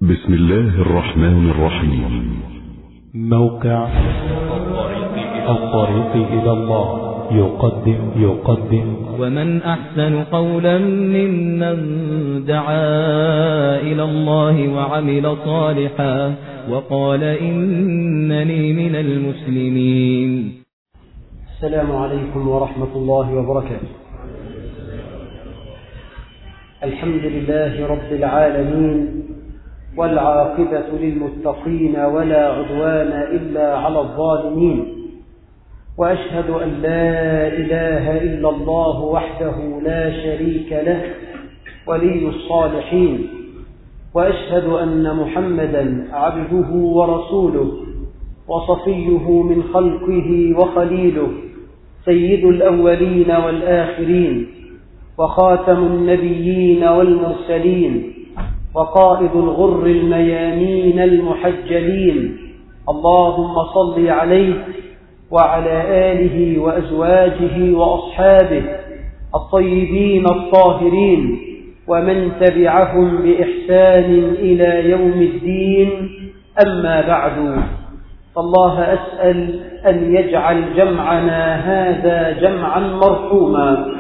بسم الله الرحمن الرحيم موقع الطريق إلى الله يقدم يقدم ومن أحسن قولا ممن دعا إلى الله وعمل صالحا وقال إنني من المسلمين السلام عليكم ورحمة الله وبركاته الحمد لله رب العالمين والعاقبة للمتقين ولا عدوان إلا على الظالمين وأشهد أن لا إله إلا الله وحده لا شريك له ولي الصالحين وأشهد أن محمدا عبده ورسوله وصفيه من خلقه وخليله سيد الأولين والآخرين وخاتم النبيين والمرسلين وقائد الغر الميامين المحجلين اللهم صل عليه وعلى آله وأزواجه وأصحابه الطيبين الطاهرين ومن تبعهم بإحسان إلى يوم الدين أما بعد فالله أسأل أن يجعل جمعنا هذا جمعا مرحوما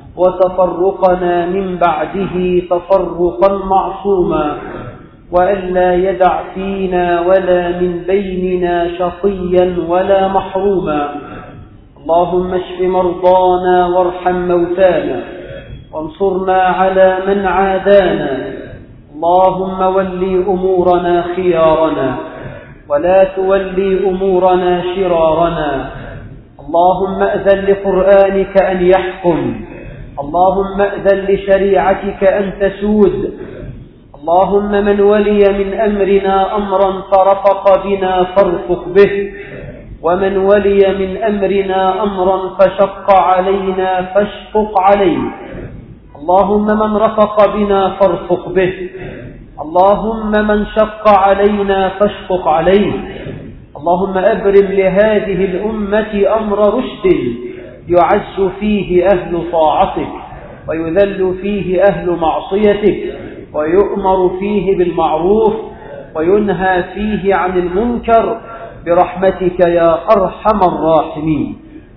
وتفرقنا من بعده تفرقا معصوما وألا يدع فينا ولا من بيننا شقيا ولا محروما اللهم اشف مرضانا وارحم موتانا وانصرنا على من عادانا اللهم ولي أمورنا خيارنا ولا تولي أمورنا شرارنا اللهم أذن لقرآنك أن يحكم اللهم أذن لشريعتك أن تسود اللهم من ولي من أمرنا أمرا فرفق بنا فارفق به ومن ولي من أمرنا أمرا فشق علينا فاشفق عليه اللهم من رفق بنا فارفق به اللهم من شق علينا فاشفق عليه اللهم أبرم لهذه الأمة أمر رشد يعز فيه أهل طاعتك ويذل فيه أهل معصيتك ويؤمر فيه بالمعروف وينهى فيه عن المنكر برحمتك يا أرحم الراحمين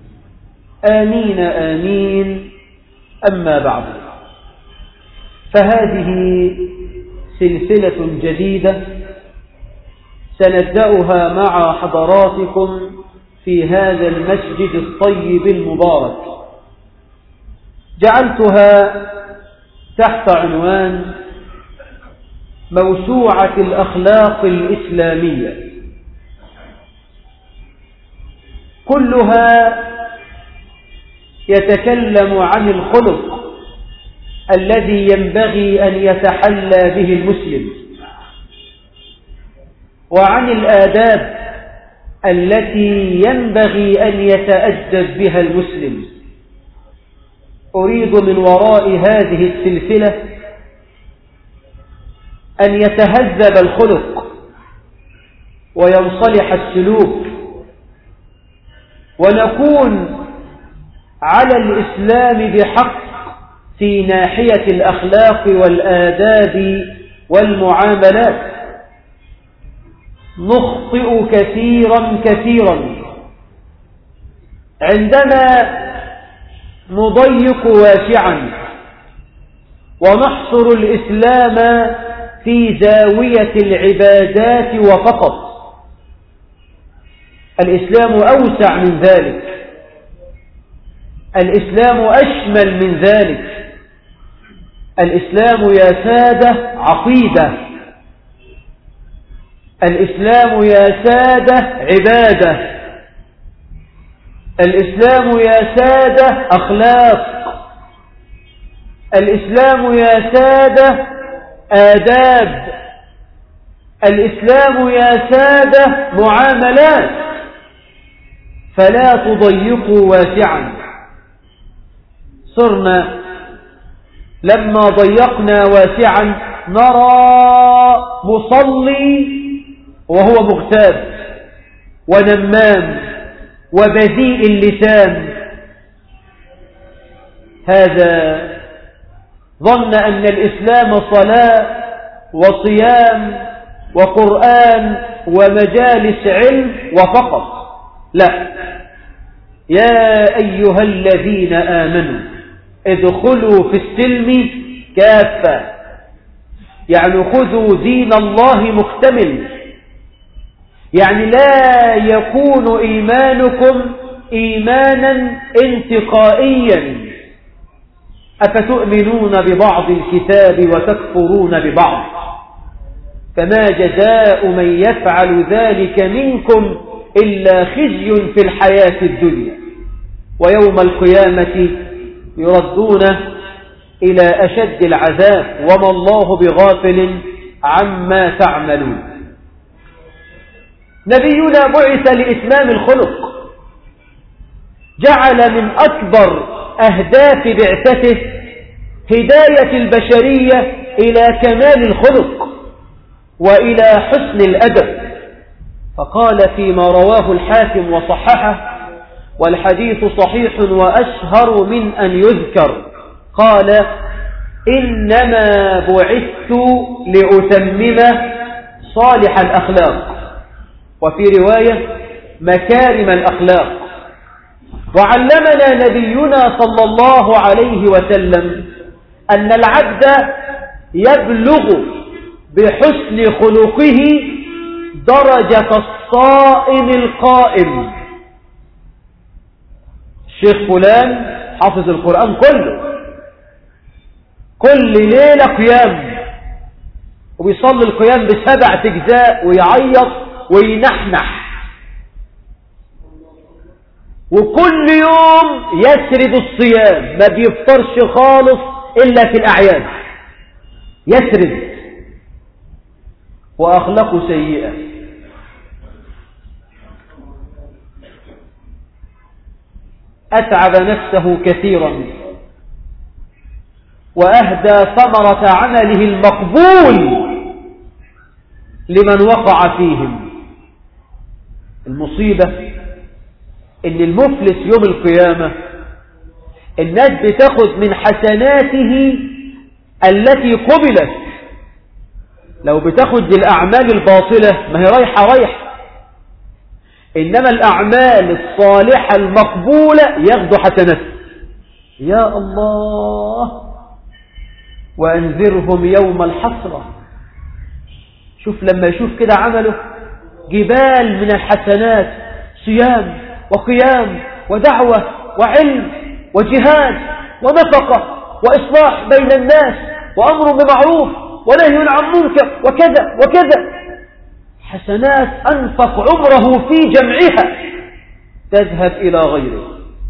آمين آمين أما بعد فهذه سلسلة جديدة سنبدأها مع حضراتكم في هذا المسجد الطيب المبارك جعلتها تحت عنوان موسوعة الأخلاق الإسلامية كلها يتكلم عن الخلق الذي ينبغي أن يتحلى به المسلم وعن الآداب التي ينبغي أن يتأدب بها المسلم أريد من وراء هذه السلسلة أن يتهذب الخلق وينصلح السلوك ونكون على الإسلام بحق في ناحية الأخلاق والآداب والمعاملات نخطئ كثيرا كثيرا عندما نضيق واسعا ونحصر الإسلام في زاوية العبادات وفقط الإسلام أوسع من ذلك الإسلام أشمل من ذلك الإسلام يا سادة عقيدة الإسلام يا سادة عبادة الإسلام يا سادة أخلاق الإسلام يا سادة آداب الإسلام يا سادة معاملات فلا تضيقوا واسعا صرنا لما ضيقنا واسعا نرى مصلي وهو مغتاب ونمام وبذيء اللسان هذا ظن أن الإسلام صلاة وصيام وقرآن ومجالس علم وفقط لا يا أيها الذين آمنوا ادخلوا في السلم كافة يعني خذوا دين الله مكتمل يعني لا يكون إيمانكم إيمانا انتقائيا أفتؤمنون ببعض الكتاب وتكفرون ببعض فما جزاء من يفعل ذلك منكم إلا خزي في الحياة الدنيا ويوم القيامة يردون إلى أشد العذاب وما الله بغافل عما تعملون نبينا بعث لإتمام الخلق جعل من أكبر أهداف بعثته هداية البشرية إلى كمال الخلق وإلى حسن الأدب فقال فيما رواه الحاكم وصححه والحديث صحيح وأشهر من أن يذكر قال إنما بعثت لأتمم صالح الأخلاق وفي رواية مكارم الأخلاق وعلمنا نبينا صلى الله عليه وسلم أن العبد يبلغ بحسن خلقه درجة الصائم القائم الشيخ فلان حافظ القرآن كله كل ليلة قيام وبيصلي القيام بسبع تجزاء ويعيط وينحنح وكل يوم يسرد الصيام ما بيفطرش خالص إلا في الأعياد يسرد وأخلاقه سيئة أتعب نفسه كثيرا وأهدى ثمرة عمله المقبول لمن وقع فيهم المصيبة ان المفلس يوم القيامة الناس بتاخد من حسناته التي قبلت لو بتاخد الأعمال الباطلة ما هي رايحة رايحة إنما الأعمال الصالحة المقبولة ياخدوا حسنات يا الله وأنذرهم يوم الحسرة شوف لما يشوف كده عمله جبال من الحسنات صيام وقيام ودعوة وعلم وجهاد ونفقة وإصلاح بين الناس وأمر بمعروف ونهي عن منكر وكذا وكذا حسنات أنفق عمره في جمعها تذهب إلى غيره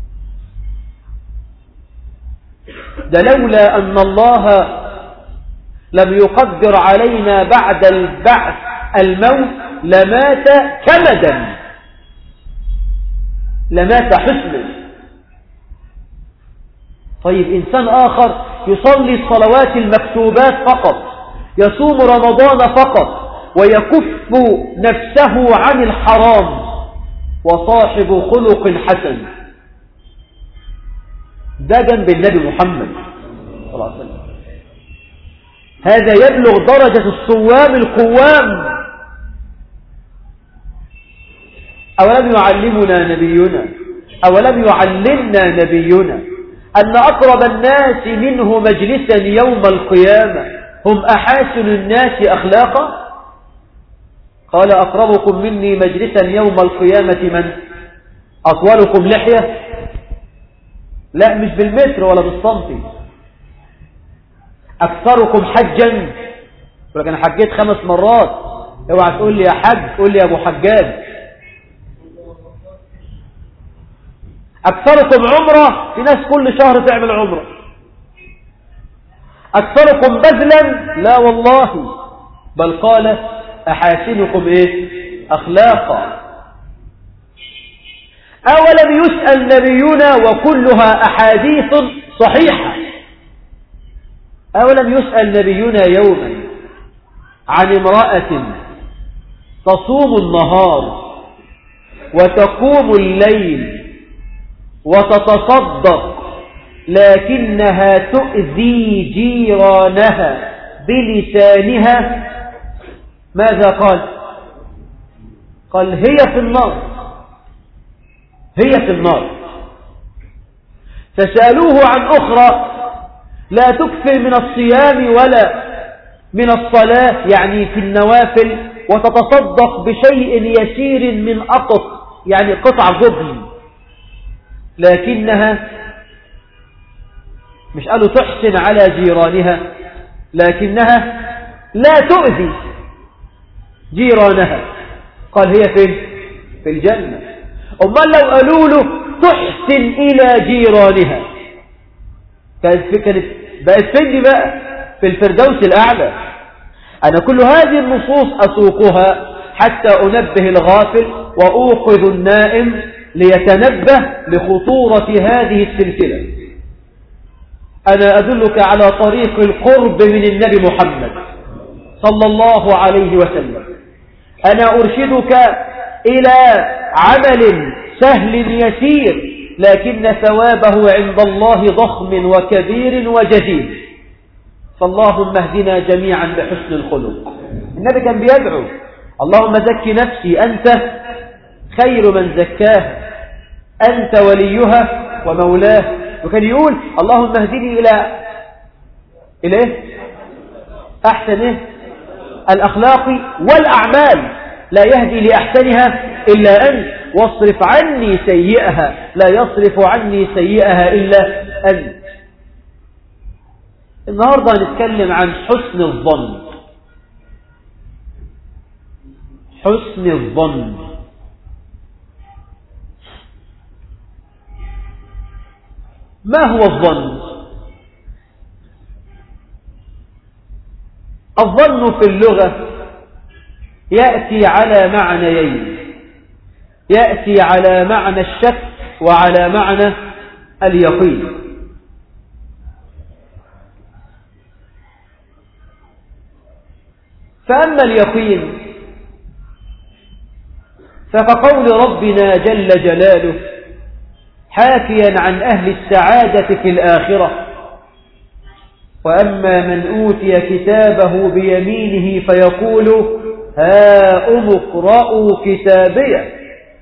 ده لولا أن الله لم يقدر علينا بعد البعث الموت لمات كمدا لمات حسنا طيب إنسان آخر يصلي الصلوات المكتوبات فقط يصوم رمضان فقط ويكف نفسه عن الحرام وصاحب خلق حسن ده جنب النبي محمد صلى الله عليه وسلم هذا يبلغ درجة الصوام القوام أولم يعلمنا نبينا أولم يعلمنا نبينا أن أقرب الناس منه مجلسا يوم القيامة هم أحاسن الناس أخلاقا قال أقربكم مني مجلسا يوم القيامة من أطولكم لحية لا مش بالمتر ولا بالسنتي أكثركم حجا يقول لك أنا حجيت خمس مرات اوعى تقول لي يا حج قول لي يا أبو حجاج أكثركم عمرة في ناس كل شهر تعمل عمرة أكثركم بذلا لا والله بل قال أحاسنكم إيه أخلاقا أولم يسأل نبينا وكلها أحاديث صحيحة أولم يسأل نبينا يوما عن امرأة تصوم النهار وتقوم الليل وتتصدق لكنها تؤذي جيرانها بلسانها ماذا قال قال هي في النار هي في النار فسألوه عن أخرى لا تكثر من الصيام ولا من الصلاة يعني في النوافل وتتصدق بشيء يسير من أقط يعني قطع جبن لكنها مش قالوا تحسن على جيرانها لكنها لا تؤذي جيرانها قال هي فين في الجنة أمال لو قالوا له تحسن إلى جيرانها كانت كانت بقت فين بقى في الفردوس الأعلى أنا كل هذه النصوص أسوقها حتى أنبه الغافل وأوقظ النائم ليتنبه لخطورة هذه السلسلة أنا أدلك على طريق القرب من النبي محمد صلى الله عليه وسلم أنا أرشدك إلى عمل سهل يسير لكن ثوابه عند الله ضخم وكبير وجزيل فاللهم اهدنا جميعا بحسن الخلق النبي كان بيدعو اللهم زكي نفسي أنت خير من زكاها أنت وليها ومولاه وكان يقول اللهم اهدني إلى إلى إيه؟ أحسن إيه؟ الأخلاق والأعمال لا يهدي لأحسنها إلا أنت واصرف عني سيئها لا يصرف عني سيئها إلا أنت النهاردة هنتكلم عن حسن الظن حسن الظن ما هو الظن الظن في اللغة يأتي على معنيين يأتي على معنى الشك وعلى معنى اليقين فأما اليقين فكقول ربنا جل جلاله حاكيا عن أهل السعادة في الآخرة وأما من أوتي كتابه بيمينه فيقول هاؤم اقرأوا كتابيه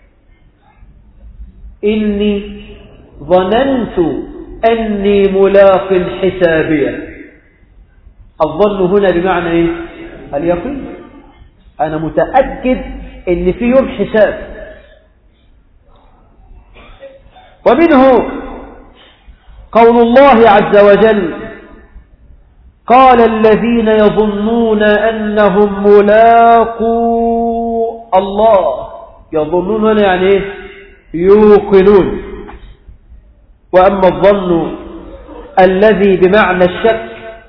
إني ظننت أني ملاق حسابيه الظن هنا بمعنى إيه؟ اليقين أنا متأكد أن في يوم حساب ومنه قول الله عز وجل قال الذين يظنون أنهم ملاقوا الله يظنون يعني ايه يوقنون وأما الظن الذي بمعنى الشك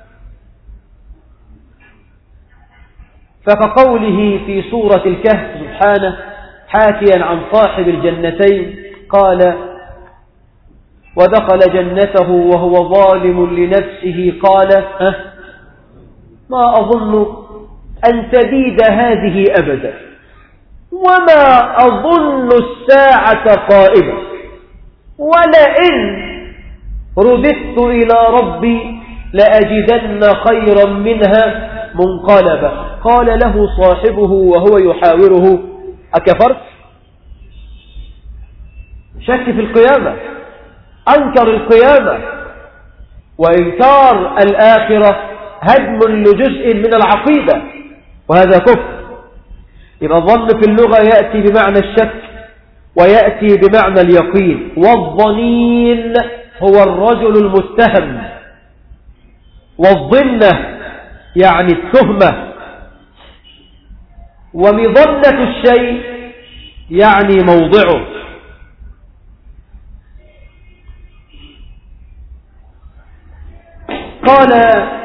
فكقوله في سورة الكهف سبحانه حاكيا عن صاحب الجنتين قال ودخل جنته وهو ظالم لنفسه قال ما أظن أن تبيد هذه أبدا وما أظن الساعة قائمة ولئن رددت إلى ربي لأجدن خيرا منها منقلبا قال له صاحبه وهو يحاوره أكفرت شك في القيامة أنكر القيامة وإنكار الآخرة هدم لجزء من العقيدة وهذا كفر يبقى الظن في اللغة يأتي بمعنى الشك ويأتي بمعنى اليقين والظنين هو الرجل المتهم والظنة يعني التهمة ومظنة الشيء يعني موضعه قال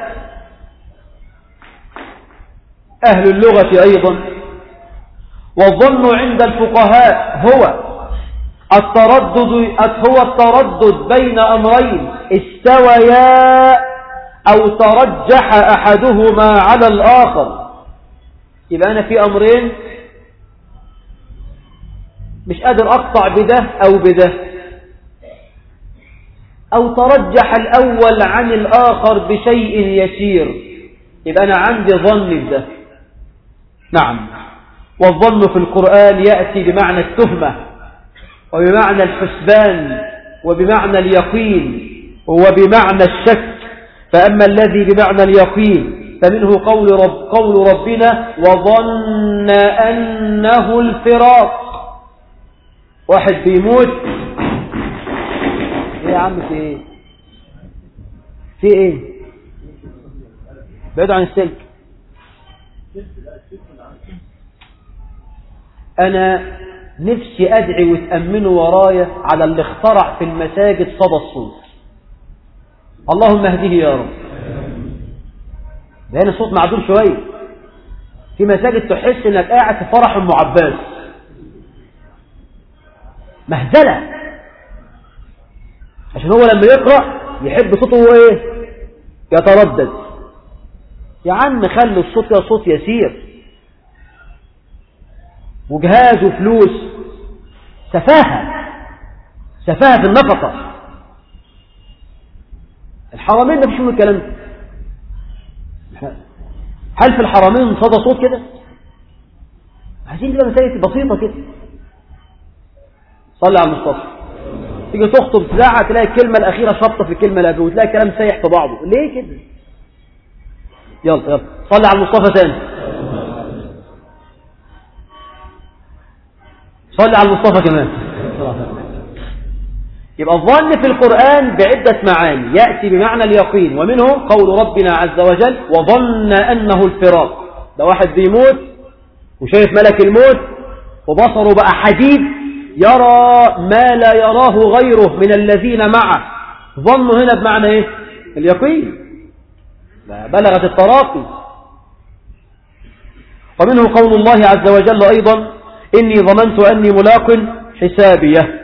أهل اللغة أيضا والظن عند الفقهاء هو التردد هو التردد بين أمرين استويا أو ترجح أحدهما على الآخر يبقى أنا في أمرين مش قادر أقطع بده أو بده أو ترجح الأول عن الآخر بشيء يسير يبقى أنا عندي ظن بده نعم والظن في القرآن يأتي بمعنى التهمة وبمعنى الحسبان وبمعنى اليقين وبمعنى الشك فأما الذي بمعنى اليقين فمنه قول, رب قول ربنا وظن أنه الفراق واحد بيموت ايه يا عم في ايه في ايه بعيد عن السلك انا نفسي ادعي وتأمنوا ورايا على اللي اخترع في المساجد صدى الصوت اللهم اهديه يا رب لان الصوت معدول شويه في مساجد تحس انك قاعد في فرح ام عباس مهزله عشان هو لما يقرا يحب صوته هو ايه يتردد يا عم خلوا الصوت يا صوت يسير وجهاز وفلوس سفاهة سفاهة في النفقة الحرمين ده مش من الكلام ده هل في الحرمين صدى صوت كده عايزين تبقى مسائل بسيطة كده صلي على المصطفى تيجي تخطب ساعة تلاقي الكلمة الأخيرة شابطة في الكلمة اللي قبل وتلاقي الكلام سايح في بعضه ليه كده يلا يلا صلي على المصطفى تاني صلي على المصطفى كمان يبقى الظن في القرآن بعدة معاني يأتي بمعنى اليقين ومنه قول ربنا عز وجل وظن أنه الفراق ده واحد بيموت وشايف ملك الموت وبصره بقى حديد يرى ما لا يراه غيره من الذين معه ظنه هنا بمعنى ايه اليقين بلغت التراقي ومنه قول الله عز وجل أيضا إني ظننت أني ملاق حسابيه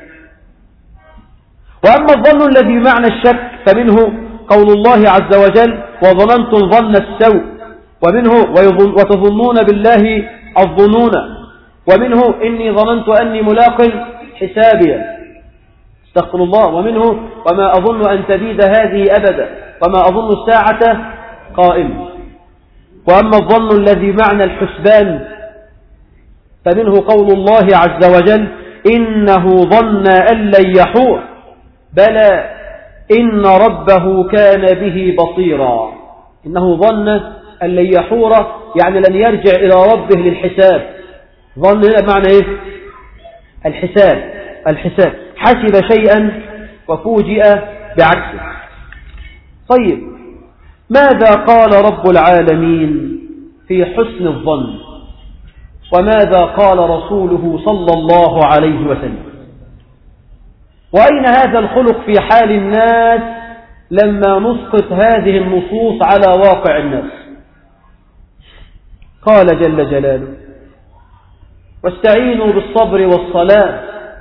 وأما الظن الذي بمعنى الشك فمنه قول الله عز وجل وظننتم ظن السوء ومنه وتظنون بالله الظنون ومنه إني ظننت أني ملاق حسابيا استغفر الله ومنه وما أظن أن تبيد هذه أبدا وما أظن الساعة قائم وأما الظن الذي معنى الحسبان فمنه قول الله عز وجل إنه ظن أن لن يحور بلى إن ربه كان به بصيرا إنه ظن أن لن يحور يعني لن يرجع إلى ربه للحساب ظن هنا بمعنى إيه الحساب الحساب حسب شيئا وفوجئ بعكسه طيب ماذا قال رب العالمين في حسن الظن وماذا قال رسوله صلى الله عليه وسلم وأين هذا الخلق في حال الناس لما نسقط هذه النصوص على واقع الناس قال جل جلاله واستعينوا بالصبر والصلاة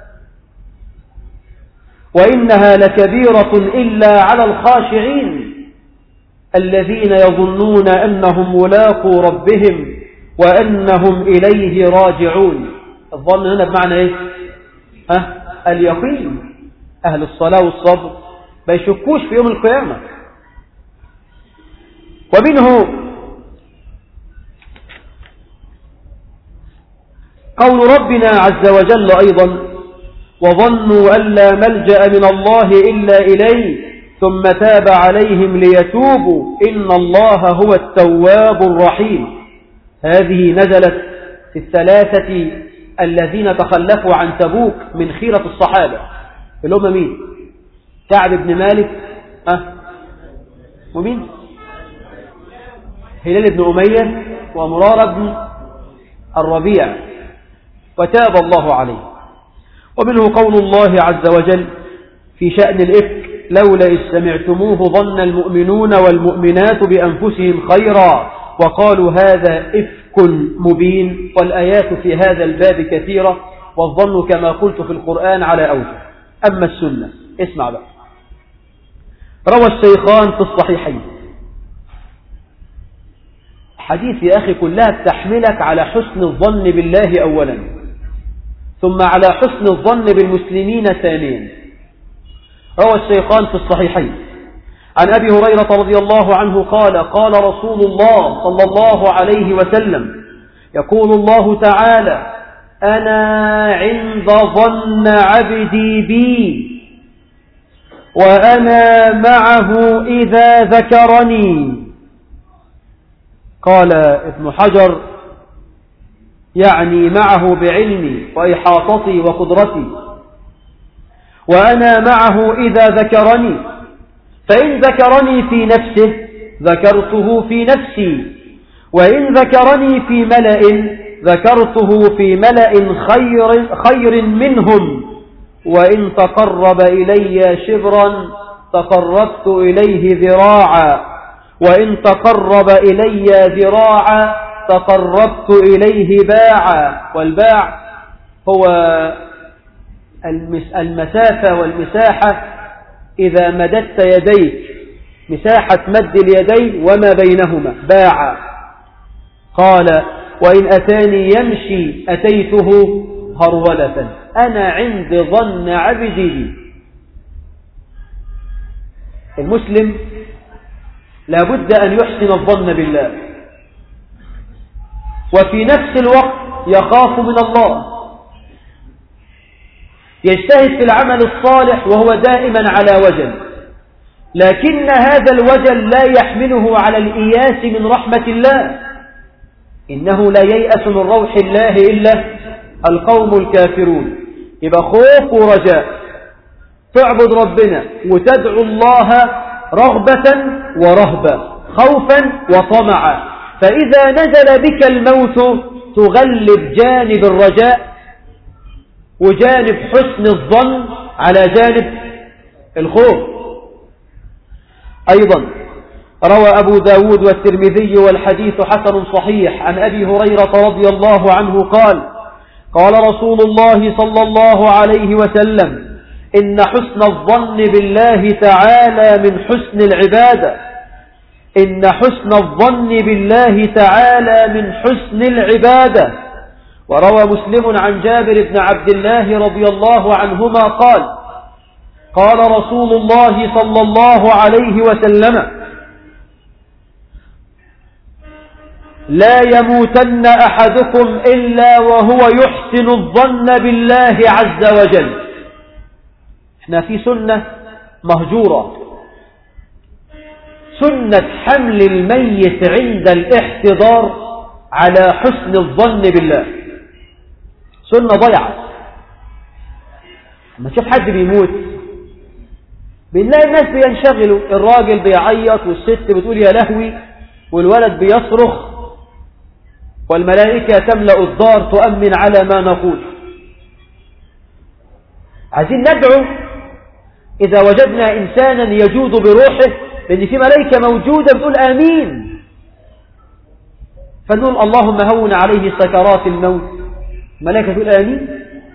وإنها لكبيرة إلا على الخاشعين الذين يظنون أنهم ملاقوا ربهم وأنهم إليه راجعون الظن هنا بمعنى إيه؟ ها؟ اليقين أهل الصلاة والصبر ما يشكوش في يوم القيامة ومنه قول ربنا عز وجل أيضا وظنوا أن لا ملجأ من الله إلا إليه ثم تاب عليهم ليتوبوا إن الله هو التواب الرحيم هذه نزلت في الثلاثة الذين تخلفوا عن تبوك من خيرة الصحابة اللي هم مين كعب بن مالك أه؟ ومين هلال بن أمية ومرار بن الربيع وتاب الله عليه ومنه قول الله عز وجل في شأن الإفك لولا إذ سمعتموه ظن المؤمنون والمؤمنات بأنفسهم خيرا وقالوا هذا إفك مبين والآيات في هذا الباب كثيرة والظن كما قلت في القرآن على أوجه أما السنة اسمع بقى روى الشيخان في الصحيحين حديث يا أخي كلها بتحملك على حسن الظن بالله أولا ثم على حسن الظن بالمسلمين ثانيا روى الشيخان في الصحيحين عن أبي هريرة رضي الله عنه قال قال رسول الله صلى الله عليه وسلم يقول الله تعالى أنا عند ظن عبدي بي وأنا معه إذا ذكرني قال ابن حجر يعني معه بعلمي وإحاطتي وقدرتي وأنا معه إذا ذكرني فإن ذكرني في نفسه ذكرته في نفسي وإن ذكرني في ملأ ذكرته في ملأ خير, خير منهم وإن تقرب إلي شبرا تقربت إليه ذراعا وإن تقرب إلي ذراعا تقربت إليه باعا والباع هو المسافة والمساحة إذا مددت يديك مساحة مد اليدين وما بينهما باعا قال وإن أتاني يمشي أتيته هرولة أنا عند ظن عبدي بي المسلم لابد أن يحسن الظن بالله وفي نفس الوقت يخاف من الله يجتهد في العمل الصالح وهو دائما على وجل لكن هذا الوجل لا يحمله على الإياس من رحمة الله إنه لا ييأس من روح الله إلا القوم الكافرون يبقى خوف ورجاء تعبد ربنا وتدعو الله رغبة ورهبة خوفا وطمعا فإذا نزل بك الموت تغلب جانب الرجاء وجانب حسن الظن على جانب الخوف أيضا روى أبو داود والترمذي والحديث حسن صحيح عن أبي هريرة رضي الله عنه قال قال رسول الله صلى الله عليه وسلم إن حسن الظن بالله تعالى من حسن العبادة إن حسن الظن بالله تعالى من حسن العبادة وروى مسلم عن جابر بن عبد الله رضي الله عنهما قال قال رسول الله صلى الله عليه وسلم لا يموتن أحدكم إلا وهو يحسن الظن بالله عز وجل احنا في سنة مهجورة سنة حمل الميت عند الاحتضار على حسن الظن بالله سنة ضيعة لما تشوف حد بيموت بنلاقي الناس بينشغلوا الراجل بيعيط والست بتقول يا لهوي والولد بيصرخ والملائكة تملأ الدار تؤمن على ما نقول عايزين ندعو إذا وجدنا إنسانا يجود بروحه لأن في ملائكة موجودة بتقول آمين فنقول اللهم هون عليه سكرات الموت ملائكة تقول آمين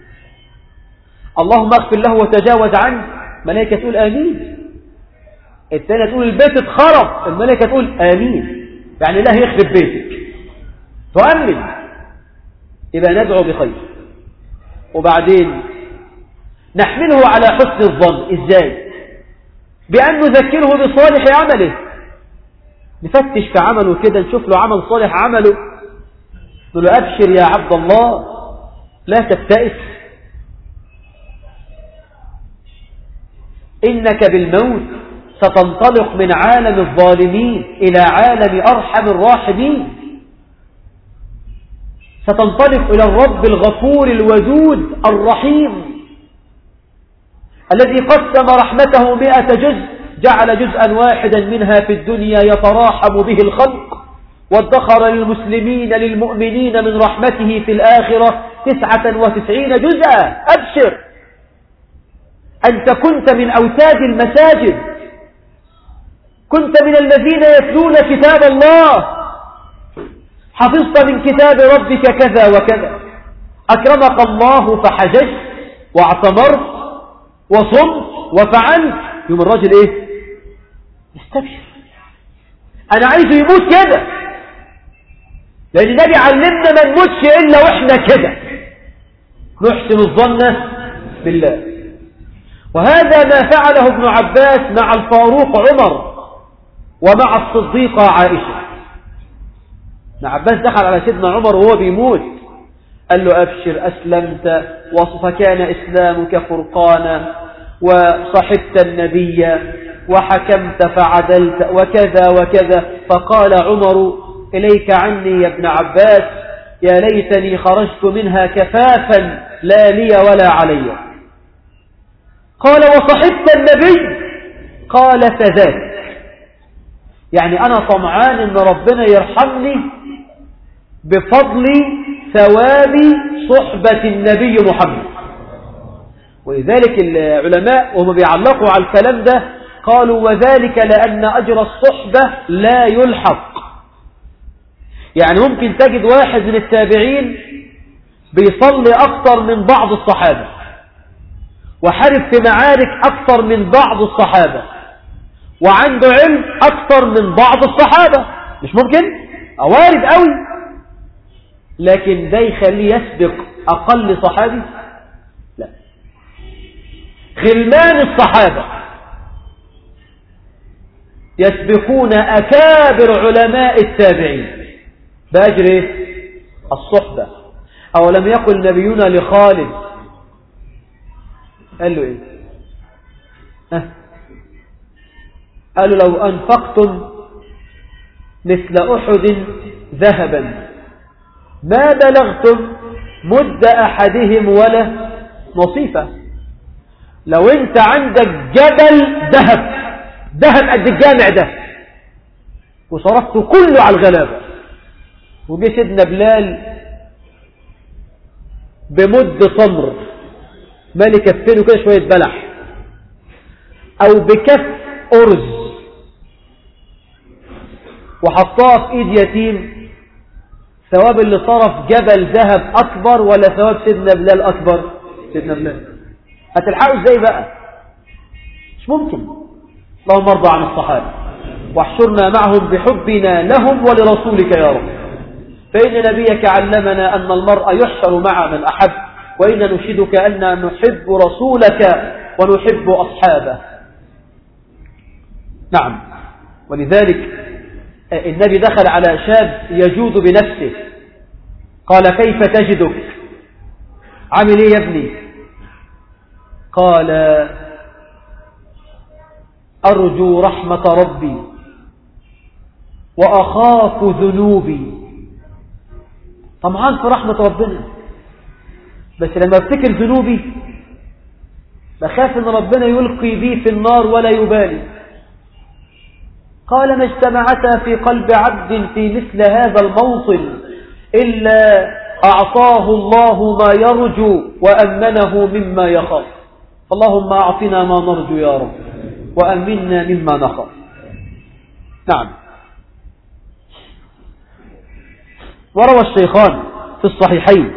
اللهم اغفر له وتجاوز عنه ملائكة تقول آمين الثانية تقول البيت اتخرب الملائكة تقول آمين يعني الله يخرب بيتك تؤمن يبقى ندعو بخير وبعدين نحمله على حسن الظن ازاي بأن نذكره بصالح عمله نفتش في عمله كده نشوف له عمل صالح عمله نقول له أبشر يا عبد الله لا تبتئس إنك بالموت ستنطلق من عالم الظالمين إلى عالم أرحم الراحمين ستنطلق إلى الرب الغفور الودود الرحيم الذي قسم رحمته مئة جزء جعل جزءا واحدا منها في الدنيا يتراحم به الخلق وادخر للمسلمين للمؤمنين من رحمته في الآخرة تسعة وتسعين جزءا أبشر أنت كنت من أوتاد المساجد كنت من الذين يتلون كتاب الله حفظت من كتاب ربك كذا وكذا أكرمك الله فحججت واعتمرت وصمت وفعلت يوم الرجل ايه يستبشر انا عايزه يموت كده لان النبي علمنا ما نموتش الا واحنا كده نحسن الظن بالله وهذا ما فعله ابن عباس مع الفاروق عمر ومع الصديقة عائشة ابن عباس دخل على سيدنا عمر وهو بيموت قال له أبشر أسلمت فكان إسلامك فرقانا وصحبت النبي وحكمت فعدلت وكذا وكذا فقال عمر إليك عني يا ابن عباس يا ليتني خرجت منها كفافا لا لي ولا علي قال وصحبت النبي قال فذاك يعني أنا طمعان أن ربنا يرحمني بفضل ثواب صحبة النبي محمد ولذلك العلماء وهم بيعلقوا على الكلام ده قالوا وذلك لأن أجر الصحبة لا يلحق يعني ممكن تجد واحد من التابعين بيصلي أكثر من بعض الصحابة وحارب في معارك أكثر من بعض الصحابة وعنده علم أكثر من بعض الصحابة مش ممكن أوارد قوي لكن ده يخليه يسبق أقل صحابي لا غلمان الصحابة يسبقون أكابر علماء التابعين بأجر الصحبة أو لم يقل نبينا لخالد قال له إيه ها قالوا لو أنفقتم مثل أحد ذهبا ما بلغتم مد أحدهم ولا نصيفة لو انت عندك جبل ذهب ذهب قد الجامع ده وصرفت كله على الغلابة وجي سيدنا بلال بمد تمر مالي كفين وكده شوية بلح او بكف ارز وحطها في ايد يتيم ثواب اللي صرف جبل ذهب اكبر ولا ثواب سيدنا بلال اكبر سيدنا بلال هتلحقوا ازاي بقى مش ممكن اللهم ارضى عن الصحابه واحشرنا معهم بحبنا لهم ولرسولك يا رب فإن نبيك علمنا أن المرء يحشر مع من أحب وإن نشهدك أن نحب رسولك ونحب أصحابه نعم ولذلك النبي دخل على شاب يجود بنفسه قال كيف تجدك عمل ايه يا ابني قال أرجو رحمة ربي وأخاف ذنوبي طمعان في رحمة ربنا بس لما افتكر ذنوبي بخاف ان ربنا يلقي بي في النار ولا يبالي قال ما اجتمعتا في قلب عبد في مثل هذا الموطن إلا أعطاه الله ما يرجو وأمنه مما يخاف اللهم أعطنا ما نرجو يا رب وأمنا مما نخاف نعم وروى الشيخان في الصحيحين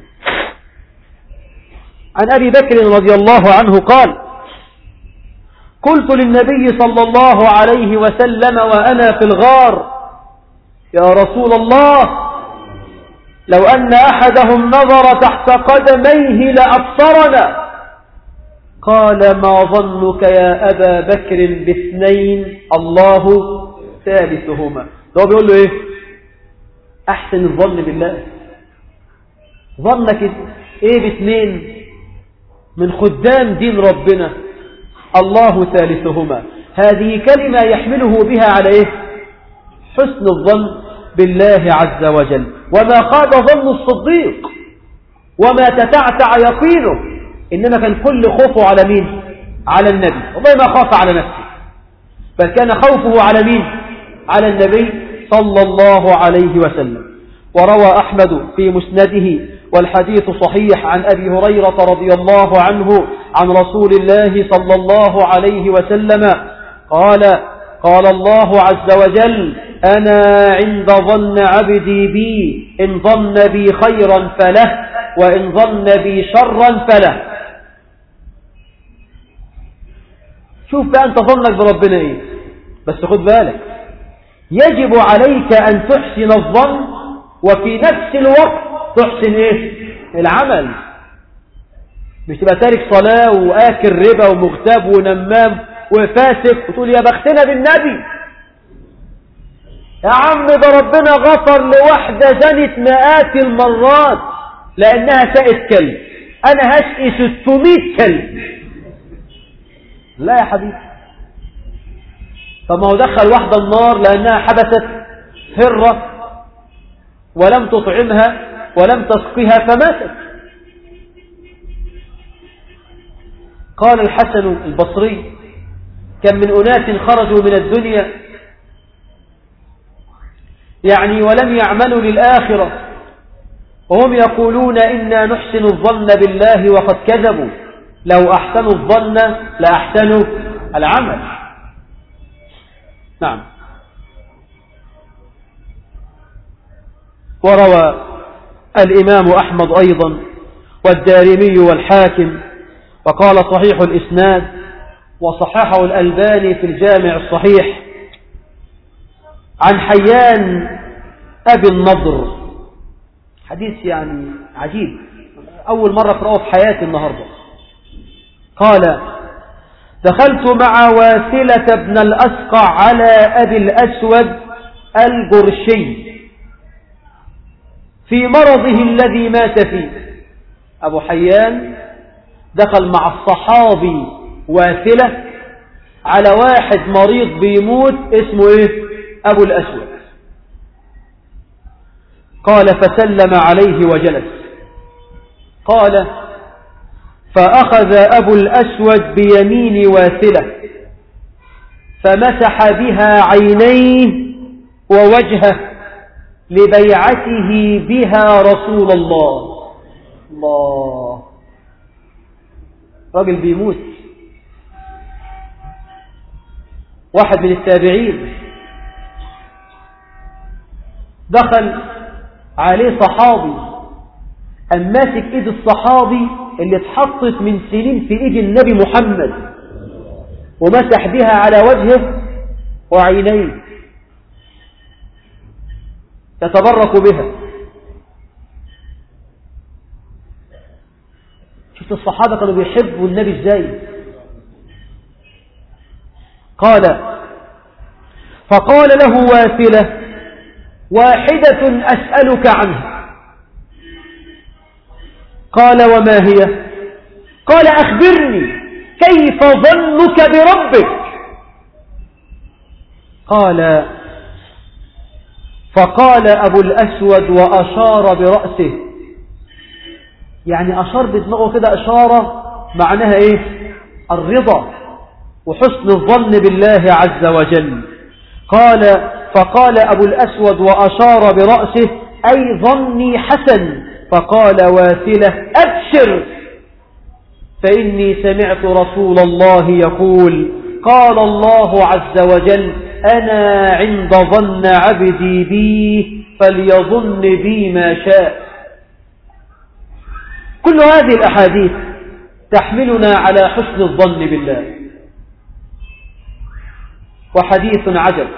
عن أبي بكر رضي الله عنه قال قلت للنبي صلى الله عليه وسلم وأنا في الغار يا رسول الله لو أن أحدهم نظر تحت قدميه لأبصرنا قال ما ظنك يا أبا بكر باثنين الله ثالثهما ده هو بيقول له إيه أحسن الظن بالله ظنك إيه باثنين من خدام دين ربنا الله ثالثهما هذه كلمة يحمله بها على إيه حسن الظن بالله عز وجل وما خاب ظن الصديق وما تتعتع يقينه إنما كان كل خوفه على مين على النبي والله ما خاف على نفسه بل كان خوفه على مين على النبي صلى الله عليه وسلم وروى أحمد في مسنده والحديث صحيح عن أبي هريرة رضي الله عنه عن رسول الله صلى الله عليه وسلم قال قال الله عز وجل أنا عند ظن عبدي بي إن ظن بي خيرا فله وإن ظن بي شرا فله شوف بقى أنت ظنك بربنا إيه بس خد بالك يجب عليك أن تحسن الظن وفي نفس الوقت تحسن إيه العمل مش تبقى تارك صلاة وآكل ربا ومغتاب ونمام وفاسق وتقول يا بختنا بالنبي يا عم ده ربنا غفر لواحدة زنت مئات المرات لأنها سائت كلب أنا هشقي 600 كلب لا يا حبيبي طب ما هو دخل واحدة النار لأنها حبست هرة ولم تطعمها ولم تسقها فماتت قال الحسن البصري كم من أناس خرجوا من الدنيا يعني ولم يعملوا للآخرة وهم يقولون إنا نحسن الظن بالله وقد كذبوا لو أحسنوا الظن لأحسنوا العمل نعم وروى الإمام أحمد أيضا والدارمي والحاكم وقال صحيح الإسناد وصححه الألباني في الجامع الصحيح عن حيان أبي النضر حديث يعني عجيب أول مرة أقرأه في حياتي النهاردة قال دخلت مع واسلة بن الأسقع على أبي الأسود الجرشي في مرضه الذي مات فيه أبو حيان دخل مع الصحابي واسلة على واحد مريض بيموت اسمه ايه ابو الاسود قال فسلم عليه وجلس قال فأخذ أبو الأسود بيمين واسلة فمسح بها عينيه ووجهه لبيعته بها رسول الله الله راجل بيموت واحد من التابعين دخل عليه صحابي أم ماسك ايد الصحابي اللي اتحطت من سنين في ايد النبي محمد ومسح بها على وجهه وعينيه يتبرك بها شفت الصحابة كانوا بيحبوا النبي ازاي قال فقال له واسلة واحدة أسألك عنها قال وما هي قال أخبرني كيف ظنك بربك قال فقال أبو الأسود وأشار برأسه يعني أشار بدماغه كده إشارة معناها إيه الرضا وحسن الظن بالله عز وجل قال فقال أبو الأسود وأشار برأسه أي ظني حسن فقال واثلة أبشر فإني سمعت رسول الله يقول قال الله عز وجل أنا عند ظن عبدي بي فليظن بي ما شاء كل هذه الأحاديث تحملنا على حسن الظن بالله وحديث عجب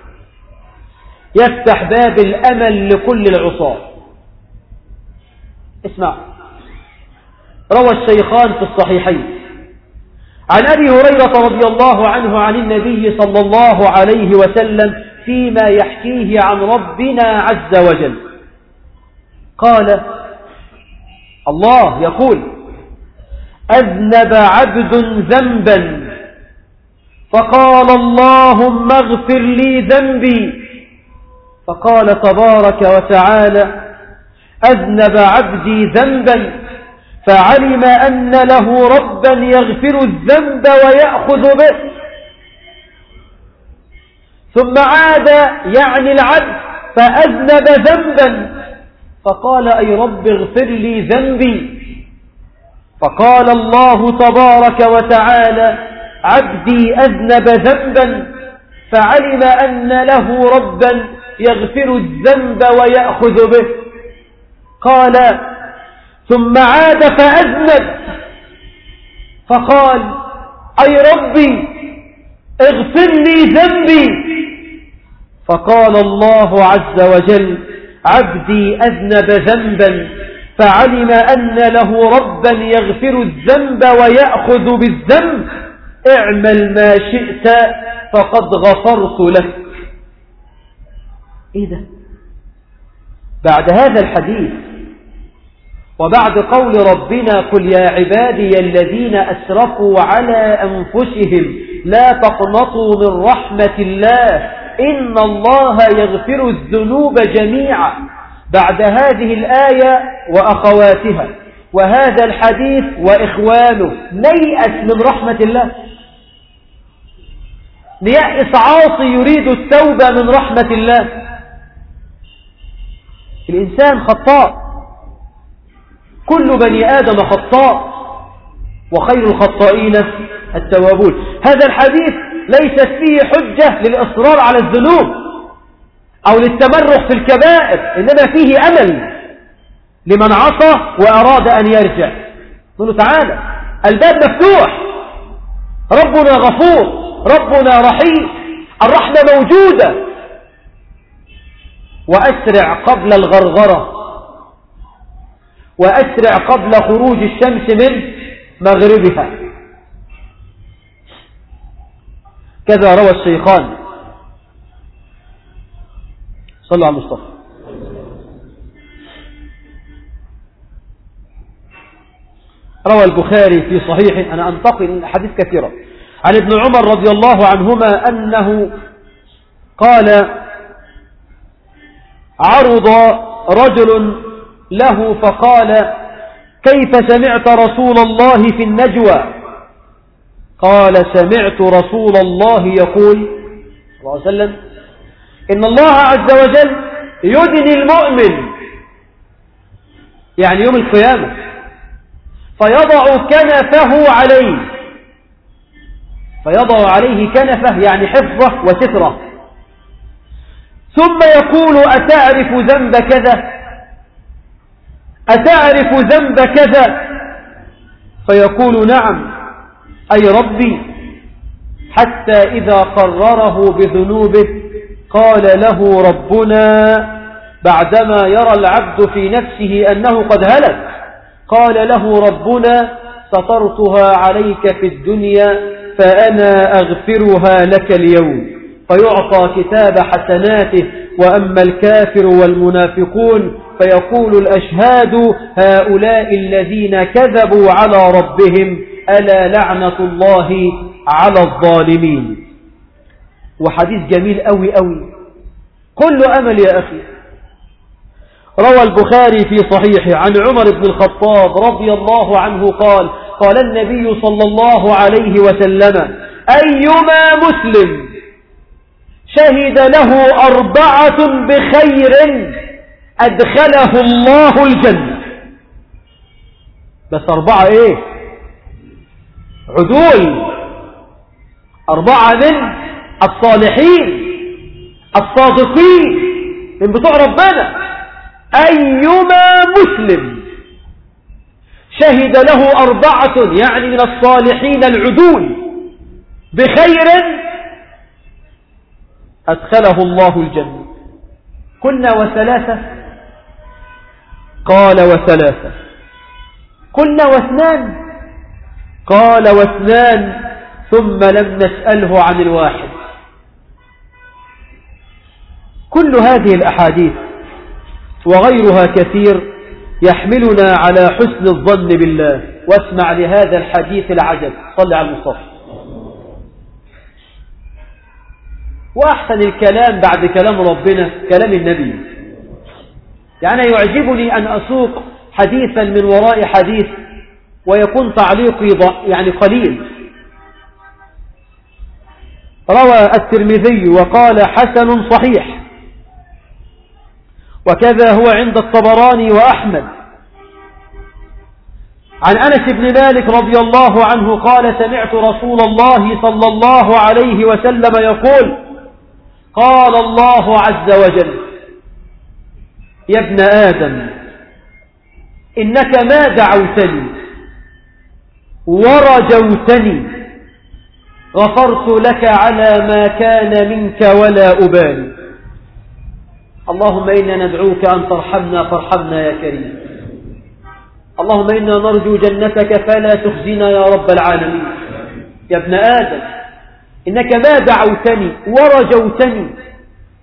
يفتح باب الأمل لكل العصاة اسمع روى الشيخان في الصحيحين عن أبي هريرة رضي الله عنه عن النبي صلى الله عليه وسلم فيما يحكيه عن ربنا عز وجل قال الله يقول أذنب عبد ذنبا فقال اللهم اغفر لي ذنبي فقال تبارك وتعالى أذنب عبدي ذنبا فعلم أن له ربا يغفر الذنب ويأخذ به ثم عاد يعني العبد فأذنب ذنبا فقال أي رب اغفر لي ذنبي فقال الله تبارك وتعالى عبدي أذنب ذنبا فعلم أن له ربا يغفر الذنب ويأخذ به قال ثم عاد فأذنب فقال أي ربي اغفر لي ذنبي فقال الله عز وجل عبدي أذنب ذنبا فعلم أن له ربا يغفر الذنب ويأخذ بالذنب اعمل ما شئت فقد غفرت لك ايه ده بعد هذا الحديث وبعد قول ربنا قل يا عبادي الذين أسرفوا على أنفسهم لا تقنطوا من رحمة الله إن الله يغفر الذنوب جميعا بعد هذه الآية وأخواتها وهذا الحديث وإخوانه نيأس من رحمة الله نيأس عاصي يريد التوبة من رحمة الله الإنسان خطاء كل بني آدم خطاء وخير الخطائين التوابون هذا الحديث ليست فيه حجة للإصرار على الذنوب أو للتمرح في الكبائر إنما فيه أمل لمن عصى وأراد أن يرجع نقول تعالى الباب مفتوح ربنا غفور ربنا رحيم الرحمة موجودة وأسرع قبل الغرغرة وأسرع قبل خروج الشمس من مغربها كذا روى الشيخان صلى على المصطفى روى البخاري في صحيح أنا أنتقل من أحاديث كثيرة عن ابن عمر رضي الله عنهما أنه قال عرض رجل له فقال كيف سمعت رسول الله في النجوى قال سمعت رسول الله يقول صلى الله عليه وسلم إن الله عز وجل يدني المؤمن يعني يوم القيامة فيضع كنفه عليه فيضع عليه كنفه يعني حفظه وستره ثم يقول أتعرف ذنب كذا أتعرف ذنب كذا فيقول نعم أي ربي حتى إذا قرره بذنوبه قال له ربنا بعدما يرى العبد في نفسه أنه قد هلك قال له ربنا سطرتها عليك في الدنيا فأنا أغفرها لك اليوم فيعطى كتاب حسناته وأما الكافر والمنافقون فيقول الأشهاد هؤلاء الذين كذبوا على ربهم ألا لعنة الله على الظالمين وحديث جميل أوي أوي كل أمل يا أخي روى البخاري في صحيحه عن عمر بن الخطاب رضي الله عنه قال قال النبي صلى الله عليه وسلم أيما مسلم شهد له أربعة بخير أدخله الله الجنة بس أربعة إيه عدول أربعة من الصالحين الصادقين من بتوع ربنا أيما مسلم شهد له أربعة يعني من الصالحين العدول بخير أدخله الله الجنة كنا وثلاثة قال وثلاثة كنا واثنان قال واثنان ثم لم نسأله عن الواحد كل هذه الأحاديث وغيرها كثير يحملنا على حسن الظن بالله واسمع لهذا الحديث العجب صل على المصطفى وأحسن الكلام بعد كلام ربنا كلام النبي يعني يعجبني أن أسوق حديثا من وراء حديث ويكون تعليقي يعني قليل روى الترمذي وقال حسن صحيح وكذا هو عند الطبراني وأحمد عن أنس بن مالك رضي الله عنه قال سمعت رسول الله صلى الله عليه وسلم يقول قال الله عز وجل يا ابن آدم إنك ما دعوتني ورجوتني غفرت لك على ما كان منك ولا أبالي اللهم إنا ندعوك أن ترحمنا فارحمنا يا كريم اللهم إنا نرجو جنتك فلا تخزنا يا رب العالمين يا ابن آدم إنك ما دعوتني ورجوتني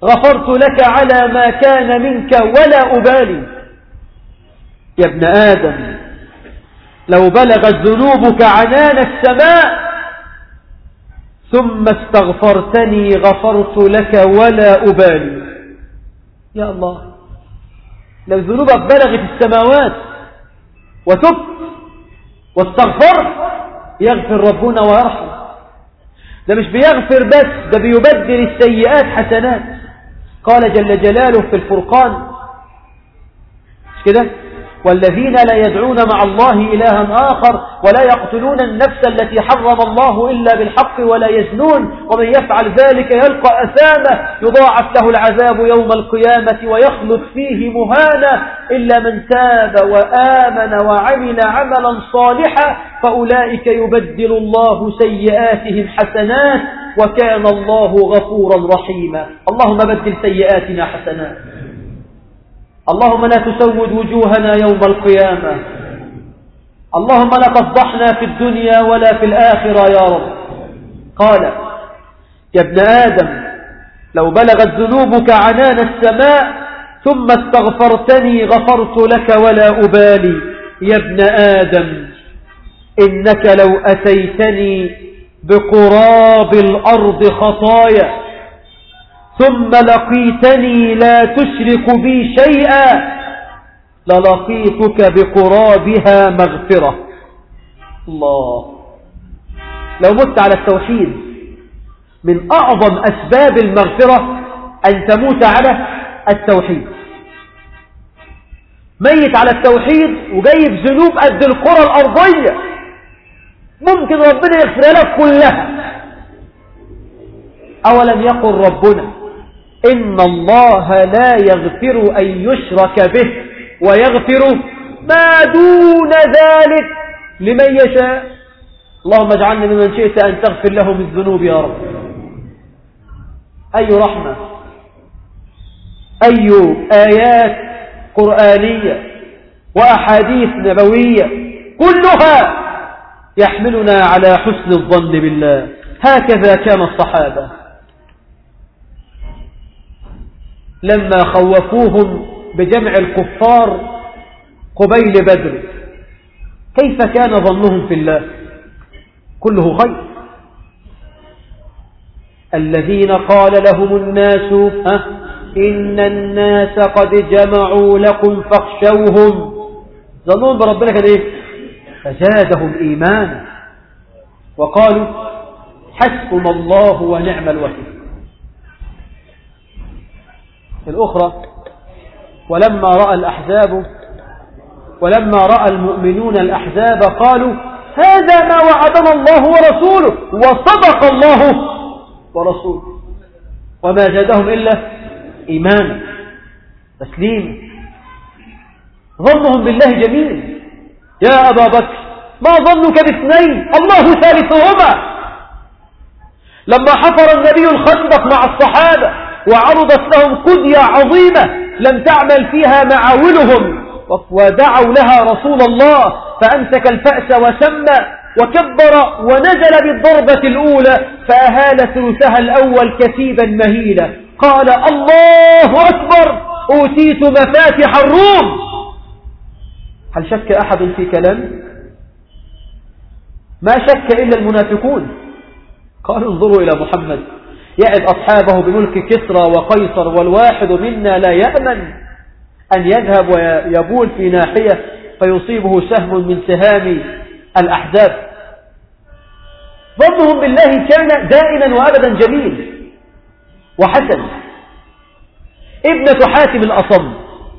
غفرت لك على ما كان منك ولا أبالي يا ابن آدم لو بلغت ذنوبك عنان السماء ثم استغفرتني غفرت لك ولا أبالي يا الله لو ذنوبك بلغت السماوات وتبت واستغفرت يغفر ربنا ويرحم ده مش بيغفر بس ده بيبدل السيئات حسنات قال جل جلاله في الفرقان مش كده والذين لا يدعون مع الله إلها آخر ولا يقتلون النفس التي حرم الله إلا بالحق ولا يزنون ومن يفعل ذلك يلقى أثامه يضاعف له العذاب يوم القيامة ويخلد فيه مهانا إلا من تاب وآمن وعمل عملا صالحا فأولئك يبدل الله سيئاتهم حسنات وكان الله غفورا رحيما اللهم بدل سيئاتنا حسنات اللهم لا تسود وجوهنا يوم القيامة اللهم لا تفضحنا في الدنيا ولا في الآخرة يا رب قال يا ابن آدم لو بلغت ذنوبك عنان السماء ثم استغفرتني غفرت لك ولا أبالي يا ابن آدم إنك لو أتيتني بقراب الأرض خطايا ثم لقيتني لا تشرك بي شيئا للقيتك بقرابها مغفرة الله لو مت على التوحيد من أعظم أسباب المغفرة أن تموت على التوحيد ميت على التوحيد وجايب ذنوب قد القرى الأرضية ممكن ربنا يغفر لك كلها أولم يقل ربنا إن الله لا يغفر أن يشرك به ويغفر ما دون ذلك لمن يشاء اللهم اجعلنا ممن شئت أن تغفر له من الذنوب يا رب أي رحمة أي آيات قرآنية وأحاديث نبوية كلها يحملنا على حسن الظن بالله هكذا كان الصحابة لما خوفوهم بجمع الكفار قبيل بدر كيف كان ظنهم في الله كله خير الذين قال لهم الناس ها إن الناس قد جمعوا لكم فاخشوهم ظنهم بربنا كان إيه فزادهم إيمانا وقالوا حسبنا الله ونعم الوكيل الأخرى ولما رأى الأحزاب ولما رأى المؤمنون الأحزاب قالوا هذا ما وعدنا الله ورسوله وصدق الله ورسوله وما زادهم إلا إيمانا تسليما ظنهم بالله جميل يا أبا بكر ما ظنك باثنين الله ثالثهما لما حفر النبي الخندق مع الصحابة وعرضت لهم قدية عظيمة لم تعمل فيها معاولهم ودعوا لها رسول الله فأمسك الفأس وسمى وكبر ونزل بالضربة الأولى فأهال ثلثها الأول كثيبا مهيلا قال الله أكبر أوتيت مفاتح الروم هل شك أحد في كلام ما شك إلا المنافقون قالوا انظروا إلى محمد يعد أصحابه بملك كسرى وقيصر والواحد منا لا يأمن أن يذهب ويبول في ناحية فيصيبه سهم من سهام الأحزاب ظنهم بالله كان دائما وأبدا جميل وحسن ابنة حاتم الأصم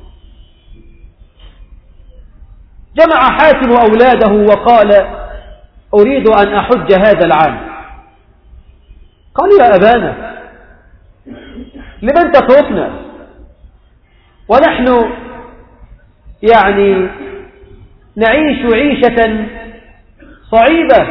جمع حاتم أولاده وقال أريد أن أحج هذا العام قال يا أبانا لمن تتركنا ونحن يعني نعيش عيشة صعيبة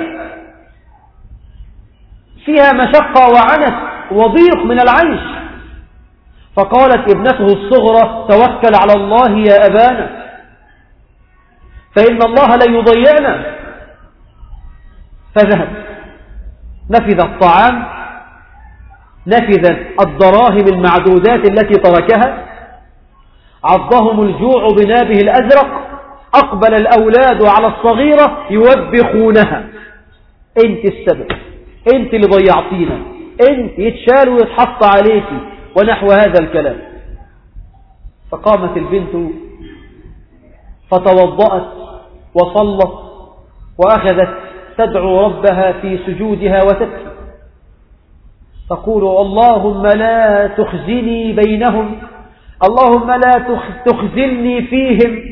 فيها مشقة وعنت وضيق من العيش فقالت ابنته الصغرى توكل على الله يا أبانا فإن الله لا يضيعنا فذهب نفذ الطعام نفذ الدراهم المعدودات التي تركها عضهم الجوع بنابه الأزرق أقبل الأولاد على الصغيرة يوبخونها أنت السبب أنت اللي ضيعتينا أنت يتشال ويتحط عليك ونحو هذا الكلام فقامت البنت فتوضأت وصلت وأخذت تدعو ربها في سجودها وتبكي تقول اللهم لا تخزني بينهم اللهم لا تخزلني فيهم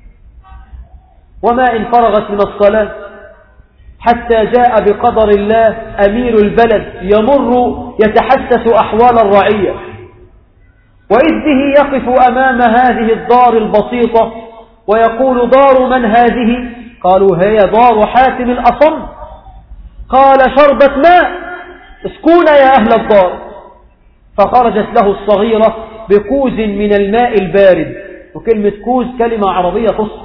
وما إن فرغت من الصلاة حتى جاء بقدر الله أمير البلد يمر يتحسس أحوال الرعية وإذ به يقف أمام هذه الدار البسيطة ويقول دار من هذه قالوا هي دار حاتم الأصم قال شربت ماء اسكون يا أهل الدار فخرجت له الصغيرة بكوز من الماء البارد وكلمة كوز كلمة عربية فصحى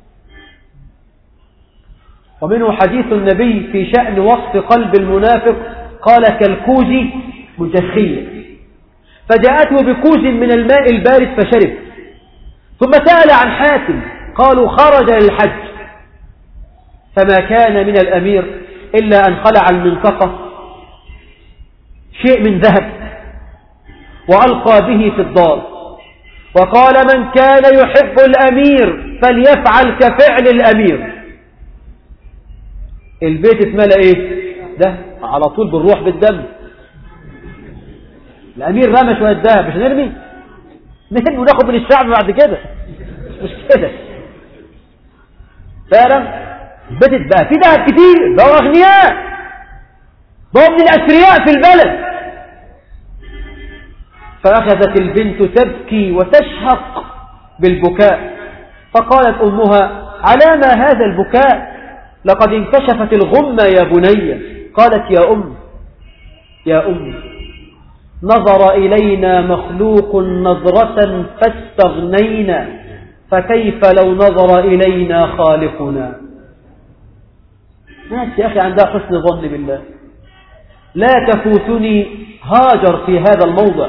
ومنه حديث النبي في شأن وصف قلب المنافق قال كالكوز مجخية فجاءته بكوز من الماء البارد فشرب ثم سأل عن حاتم قالوا خرج للحج فما كان من الأمير إلا أن خلع المنطقة شيء من ذهب وألقى به في الدار وقال من كان يحب الأمير فليفعل كفعل الأمير البيت اتملى ايه ده على طول بالروح بالدم الامير رمى شويه ذهب مش نرمي نرمي وناخد من الشعب بعد كده مش كده فعلا البيت بقى في ذهب كتير بقوا اغنياء بقوا من الاثرياء في البلد فاخذت البنت تبكي وتشهق بالبكاء فقالت امها على ما هذا البكاء لقد انكشفت الغمة يا بني قالت يا أم يا أم نظر إلينا مخلوق نظرة فاستغنينا فكيف لو نظر إلينا خالقنا ناس يا أخي عندها حسن ظن بالله لا تفوتني هاجر في هذا الموضع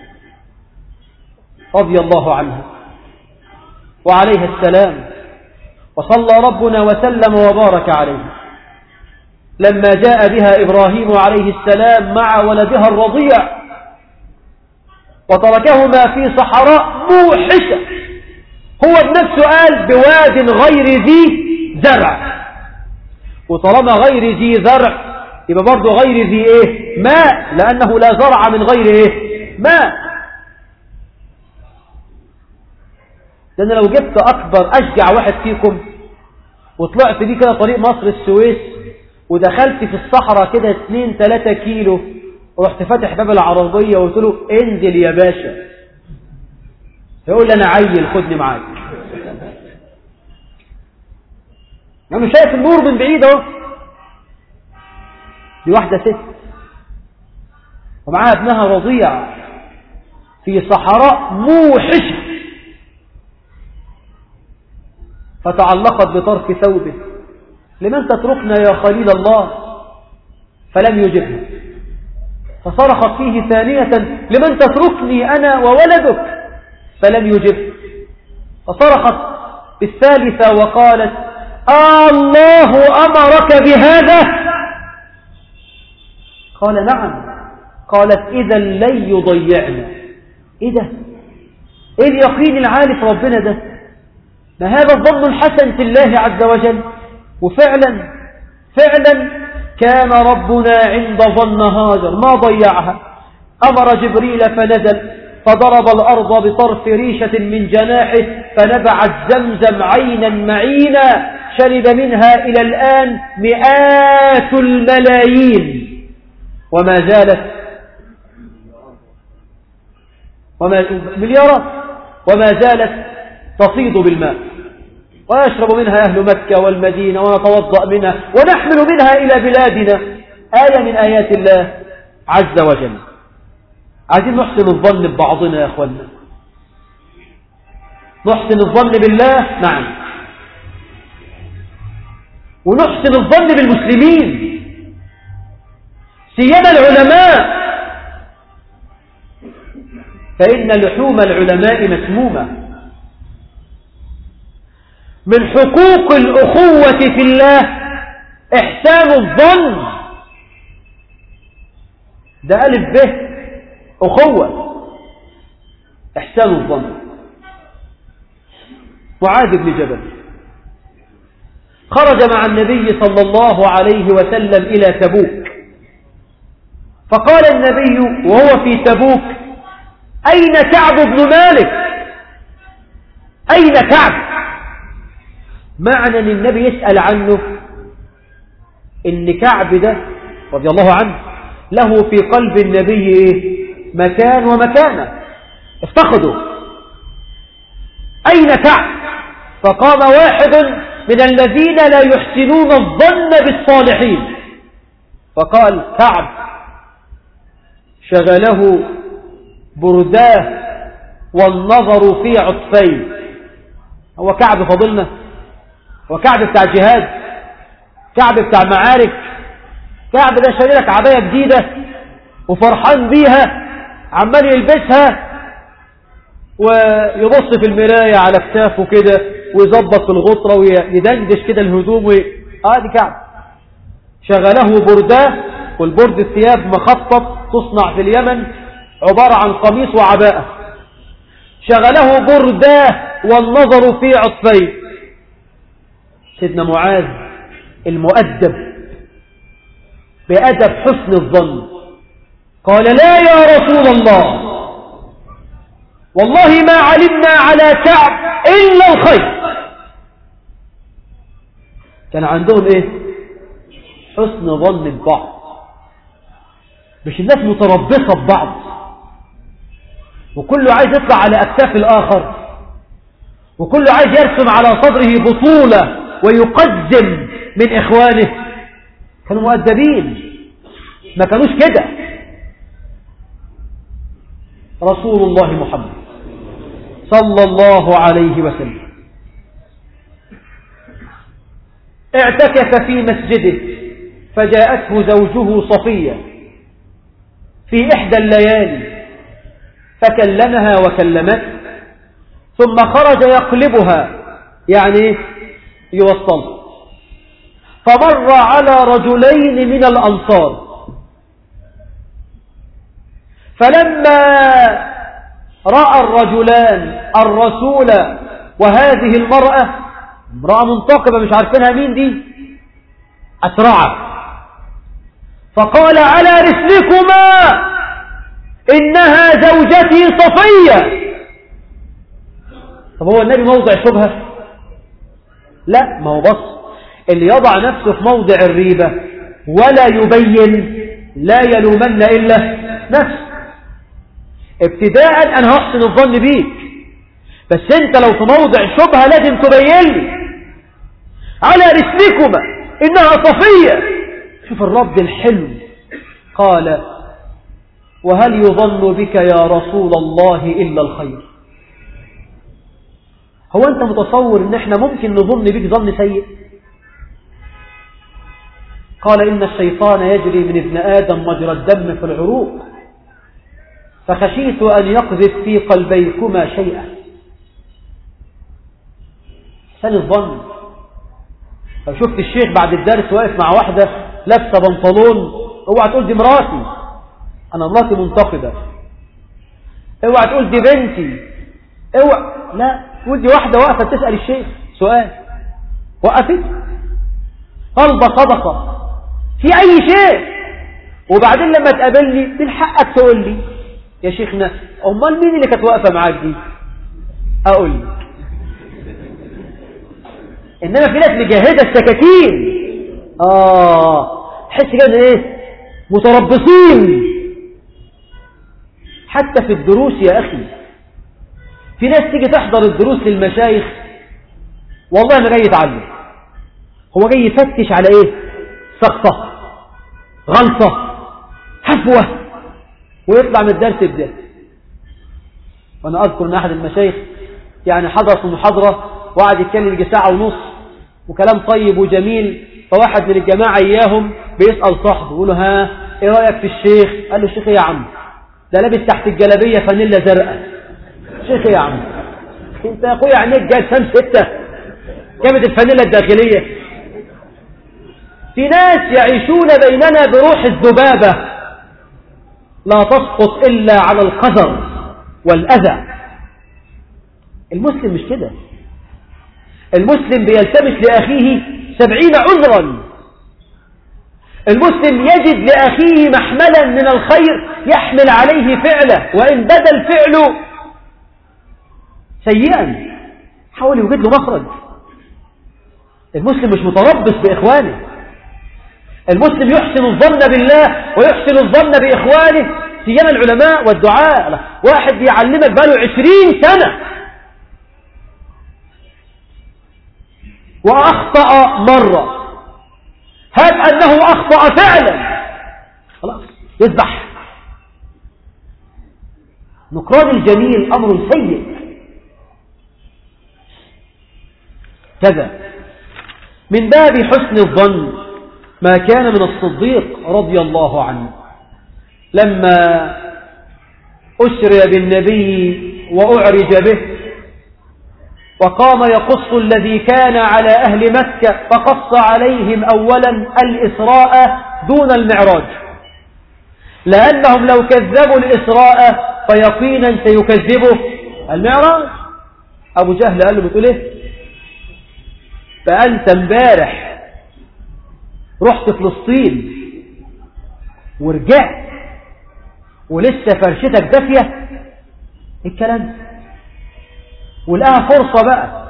رضي الله عنها وعليه السلام وصلى ربنا وسلم وبارك عليه لما جاء بها إبراهيم عليه السلام مع ولدها الرضيع وتركهما في صحراء موحشة هو بنفسه قال بواد غير ذي زرع وطالما غير ذي زرع يبقى برضه غير ذي ايه ماء لأنه لا زرع من غير ايه ماء لأن لو جبت أكبر أشجع واحد فيكم وطلعت بيه كده طريق مصر السويس ودخلت في الصحراء كده 2 3 كيلو ورحت فاتح باب العربية وقلت له انزل يا باشا يقول لي انا عيل خدني معاك انا يعني شايف النور من بعيد اهو دي واحدة ست ومعاها ابنها رضيع في صحراء موحشة فتعلقت بطرف ثوبه لمن تتركنا يا خليل الله فلم يجبها فصرخت فيه ثانية لمن تتركني أنا وولدك فلم يجب فصرخت بالثالثة وقالت آه الله أمرك بهذا قال نعم قالت إذا لن يضيعنا إيه ده إيه اليقين العالي في ربنا ده ما هذا الظن الحسن في الله عز وجل وفعلا فعلا كان ربنا عند ظن هاجر ما ضيعها أمر جبريل فنزل فضرب الأرض بطرف ريشة من جناحه فنبعت زمزم عينا معينا شرب منها إلى الآن مئات الملايين وما زالت وما مليارات وما زالت تفيض بالماء ويشرب منها أهل مكة والمدينة ونتوضأ منها ونحمل منها إلى بلادنا آية من آيات الله عز وجل عايزين نحسن الظن ببعضنا يا أخوانا نحسن الظن بالله نعم ونحسن الظن بالمسلمين سيما العلماء فإن لحوم العلماء مسمومة من حقوق الأخوة في الله إحسان الظن ده ألف به أخوة إحسان الظن معاذ بن جبل خرج مع النبي صلى الله عليه وسلم إلى تبوك فقال النبي وهو في تبوك أين كعب بن مالك أين كعب معنى أن النبي يسأل عنه إن كعب ده رضي الله عنه له في قلب النبي إيه؟ مكان ومكانة افتقدوا أين كعب فقام واحد من الذين لا يحسنون الظن بالصالحين فقال كعب شغله برداه والنظر في عطفين هو كعب فضلنا هو كعب بتاع جهاد كعب بتاع معارك كعب ده شاري عباية جديدة وفرحان بيها عمال يلبسها ويبص في المراية على كتافه كده ويظبط في الغطرة ويدندش كده الهدوم و... اه دي كعب شغله برداه والبرد الثياب مخطط تصنع في اليمن عبارة عن قميص وعباءة شغله برداه والنظر في عطفين سيدنا معاذ المؤدب بأدب حسن الظن قال لا يا رسول الله والله ما علمنا على كعب إلا الخير كان عندهم ايه حسن ظن ببعض مش الناس متربصة ببعض وكله عايز يطلع على أكتاف الآخر وكله عايز يرسم على صدره بطولة ويقدم من إخوانه كانوا مؤدبين ما كانوش كده رسول الله محمد صلى الله عليه وسلم اعتكف في مسجده فجاءته زوجه صفية في إحدى الليالي فكلمها وكلمته ثم خرج يقلبها يعني يوصل فمر على رجلين من الأنصار فلما رأى الرجلان الرسول وهذه المرأة امرأة منتقبة مش عارفينها مين دي أسرع فقال على رسلكما إنها زوجتي صفية طب هو النبي موضع شبهة لا ما هو بص اللي يضع نفسه في موضع الريبة ولا يبين لا يلومن إلا نفسه ابتداء أنا هحسن الظن بيك بس انت لو في موضع شبهة لازم تبين لي على رسلكما إنها صفية شوف الرد الحلو قال وهل يظن بك يا رسول الله إلا الخير هو أنت متصور إن احنا ممكن نظن بك ظن سيء قال إن الشيطان يجري من ابن آدم مجرى الدم في العروق فخشيت أن يقذف في قلبيكما شيئا سن الظن لو شفت الشيخ بعد الدرس واقف مع واحدة لابسة بنطلون اوعى تقول دي مراتي انا مراتي منتقدة اوعى تقول دي بنتي اوعى لا تقول دي واحدة واقفة تسأل الشيخ سؤال وقفت طلبة صدقة في اي شيء وبعدين لما تقابلني من حقك تقول لي يا شيخنا امال مين اللي كانت واقفة معاك دي اقول لك انما في ناس مجهزة السكاكين اه تحس كده ايه متربصين حتى في الدروس يا اخي في ناس تيجي تحضر الدروس للمشايخ والله ما جاي يتعلم هو جاي يفتش على ايه سقطة غلطة حفوة ويطلع من الدرس بده وانا اذكر ان احد المشايخ يعني حضر في محاضرة وقعد يتكلم يجي ساعة ونص وكلام طيب وجميل فواحد من الجماعة اياهم بيسأل صاحبه يقول له ها ايه رأيك في الشيخ قال له الشيخ ايه يا عم ده لابس تحت الجلابية فانيلا زرقاء شيخ ايه يا عم انت يا اخويا عينيك جاي سام ستة جابت الفانيلا الداخلية في ناس يعيشون بيننا بروح الذبابة لا تسقط إلا على القذر والأذى المسلم مش كده المسلم بيلتمس لأخيه سبعين عذرا المسلم يجد لأخيه محملا من الخير يحمل عليه فعله وإن بدا الفعل سيئا حاول يوجد له مخرج المسلم مش متربص بإخوانه المسلم يحسن الظن بالله ويحسن الظن بإخوانه سيما العلماء والدعاء واحد يعلمك بقاله عشرين سنة وأخطأ مرة هات أنه أخطأ فعلا خلاص يذبح نكران الجميل أمر سيء كذا من باب حسن الظن ما كان من الصديق رضي الله عنه لما أسري بالنبي وأعرج به وقام يقص الذي كان على أهل مكة فقص عليهم أولا الإسراء دون المعراج لأنهم لو كذبوا الإسراء فيقينا سيكذبوا المعراج أبو جهل قال له بتقول إيه فأنت امبارح رحت فلسطين ورجعت ولسه فرشتك دافية الكلام ولقاها فرصة بقى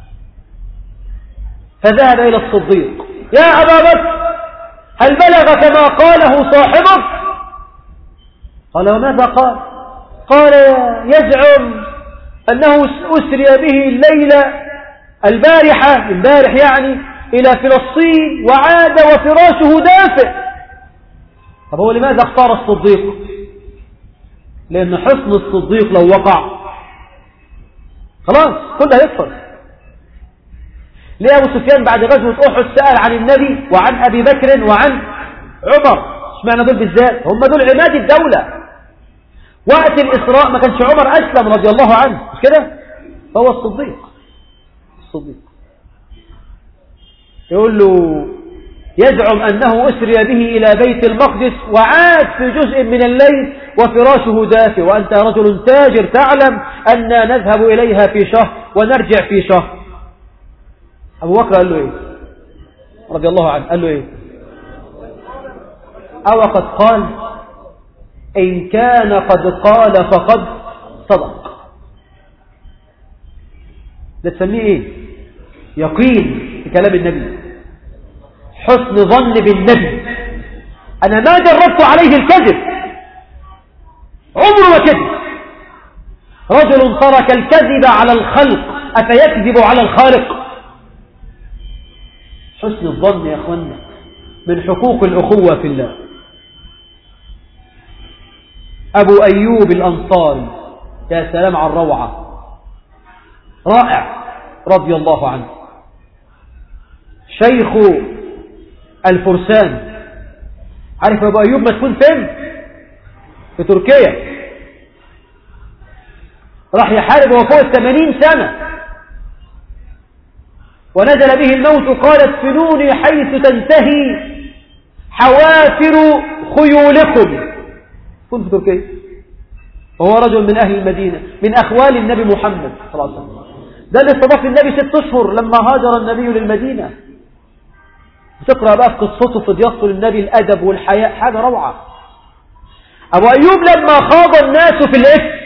فذهب إلى الصديق يا أبا بكر هل بلغك ما قاله صاحبك قال وماذا قال قال يزعم أنه أسري به الليلة البارحة البارح يعني إلى فلسطين وعاد وفراشه دافئ طب هو لماذا اختار الصديق لأن حسن الصديق لو وقع خلاص كله هيكفر ليه أبو سفيان بعد غزوة أحد سأل عن النبي وعن أبي بكر وعن عمر اشمعنى دول بالذات هم دول عماد الدولة وقت الإسراء ما كانش عمر أسلم رضي الله عنه مش كده فهو الصديق الصديق يقول له يزعم أنه أسري به إلى بيت المقدس وعاد في جزء من الليل وفراشه دافئ وأنت رجل تاجر تعلم أننا نذهب إليها في شهر ونرجع في شهر أبو بكر قال له إيه رضي الله عنه قال له إيه أو قد قال إن كان قد قال فقد صدق ده تسميه إيه يقين في كلام النبي حسن ظن بالنبي أنا ما جربت عليه الكذب عمره ما كذب رجل ترك الكذب على الخلق أفيكذب على الخالق حسن الظن يا أخوانا من حقوق الأخوة في الله أبو أيوب الأنصاري يا سلام على الروعة رائع رضي الله عنه شيخ الفرسان عارف أبو أيوب مسكون فين في تركيا راح يحارب وهو فوق الثمانين سنة ونزل به الموت قال ادفنوني حيث تنتهي حوافر خيولكم كنت في تركيا وهو رجل من أهل المدينة من أخوال النبي محمد صلى الله عليه وسلم ده اللي استضاف النبي ست أشهر لما هاجر النبي للمدينة تقرأ بقى في قصته في ضيافته للنبي الأدب والحياء حاجة روعة أبو أيوب لما خاض الناس في الإفك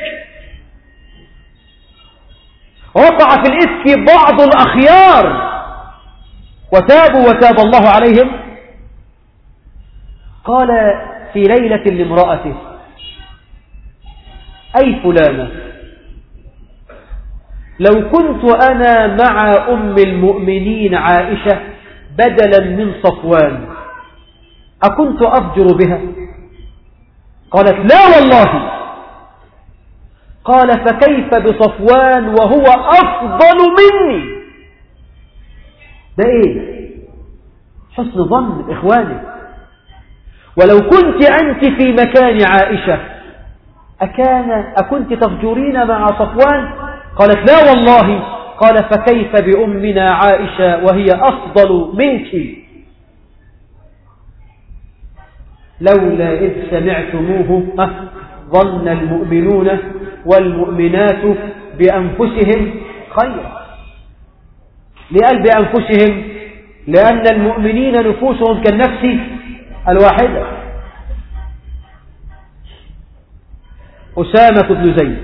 وقع في الإفك بعض الأخيار وتابوا وتاب الله عليهم قال في ليلة لامرأته أي فلانة لو كنت أنا مع أم المؤمنين عائشة بدلا من صفوان أكنت أفجر بها قالت لا والله قال فكيف بصفوان وهو أفضل مني ده إيه حسن ظن إخواني ولو كنت أنت في مكان عائشة أكان أكنت تفجرين مع صفوان قالت لا والله قال فكيف بأمنا عائشة وهي أفضل منك لولا إذ سمعتموه ظن المؤمنون والمؤمنات بأنفسهم خيرا لقال بأنفسهم لأن المؤمنين نفوسهم كالنفس الواحدة أسامة بن زيد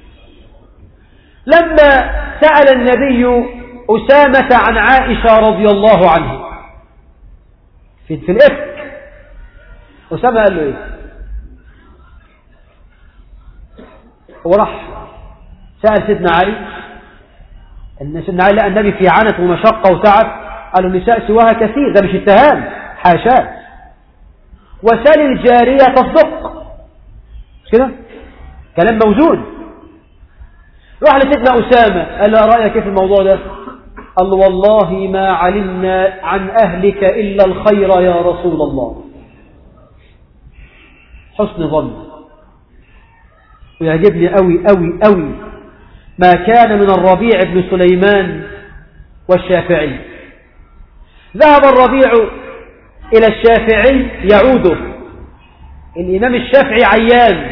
لما سأل النبي أسامة عن عائشة رضي الله عنه في, في الإفك أسامة قال له إيه وراح سأل سيدنا علي ان سيدنا علي لقى النبي في عنت ومشقة وتعب قالوا النساء سواها كثير ده مش اتهام حاشاه وسال الجارية تصدق مش كده كلام موجود راح لسيدنا أسامة قال له رأيك كيف الموضوع ده قال له والله ما علمنا عن أهلك إلا الخير يا رسول الله حسن ظن ويعجبني قوي قوي قوي ما كان من الربيع بن سليمان والشافعي ذهب الربيع إلى الشافعي يعوده الإمام الشافعي عيان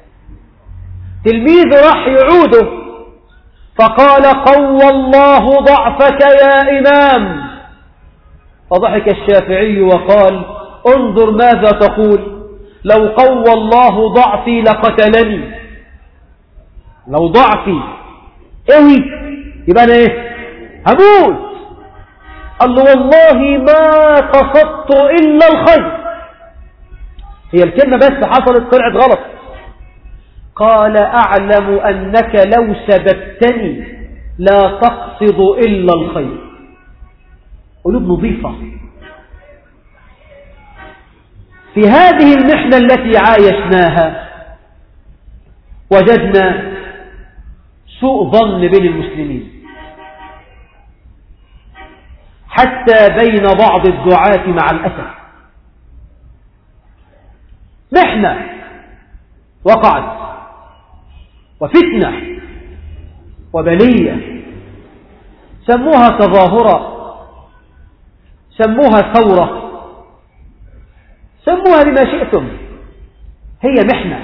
تلميذ راح يعوده فقال قوى الله ضعفك يا إمام فضحك الشافعي وقال انظر ماذا تقول لو قوى الله ضعفي لقتلني لو ضعفي اوي يبقى انا ايه هموت قال له والله ما قصدت الا الخير هي الكلمة بس حصلت طلعت غلط قال اعلم انك لو سببتني لا تقصد الا الخير قلوب نظيفة في هذه المحنة التي عايشناها وجدنا سوء ظن بين المسلمين حتى بين بعض الدعاة مع الأسف محنة وقعت وفتنة وبلية سموها تظاهرة سموها ثورة سموها بما شئتم هي محنة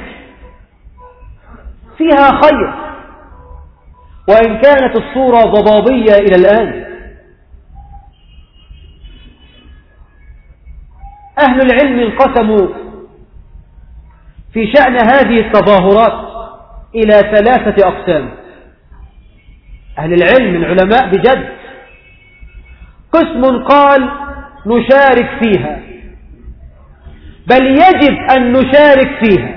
فيها خير وإن كانت الصورة ضبابية إلى الآن أهل العلم انقسموا في شأن هذه التظاهرات إلى ثلاثة أقسام أهل العلم العلماء بجد قسم قال نشارك فيها بل يجب أن نشارك فيها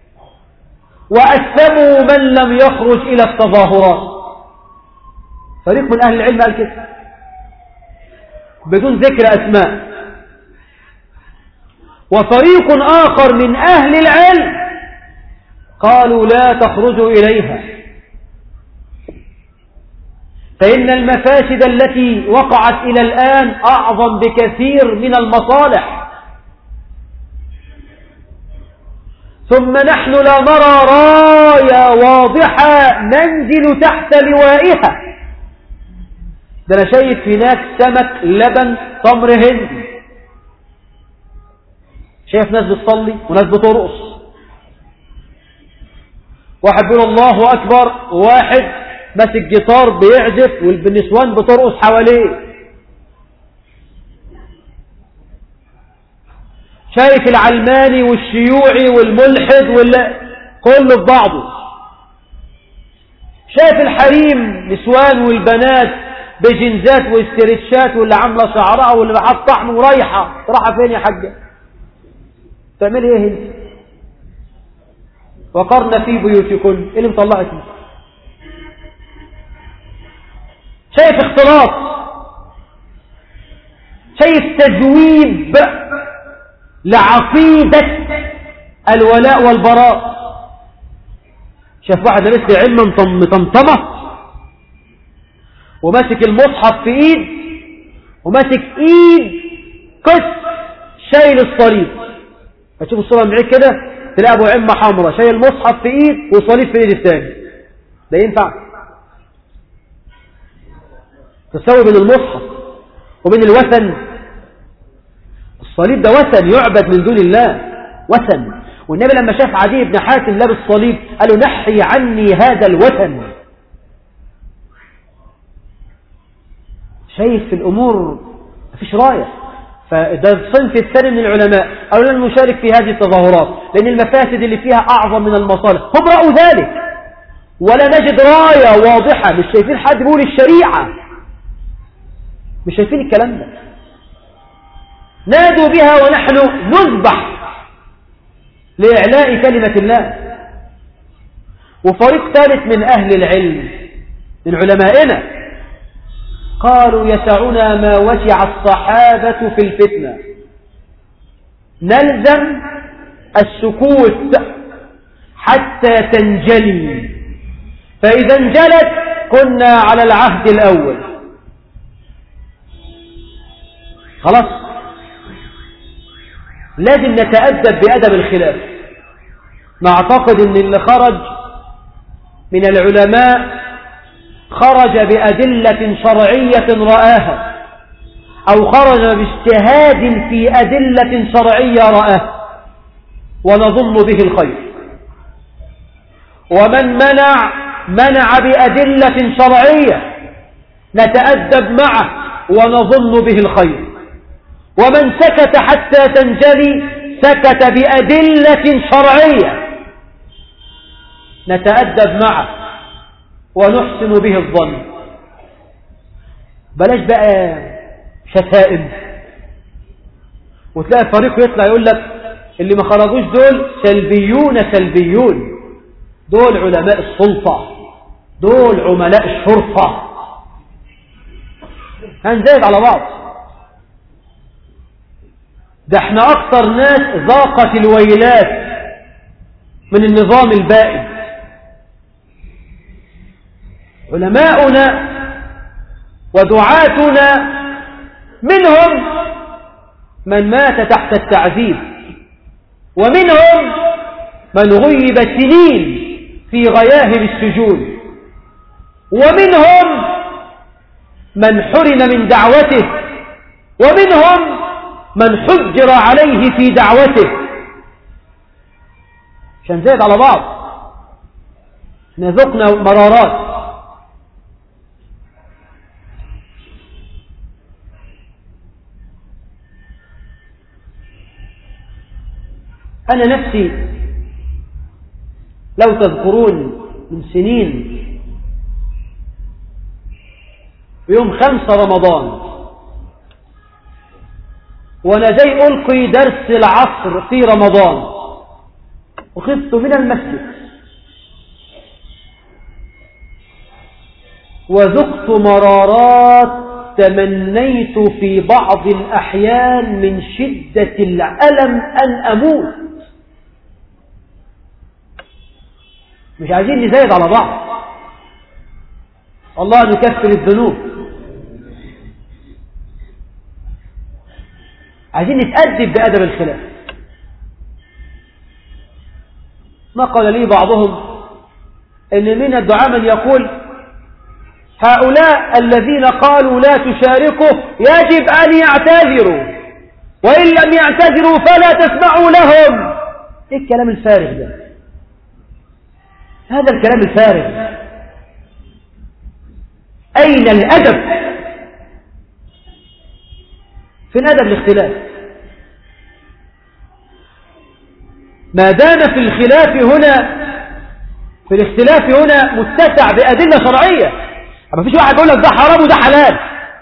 وأسلموا من لم يخرج إلى التظاهرات فريق من أهل العلم قال كده بدون ذكر أسماء وفريق آخر من أهل العلم قالوا لا تخرجوا إليها فإن المفاسد التي وقعت إلى الآن أعظم بكثير من المصالح ثم نحن لا نرى راية واضحة ننزل تحت لوائها ده أنا شايف هناك سمك لبن تمر هندي شايف ناس بتصلي وناس بترقص واحد بيقول الله أكبر وواحد ماسك جيتار بيعزف والنسوان بترقص حواليه شايف العلماني والشيوعي والملحد ولا كله في بعضه شايف الحريم نسوان والبنات بجنزات واسترتشات واللي عامله شعرها واللي بحط طعم ورايحه رايحه فين يا حاجه تعملي ايه انت وقرن في بيوتكن ايه اللي مطلعك شايف اختلاط شايف تزويب لعقيدة الولاء والبراء شاف واحد لابس علم مطمطمة وماسك المصحف في ايد وماسك ايد قس شايل الصليب هتشوف الصورة من بعيد كده تلاقي ابو عمة حمراء شايل المصحف في ايد وصليب في ايد الثاني ده ينفع تسوي بين المصحف وبين الوثن الصليب ده وثن يعبد من دون الله وثن والنبي لما شاف عدي بن حاتم لابس صليب قال له نحي عني هذا الوثن شايف في الأمور مفيش راية فده الصنف الثاني من العلماء قالوا لن نشارك في هذه التظاهرات لأن المفاسد اللي فيها أعظم من المصالح هم رأوا ذلك ولا نجد راية واضحة مش شايفين حد بيقول الشريعة مش شايفين الكلام ده نادوا بها ونحن نذبح لإعلاء كلمة الله وفريق ثالث من أهل العلم من علمائنا قالوا يسعنا ما وسع الصحابة في الفتنة نلزم السكوت حتى تنجلي فإذا انجلت كنا على العهد الأول خلاص لازم نتأدب بأدب الخلاف نعتقد ان اللي خرج من العلماء خرج بأدلة شرعية رآها أو خرج باجتهاد في أدلة شرعية رآها ونظن به الخير ومن منع منع بأدلة شرعية نتأدب معه ونظن به الخير ومن سكت حتى تنجلي سكت بأدلة شرعية نتأدب معه ونحسن به الظن بلاش بقى شتائم وتلاقي فريق يطلع يقول لك اللي ما خرجوش دول سلبيون سلبيون دول علماء السلطة دول عملاء الشرطة هنزايد على بعض ده احنا اكثر ناس ذاقت الويلات من النظام البائد علماؤنا ودعاتنا منهم من مات تحت التعذيب ومنهم من غيب سنين في غياهب السجون ومنهم من حرم من دعوته ومنهم من حجر عليه في دعوته عشان زيد على بعض نذقنا مرارات أنا نفسي لو تذكرون من سنين في يوم خمسة رمضان وأنا جاي ألقي درس العصر في رمضان وخذت من المسجد وذقت مرارات تمنيت في بعض الأحيان من شدة الألم أن أموت مش عايزين نزايد على بعض الله نكفر الذنوب عايزين نتأدب بأدب الخلاف نقل لي بعضهم ان من الدعاء من يقول هؤلاء الذين قالوا لا تشاركوا يجب أن يعتذروا وإن لم يعتذروا فلا تسمعوا لهم ايه الكلام الفارغ ده هذا الكلام الفارغ أين الأدب فين أدب الاختلاف ما دام في الخلاف هنا في الاختلاف هنا متسع بأدلة شرعية ما فيش واحد يقول لك ده حرام وده حلال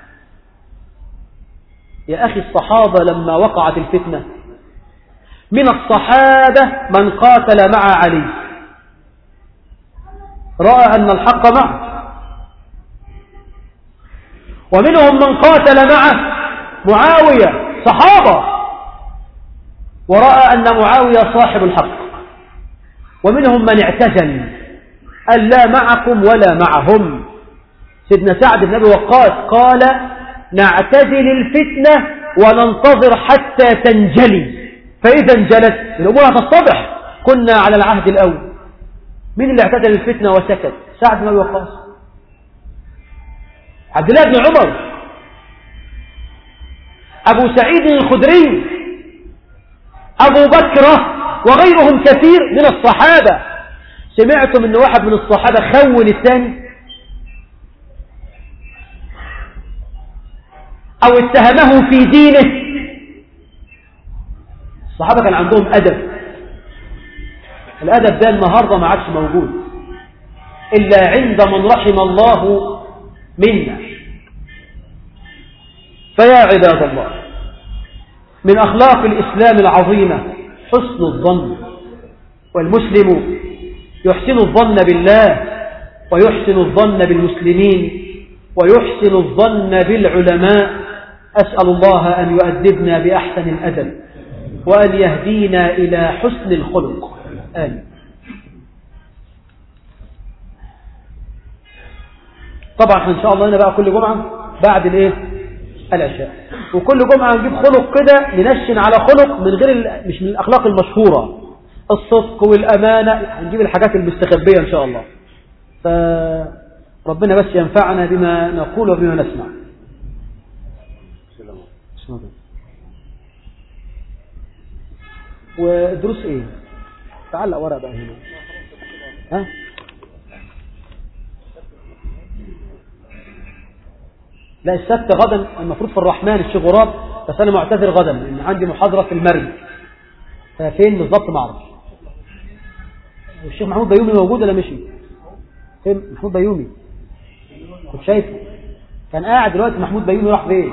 يا أخي الصحابة لما وقعت الفتنة من الصحابة من قاتل مع علي رأى أن الحق معه ومنهم من قاتل معه معاوية صحابة ورأى أن معاوية صاحب الحق ومنهم من اعتزل قال لا معكم ولا معهم سيدنا سعد بن أبي وقاص قال نعتزل الفتنة وننتظر حتى تنجلي فإذا انجلت الأمور هتتضح كنا على العهد الأول مين اللي اعتدل الفتنة وسكت سعد بن أبي وقاص عبد الله بن عمر أبو سعيد الخدري أبو بكر وغيرهم كثير من الصحابة سمعتم أن واحد من الصحابة خون الثاني أو اتهمه في دينه الصحابة كان عندهم أدب الأدب ده النهاردة ما عادش موجود إلا عند من رحم الله منا فيا عباد الله من أخلاق الإسلام العظيمة حسن الظن والمسلم يحسن الظن بالله ويحسن الظن بالمسلمين ويحسن الظن بالعلماء أسأل الله أن يؤدبنا بأحسن الأدب وأن يهدينا إلى حسن الخلق آمين طبعا إن شاء الله هنا بقى كل جمعة بعد الايه العشاء وكل جمعة نجيب خلق كده ننشن على خلق من غير مش من الأخلاق المشهورة الصدق والأمانة هنجيب الحاجات المستخبية إن شاء الله فربنا بس ينفعنا بما نقول وبما نسمع ودروس ايه تعلق ورق بقى هنا ها لا السبت غدا المفروض في الرحمن الشيخ غراب بس انا معتذر غدا لان عندي محاضرة في المرج فين بالضبط ما اعرفش الشيخ محمود بيومي موجود ولا مشي فين محمود بيومي كنت شايفه كان قاعد دلوقتي محمود بيومي راح فين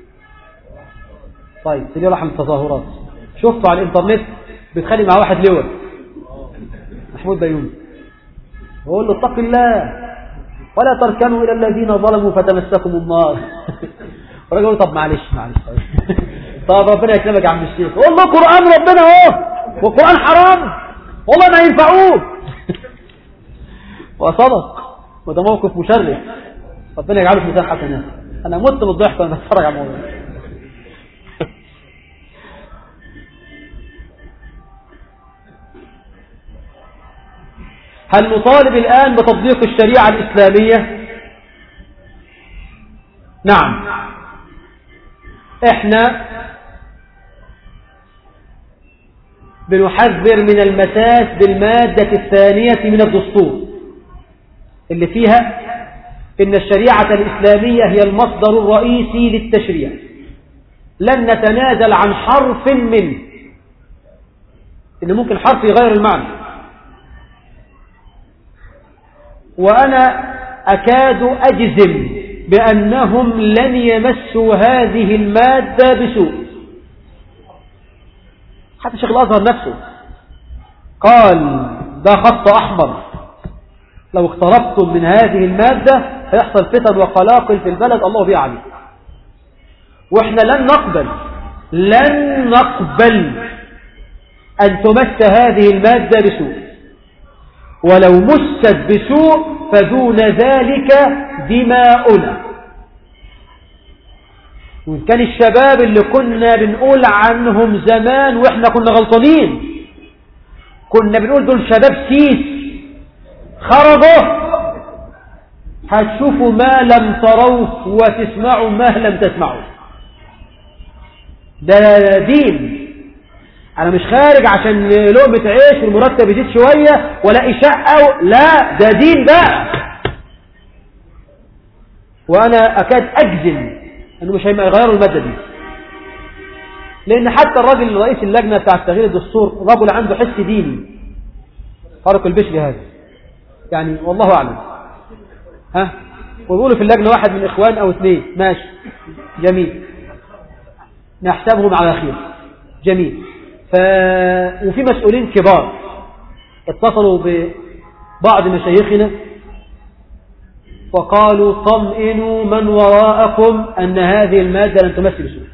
طيب سيدي راح من التظاهرات شفته على الانترنت بيتخانق مع واحد لواء محمود بيومي بقول له اتق الله ولا تركنوا الى الذين ظلموا فتمسكم النار الراجل يقول طب معلش معلش طب ربنا يكرمك يا عم الشيخ قول له قران ربنا اهو والقران حرام والله ما ينفعوه وصدق وده موقف مشرف ربنا يجعله في ميزان حسنات انا مت من الضحك وانا بتفرج على الموضوع هل نطالب الآن بتطبيق الشريعة الإسلامية نعم احنا بنحذر من المساس بالمادة الثانية من الدستور اللي فيها إن الشريعة الإسلامية هي المصدر الرئيسي للتشريع لن نتنازل عن حرف منه إن ممكن حرف يغير المعنى وأنا أكاد أجزم بأنهم لن يمسوا هذه المادة بسوء حتى شيخ الأزهر نفسه قال ده خط أحمر لو اقتربتم من هذه المادة هيحصل فتن وقلاقل في البلد الله بيه عليه واحنا لن نقبل لن نقبل أن تمس هذه المادة بسوء ولو مست بسوء فدون ذلك دماؤنا وإن كان الشباب اللي كنا بنقول عنهم زمان وإحنا كنا غلطانين كنا بنقول دول شباب سيس خرجوا هتشوفوا ما لم تروه وتسمعوا ما لم تسمعوا ده دين انا مش خارج عشان لقمة عيش والمرتب يزيد شوية ولا شقة لا ده دين بقى وانا اكاد اجزم انه مش هيغيروا المادة دي لان حتى الراجل رئيس اللجنة بتاع تغيير الدستور رجل عنده حس ديني طارق البشري هذا يعني والله اعلم ها ويقولوا في اللجنة واحد من اخوان او اثنين ماشي جميل نحسبهم على خير جميل ف... وفي مسؤولين كبار اتصلوا ببعض مشايخنا وقالوا طمئنوا من وراءكم أن هذه المادة لن تمثل سوء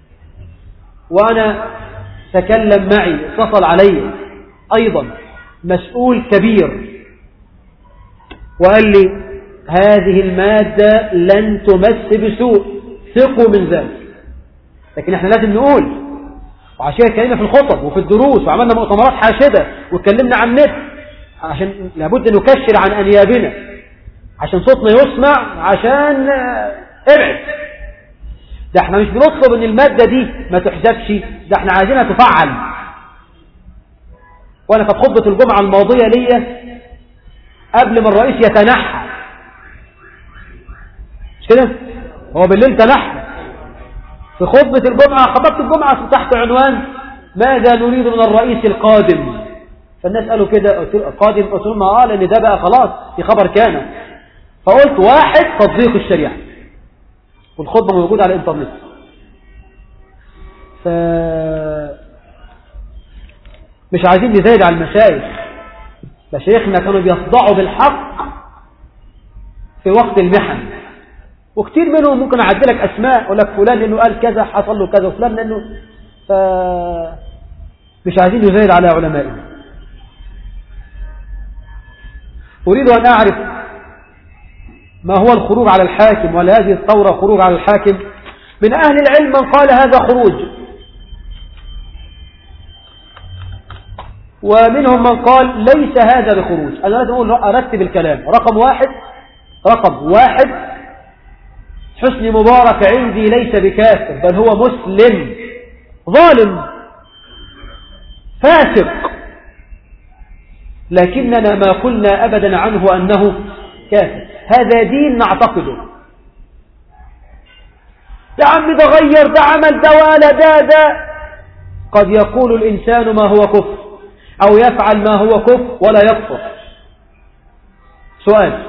وأنا تكلم معي اتصل علي أيضا مسؤول كبير وقال لي هذه المادة لن تمس بسوء ثقوا من ذلك لكن احنا لازم نقول وعشان كده اتكلمنا في الخطب وفي الدروس وعملنا مؤتمرات حاشدة واتكلمنا عن النت عشان لابد نكشر عن أنيابنا عشان صوتنا يسمع عشان آه، ابعد ده احنا مش بنطلب ان المادة دي ما تحذفش ده احنا عايزينها تفعل وانا في خطبة الجمعة الماضية ليا قبل ما الرئيس يتنحى مش كده هو بالليل تنحى في خطبة الجمعة خطبت الجمعة تحت عنوان ماذا نريد من الرئيس القادم فالناس قالوا كده قلت له قادم قلت لهم اه لان ده بقى خلاص في خبر كان فقلت واحد تطبيق الشريعة والخطبة موجودة على الانترنت ف مش عايزين نزايد على المشايخ مشايخنا كانوا بيصدعوا بالحق في وقت المحن وكتير منهم ممكن اعدلك اسماء اقول لك فلان لانه قال كذا حصل له كذا وفلان لانه ف مش عايزين نزايد على علمائنا اريد ان اعرف ما هو الخروج على الحاكم ولا هذه الثورة خروج على الحاكم من أهل العلم من قال هذا خروج ومنهم من قال ليس هذا بخروج أنا لازم أقول أرتب الكلام رقم واحد رقم واحد حسن مبارك عندي ليس بكافر بل هو مسلم ظالم فاسق لكننا ما قلنا أبدا عنه أنه كافر هذا دين نعتقده ده عم ده غير ده عمل ده ولا ده ده قد يقول الإنسان ما هو كفر أو يفعل ما هو كفر ولا يكفر سؤال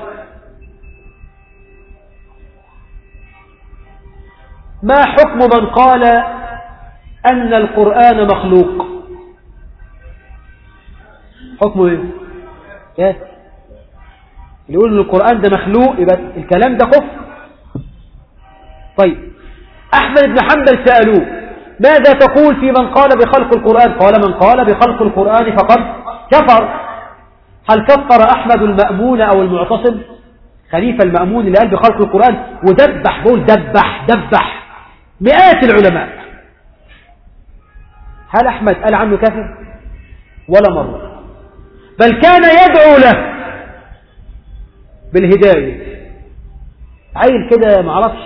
ما حكم من قال أن القرآن مخلوق حكمه ايه اللي يقول ان القرآن ده مخلوق يبقى الكلام ده كفر طيب أحمد بن حنبل سألوه ماذا تقول في من قال بخلق القرآن قال من قال بخلق القرآن فقد كفر هل كفر أحمد المأمون أو المعتصم خليفة المأمون اللي قال بخلق القرآن ودبح بقول دبح دبح مئات العلماء هل أحمد قال عنه كافر ولا مرة بل كان يدعو له بالهداية عيل كده معرفش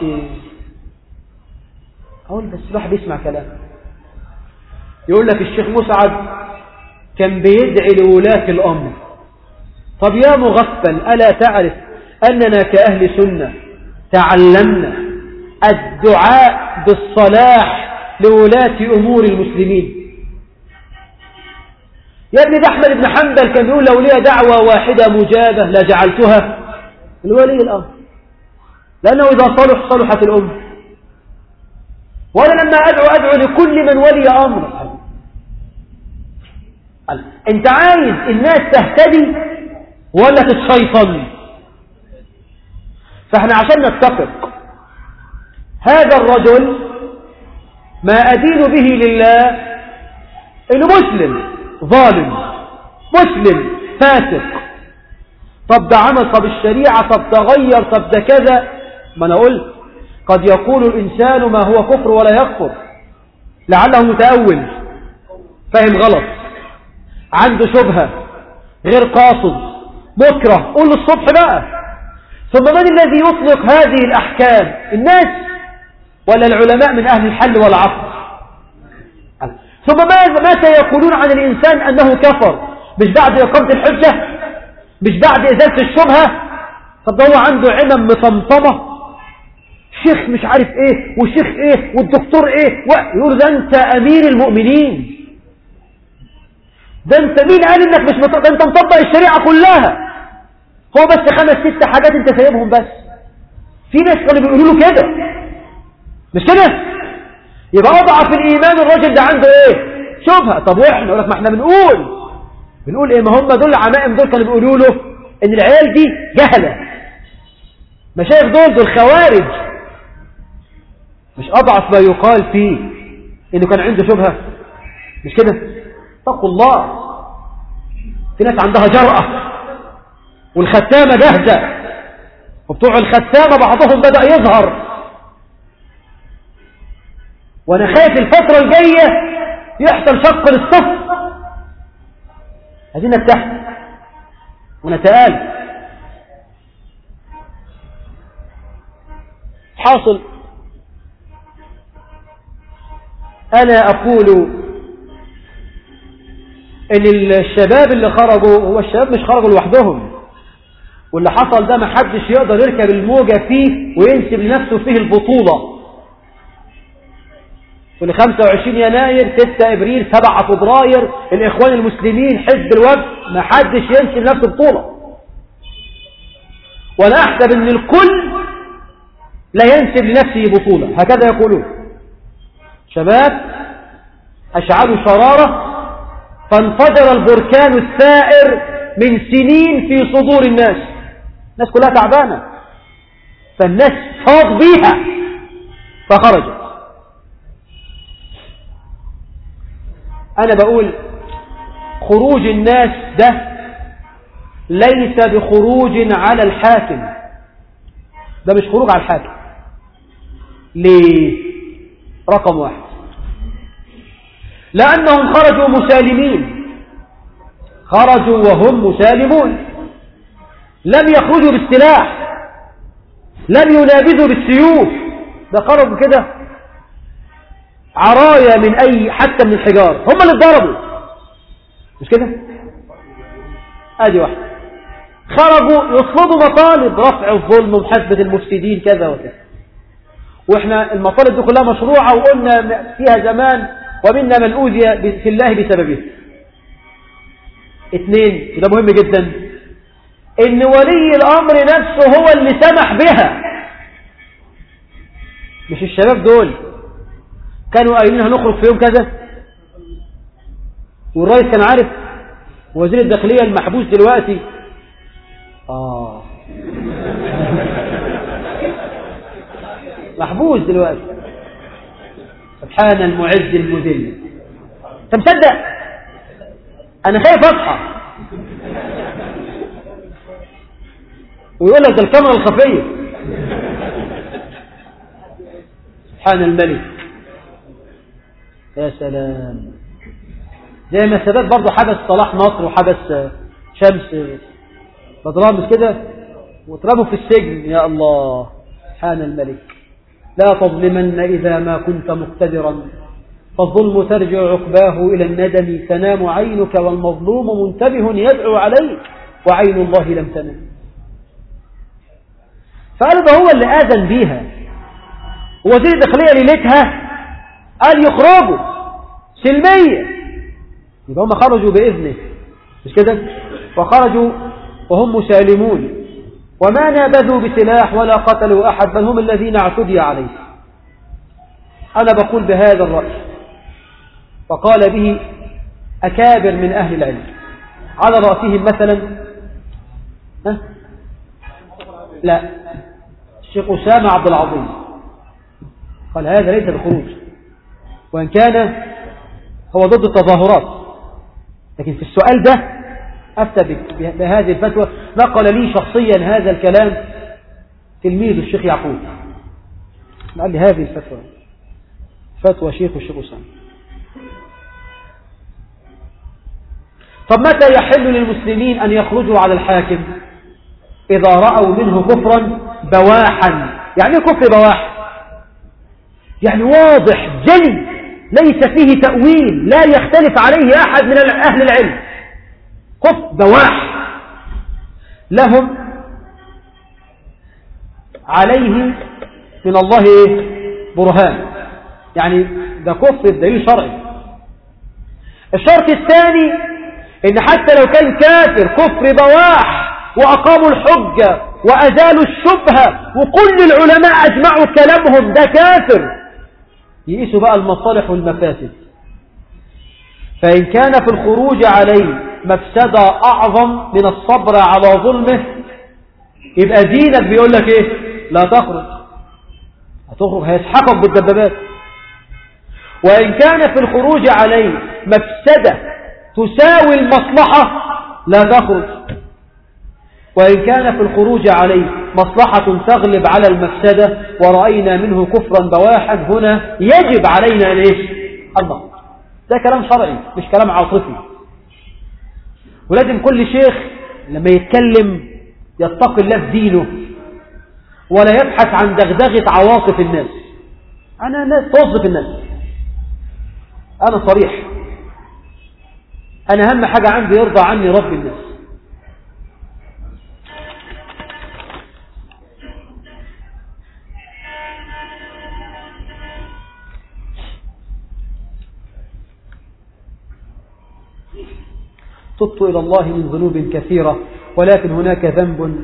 أقول بس الواحد يسمع كلام يقول لك الشيخ مسعد كان بيدعي لولاة الأمر طب يا مغفل ألا تعرف أننا كأهل سنة تعلمنا الدعاء بالصلاح لولاة أمور المسلمين يا ابن ده أحمد بن حنبل كان يقول لو لي دعوة واحدة مجابة لجعلتها الولي الأمر لأنه إذا صلح صلحت الأمة وأنا لما أدعو أدعو لكل من ولي أمر أنت عايز الناس تهتدي ولا تتشيطن فاحنا عشان نتفق هذا الرجل ما أدين به لله إنه مسلم ظالم مسلم فاسق طب ده عمل طب الشريعة طب ده غير طب ده كذا ما أنا قلت قد يقول الإنسان ما هو كفر ولا يكفر لعله متأول فهم غلط عنده شبهة غير قاصد مكره قول الصبح بقى ثم من الذي يطلق هذه الأحكام الناس ولا العلماء من أهل الحل والعقل ثم ماذا ما سيقولون عن الإنسان أنه كفر مش بعد إقامة الحجة مش بعد إزالة الشبهة طب هو عنده عمم مطمطمة شيخ مش عارف ايه وشيخ ايه والدكتور ايه يقول ده انت امير المؤمنين ده انت مين قال انك مش مطبق ده انت مطبق الشريعة كلها هو بس خمس ست حاجات انت سايبهم بس في ناس كانوا بيقولوا له كده مش كده يبقى اضعف الايمان الراجل ده عنده ايه شبهه طب واحنا يقول لك ما احنا بنقول بنقول ايه ما هم دول العمائم دول كانوا بيقولوا له ان العيال دي جهله مشايخ دول دول خوارج مش اضعف ما يقال فيه انه كان عنده شبهه مش كده اتقوا الله في ناس عندها جرأة والختامة جاهزة وبتوع الختامة بعضهم بدأ يظهر وانا خايف الفترة الجاية يحصل شق للصف عايزين نتحد ونتآلف حاصل أنا أقول إن الشباب اللي خرجوا هو الشباب مش خرجوا لوحدهم واللي حصل ده محدش يقدر يركب الموجة فيه وينسب لنفسه فيه البطولة في 25 يناير 6 ابريل 7 فبراير الاخوان المسلمين حزب الوفد ما حدش ينسب نفسه بطولة وانا احسب ان الكل لا ينسب لنفسه بطولة هكذا يقولون شباب اشعلوا شرارة فانفجر البركان الثائر من سنين في صدور الناس الناس كلها تعبانة فالناس فاض بيها فخرجت أنا بقول خروج الناس ده ليس بخروج على الحاكم ده مش خروج على الحاكم ليه رقم واحد لأنهم خرجوا مسالمين خرجوا وهم مسالمون لم يخرجوا بالسلاح لم ينابذوا بالسيوف ده خرجوا كده عرايا من أي حتى من الحجار هم اللي اتضربوا مش كده ادي واحدة خرجوا يطلبوا مطالب رفع الظلم ومحاسبة المفسدين كذا وكذا واحنا المطالب دي كلها مشروعة وقلنا فيها زمان ومنا من أوذي في الله بسببه اثنين وده مهم جدا ان ولي الامر نفسه هو اللي سمح بها مش الشباب دول كانوا قايلين هنخرج في يوم كذا والرئيس كان عارف وزير الداخلية المحبوس دلوقتي آه محبوس دلوقتي سبحان المعز المذل انت مصدق انا خايف اصحى ويقول لك ده الكاميرا الخفيه سبحان الملك يا سلام زي ما السادات برضه حبس صلاح نصر وحبس شمس بدران مش كده واترموا في السجن يا الله سبحان الملك لا تظلمن إذا ما كنت مقتدرا فالظلم ترجع عقباه إلى الندم تنام عينك والمظلوم منتبه يدعو عليك وعين الله لم تنم فقال ده هو اللي آذن بيها وزير الداخلية ليلتها قال يخرجوا سلمية يبقى هم خرجوا بإذنه مش كده وخرجوا وهم مسالمون وما نابذوا بسلاح ولا قتلوا أحد بل هم الذين اعتدي عليه أنا بقول بهذا الرأي وقال به أكابر من أهل العلم على رأسهم مثلا ها؟ لا الشيخ أسامة عبد العظيم قال هذا ليس بخروج وإن كان هو ضد التظاهرات لكن في السؤال ده أفتى بهذه الفتوى نقل لي شخصيا هذا الكلام تلميذ الشيخ يعقوب قال لي هذه الفتوى فتوى شيخ الشيخ أسامة طب متى يحل للمسلمين أن يخرجوا على الحاكم إذا رأوا منه كفرا بواحا يعني كفر بواح يعني واضح جلي ليس فيه تأويل لا يختلف عليه أحد من أهل العلم كفر بواح لهم عليه من الله إيه؟ برهان يعني ده كفر دليل شرعي الشرط الثاني ان حتى لو كان كافر كفر بواح واقاموا الحجة وازالوا الشبهة وكل العلماء اجمعوا كلامهم ده كافر يقيسوا بقى المصالح والمفاسد فإن كان في الخروج عليه مفسدة أعظم من الصبر على ظلمه يبقى دينك بيقول لك إيه لا تخرج هتخرج هيسحقك بالدبابات وإن كان في الخروج عليه مفسدة تساوي المصلحة لا تخرج وإن كان في الخروج عليه مصلحة تغلب على المفسدة ورأينا منه كفرا بواحا هنا يجب علينا أن إيش النقد ده كلام شرعي مش كلام عاطفي ولازم كل شيخ لما يتكلم يتقي الله في دينه ولا يبحث عن دغدغة عواطف الناس أنا ناس توظف الناس أنا صريح أنا أهم حاجة عندي يرضى عني رب الناس تبت إلى الله من ذنوب كثيرة ولكن هناك ذنب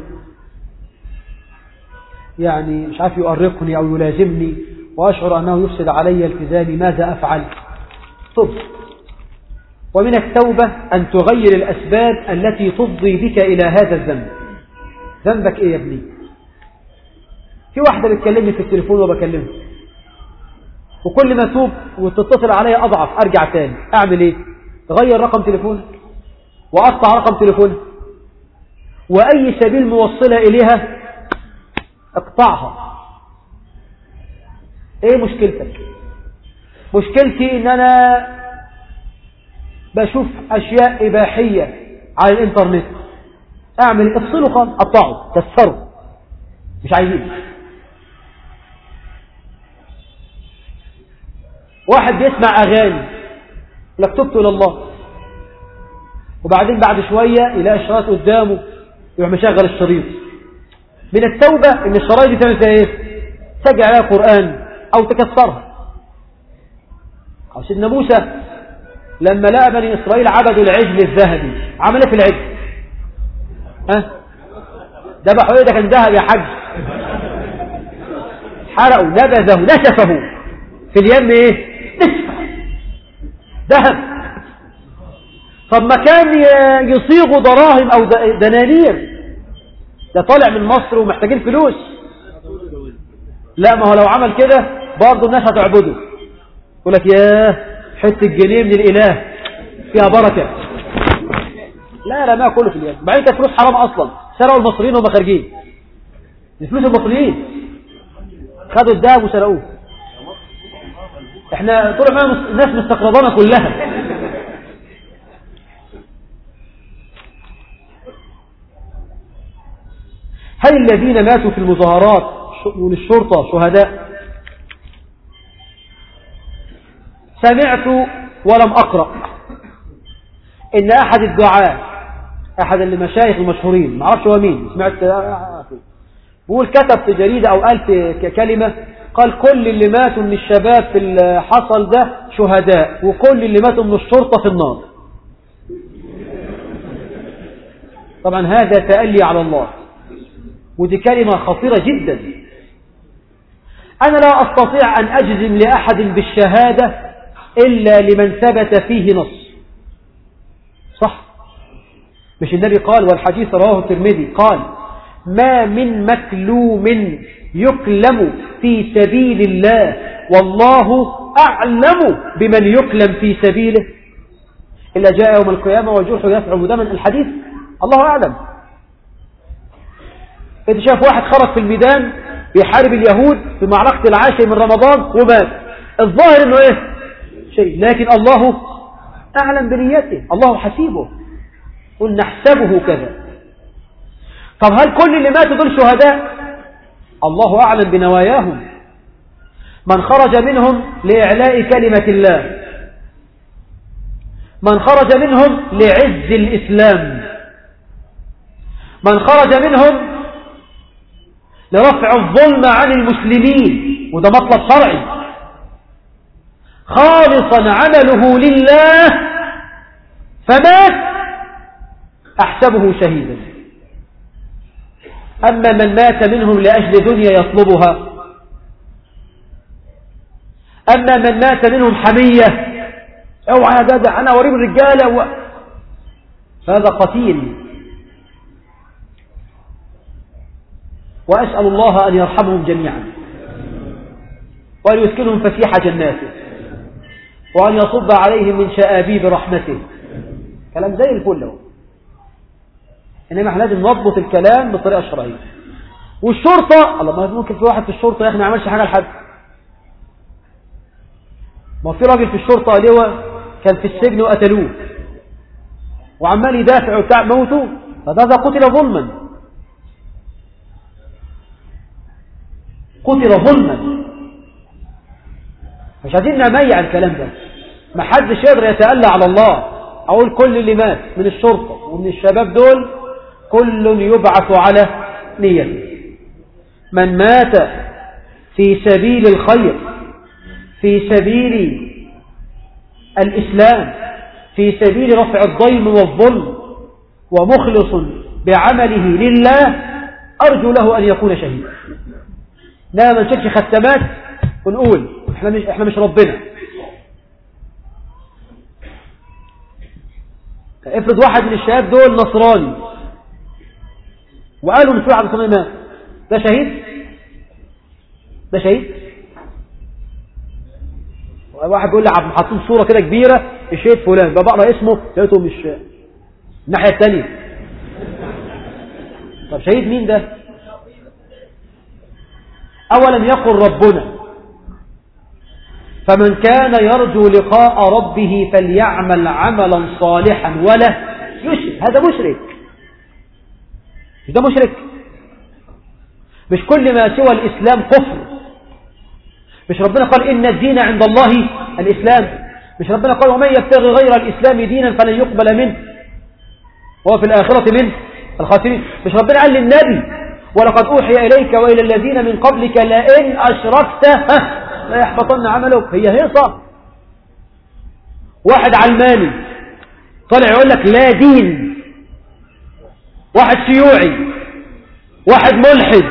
يعني مش عارف يؤرقني أو يلازمني وأشعر أنه يفسد علي التزامي ماذا أفعل طب ومن التوبة أن تغير الأسباب التي تفضي بك إلى هذا الذنب ذنبك إيه يا ابني في واحدة بتكلمني في التليفون وبكلمها وكل ما توب وتتصل عليا أضعف أرجع تاني أعمل إيه تغير رقم تليفونك وأقطع رقم تليفونها وأي سبيل موصلة إليها اقطعها ايه مشكلتك مشكلتي ان انا بشوف اشياء اباحية على الانترنت اعمل افصله خالص قطعه كسره مش عايزين واحد بيسمع اغاني لك تبت الى الله وبعدين بعد شوية يلاقي الشرايط قدامه يروح مشغل الشريط من التوبة ان الشرايط دي تعمل فيها ايه تجع عليها قرآن او تكسرها او سيدنا موسى لما لقى بني اسرائيل عبدوا العجل الذهبي عمل ايه في العجل ها أه؟ ذبحوا ايه ده كان ذهب يا حاج حرقوا نبذه نشفه في اليم ايه نشفه ذهب طب ما كان يصيغوا دراهم او دنانير ده طالع من مصر ومحتاجين فلوس لا ما هو لو عمل كده برضه الناس هتعبده يقول لك ياه حته جنيه من الاله فيها بركه لا لا ما كله في اليد بعدين كانت فلوس حرام اصلا سرقوا المصريين وهم خارجين دي فلوس المصريين خدوا الذهب وسرقوه احنا طول ما الناس مستقرضانا كلها هل الذين ماتوا في المظاهرات من الشرطة شهداء سمعت ولم أقرأ إن أحد الدعاة أحد المشايخ المشهورين ما أعرفش هو مين سمعت بقول كتب في جريدة أو قال في كلمة قال كل اللي ماتوا من الشباب في اللي حصل ده شهداء وكل اللي ماتوا من الشرطة في النار طبعا هذا تألي على الله ودي كلمة خطيرة جدا أنا لا أستطيع أن أجزم لأحد بالشهادة إلا لمن ثبت فيه نص صح مش النبي قال والحديث رواه الترمذي قال ما من مكلوم يكلم في سبيل الله والله أعلم بمن يكلم في سبيله إلا جاء يوم القيامة والجرح يفعل دما الحديث الله أعلم انت شايف واحد خرج في الميدان بيحارب اليهود في معركة العاشر من رمضان ومات الظاهر انه ايه شيء لكن الله اعلم بنيته الله حسيبه قل نحسبه كذا طب هل كل اللي ماتوا دول شهداء الله اعلم بنواياهم من خرج منهم لإعلاء كلمة الله من خرج منهم لعز الإسلام من خرج منهم لرفع الظلم عن المسلمين وده مطلب شرعي خالصا عمله لله فمات أحسبه شهيدا أما من مات منهم لأجل دنيا يطلبها أما من مات منهم حمية اوعى يا جدع أنا وريب الرجالة و... فهذا قتيل وأسأل الله أن يرحمهم جميعا وأن يسكنهم فسيح جناته وأن يصب عليهم من شآبيب رحمته كلام زي الفل اهو إنما احنا لازم نضبط الكلام بطريقة شرعية والشرطة الله ما ممكن في واحد في الشرطة يا اخي ما عملش حاجة لحد ما في راجل في الشرطة لواء كان في السجن وقتلوه وعمال يدافع وبتاع موته فهذا قتل ظلما قتل ظلما مش عايزين نميع الكلام ده ما حدش يقدر يتألى على الله أقول كل اللي مات من الشرطة ومن الشباب دول كل يبعث على نيته من مات في سبيل الخير في سبيل الإسلام في سبيل رفع الضيم والظلم ومخلص بعمله لله أرجو له أن يكون شهيدا لا ما نشكش ختمات ونقول احنا مش, احنا مش ربنا افرض واحد من الشباب دول نصراني وقالوا مش واحد نصراني مات ده شهيد ده شهيد واحد بيقول لي عبد حاطين صوره كده كبيره الشهيد فلان بقرا اسمه لقيته مش الناحيه الثانيه طب شهيد مين ده أولم يقل ربنا فمن كان يرجو لقاء ربه فليعمل عملا صالحا ولا يشرك هذا مشرك مش ده مشرك مش كل ما سوى الإسلام كفر مش ربنا قال إن الدين عند الله الإسلام مش ربنا قال ومن يبتغي غير الإسلام دينا فلن يقبل منه وهو في الآخرة منه الخاسرين مش ربنا قال للنبي ولقد أوحي إليك وإلى الذين من قبلك لئن أشركت لا يحبطن عملك هي هيصة واحد علماني طلع يقول لك لا دين واحد شيوعي واحد ملحد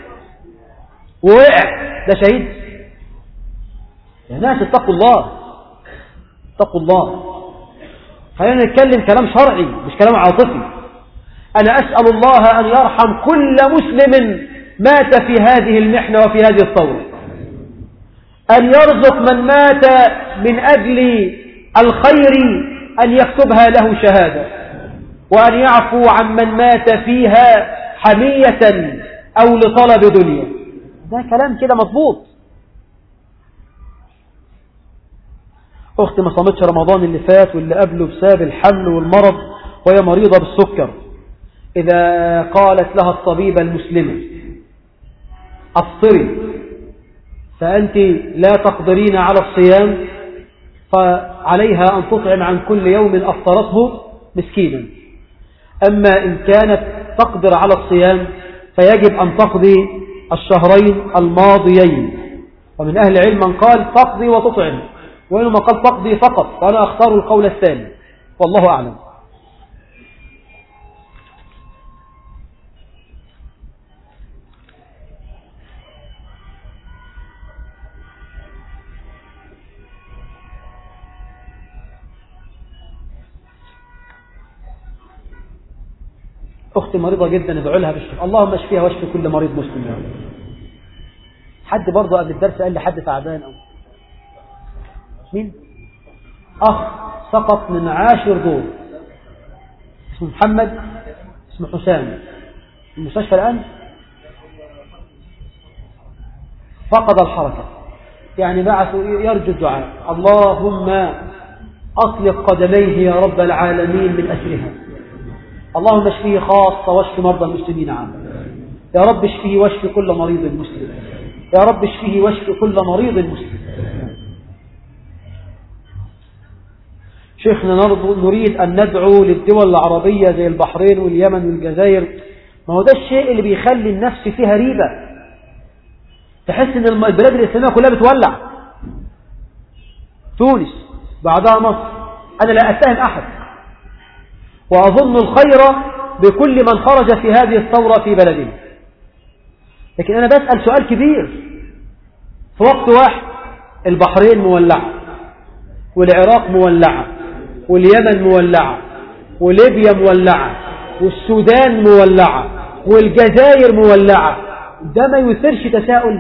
ووقع ده شهيد يا ناس اتقوا الله اتقوا الله خلينا نتكلم كلام شرعي مش كلام عاطفي أنا أسأل الله أن يرحم كل مسلم مات في هذه المحنة وفي هذه الثورة أن يرزق من مات من أجل الخير أن يكتبها له شهادة وأن يعفو عن من مات فيها حمية أو لطلب دنيا ده كلام كده مضبوط أختي ما صامتش رمضان اللي فات واللي قبله بسبب الحمل والمرض وهي مريضة بالسكر إذا قالت لها الطبيبة المسلمة أفطري فأنت لا تقدرين على الصيام فعليها أن تطعم عن كل يوم أفطرته مسكينا أما إن كانت تقدر على الصيام فيجب أن تقضي الشهرين الماضيين ومن أهل العلم من قال تقضي وتطعم وإنما قال تقضي فقط وأنا أختار القول الثاني والله أعلم أختي مريضة جدا ادعو لها بالشفاء اللهم اشفيها واشفي كل مريض مسلم يا رب حد برضه قبل الدرس قال لي حد تعبان أو مين أخ سقط من عاشر دور اسمه محمد اسمه حسام المستشفى الآن فقد الحركة يعني بعثوا يرجو الدعاء اللهم أطلق قدميه يا رب العالمين من أسرها اللهم اشفيه خاصة واشف مرضى المسلمين عامة يا رب اشفيه واشف كل مريض مسلم يا رب اشفيه واشف كل مريض مسلم شيخنا نريد أن ندعو للدول العربية زي البحرين واليمن والجزائر ما هو ده الشيء اللي بيخلي النفس فيها ريبة تحس ان البلاد الإسلامية كلها بتولع تونس بعدها مصر أنا لا أتهم أحد وأظن الخير بكل من خرج في هذه الثورة في بلدنا لكن أنا بسأل سؤال كبير في وقت واحد البحرين مولعة والعراق مولعة واليمن مولعة وليبيا مولعة والسودان مولعة والجزائر مولعة ده ما يثيرش تساؤل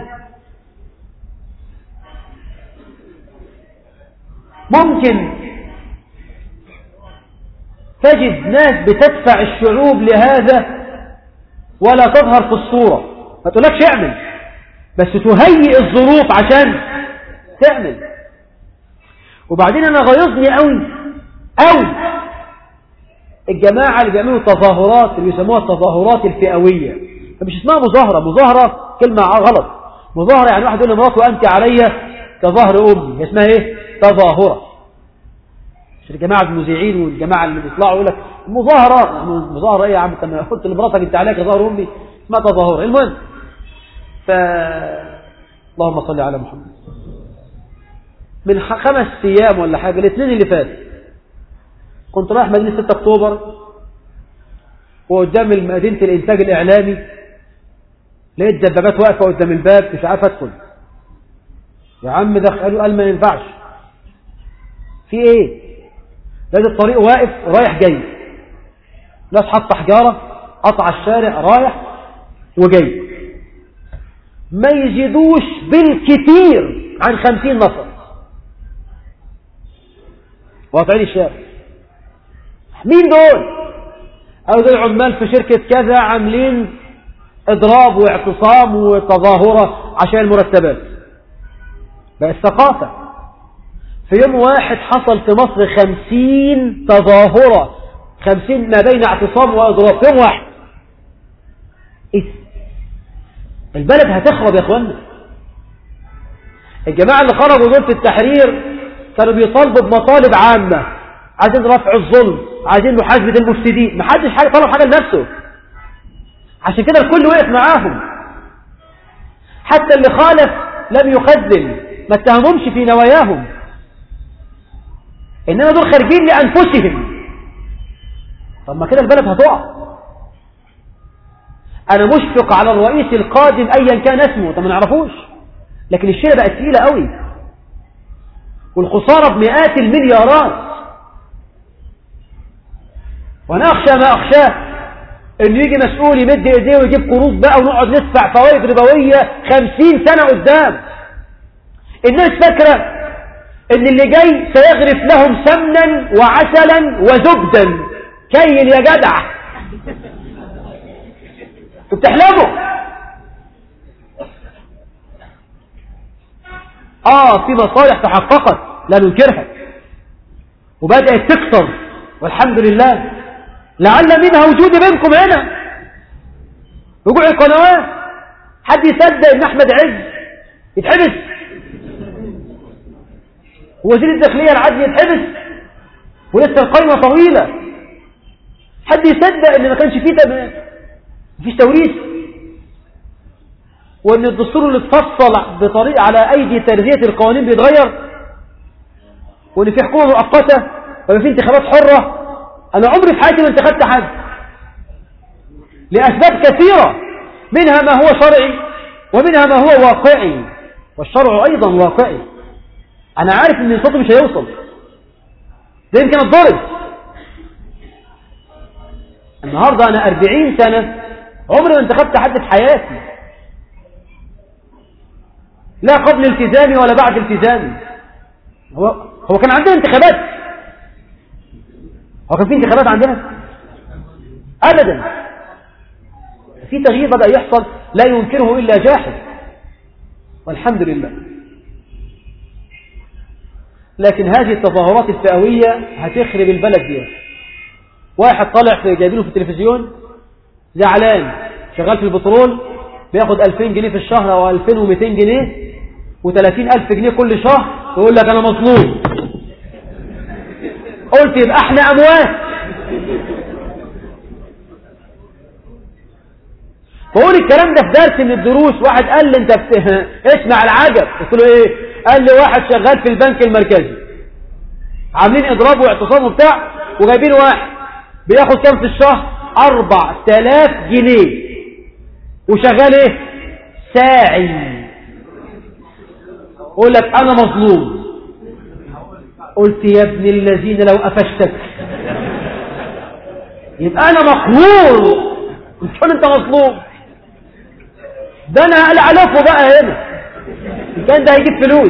ممكن تجد ناس بتدفع الشعوب لهذا ولا تظهر في الصورة ما تقولكش اعمل بس تهيئ الظروف عشان تعمل وبعدين انا غيظني قوي قوي الجماعة اللي بيعملوا تظاهرات اللي بيسموها التظاهرات الفئوية فمش اسمها مظاهرة مظاهرة كلمة غلط مظاهرة يعني واحد يقول لمراته أنت عليا كظهر أمي اسمها إيه تظاهرة مش الجماعة المذيعين والجماعة اللي بيطلعوا يقول لك مظاهرة مظاهرة إيه يا عم أنت قلت لمراتك أنت عليا كظهر أمي اسمها تظاهرة المهم ف اللهم صل على محمد من خمس أيام ولا حاجة الاثنين اللي فات كنت رايح مدينة 6 أكتوبر وقدام مدينة الإنتاج الإعلامي لقيت دبابات واقفة قدام الباب مش عارف أدخل يا عم دخلوا قال ما ينفعش في إيه لقيت الطريق واقف رايح جاي ناس حط حجارة قطع الشارع رايح وجاي ما يزيدوش بالكثير عن خمسين نفر واقعين الشارع مين دول او دول عمال في شركة كذا عاملين اضراب واعتصام وتظاهرة عشان المرتبات بقى الثقافة في يوم واحد حصل في مصر خمسين تظاهرة خمسين ما بين اعتصام واضراب في يوم واحد إيه؟ البلد هتخرب يا اخوانا الجماعة اللي خرجوا دول في التحرير كانوا بيطالبوا بمطالب عامة عايزين رفع الظلم عايزين محاسبة المفسدين محدش حاجة طلب حاجة لنفسه عشان كده الكل وقف معاهم حتى اللي خالف لم يخذل ما اتهمهمش في نواياهم إنما دول خارجين لأنفسهم طب ما كده البلد هتقع أنا مشفق على الرئيس القادم أيا كان اسمه طب ما نعرفوش لكن الشيلة بقت تقيلة قوي والخسارة بمئات المليارات وانا اخشى ما اخشاه انه يجي مسؤول يمد ايديه ويجيب قروض بقى ونقعد ندفع فوائد ربويه خمسين سنه قدام الناس فاكره ان اللي جاي سيغرف لهم سمنا وعسلا وزبدا كيل يا جدع بتحلموا اه في مصالح تحققت لا ننكرها وبدأت تكثر والحمد لله لعل منها وجودي بينكم هنا رجوع القنوات حد يصدق ان احمد عز يتحبس ووزير الداخليه العدل يتحبس ولسه القائمه طويله حد يصدق ان ما كانش فيه تم... مفيش توريث وان الدستور اللي اتفصل بطريقه على ايدي تربيه القوانين بيتغير وان في حكومه مؤقته ويبقى في انتخابات حره أنا عمري في حياتي ما انتخبت حد لأسباب كثيرة منها ما هو شرعي ومنها ما هو واقعي والشرع أيضا واقعي أنا عارف أن صوتي مش هيوصل ده يمكن الضرب النهاردة أنا أربعين سنة عمري ما انتخبت حد في حياتي لا قبل التزامي ولا بعد التزامي هو, هو كان عندنا انتخابات هو كان في انتخابات عندنا ابدا في تغيير بدأ يحصل لا ينكره إلا جاحد والحمد لله لكن هذه التظاهرات الفئوية هتخرب البلد دي واحد طالع في جايبينه في التلفزيون زعلان شغال في البترول بياخد 2000 جنيه في الشهر او 2200 جنيه و30 ألف جنيه كل شهر ويقول لك أنا مظلوم قلت يبقى احنا اموات بقول الكلام ده في درس من الدروس واحد قال لي انت بت... اسمع العجب قلت له ايه قال لي واحد شغال في البنك المركزي عاملين اضراب واعتصام وبتاع وجايبين واحد بياخد كام في الشهر 4000 جنيه وشغال ايه ساعي يقول لك انا مظلوم قلت يا ابن الذين لو قفشتك يبقى انا مقهور مش انت مظلوم ده انا العلفه بقى هنا كان ده هيجيب فلوس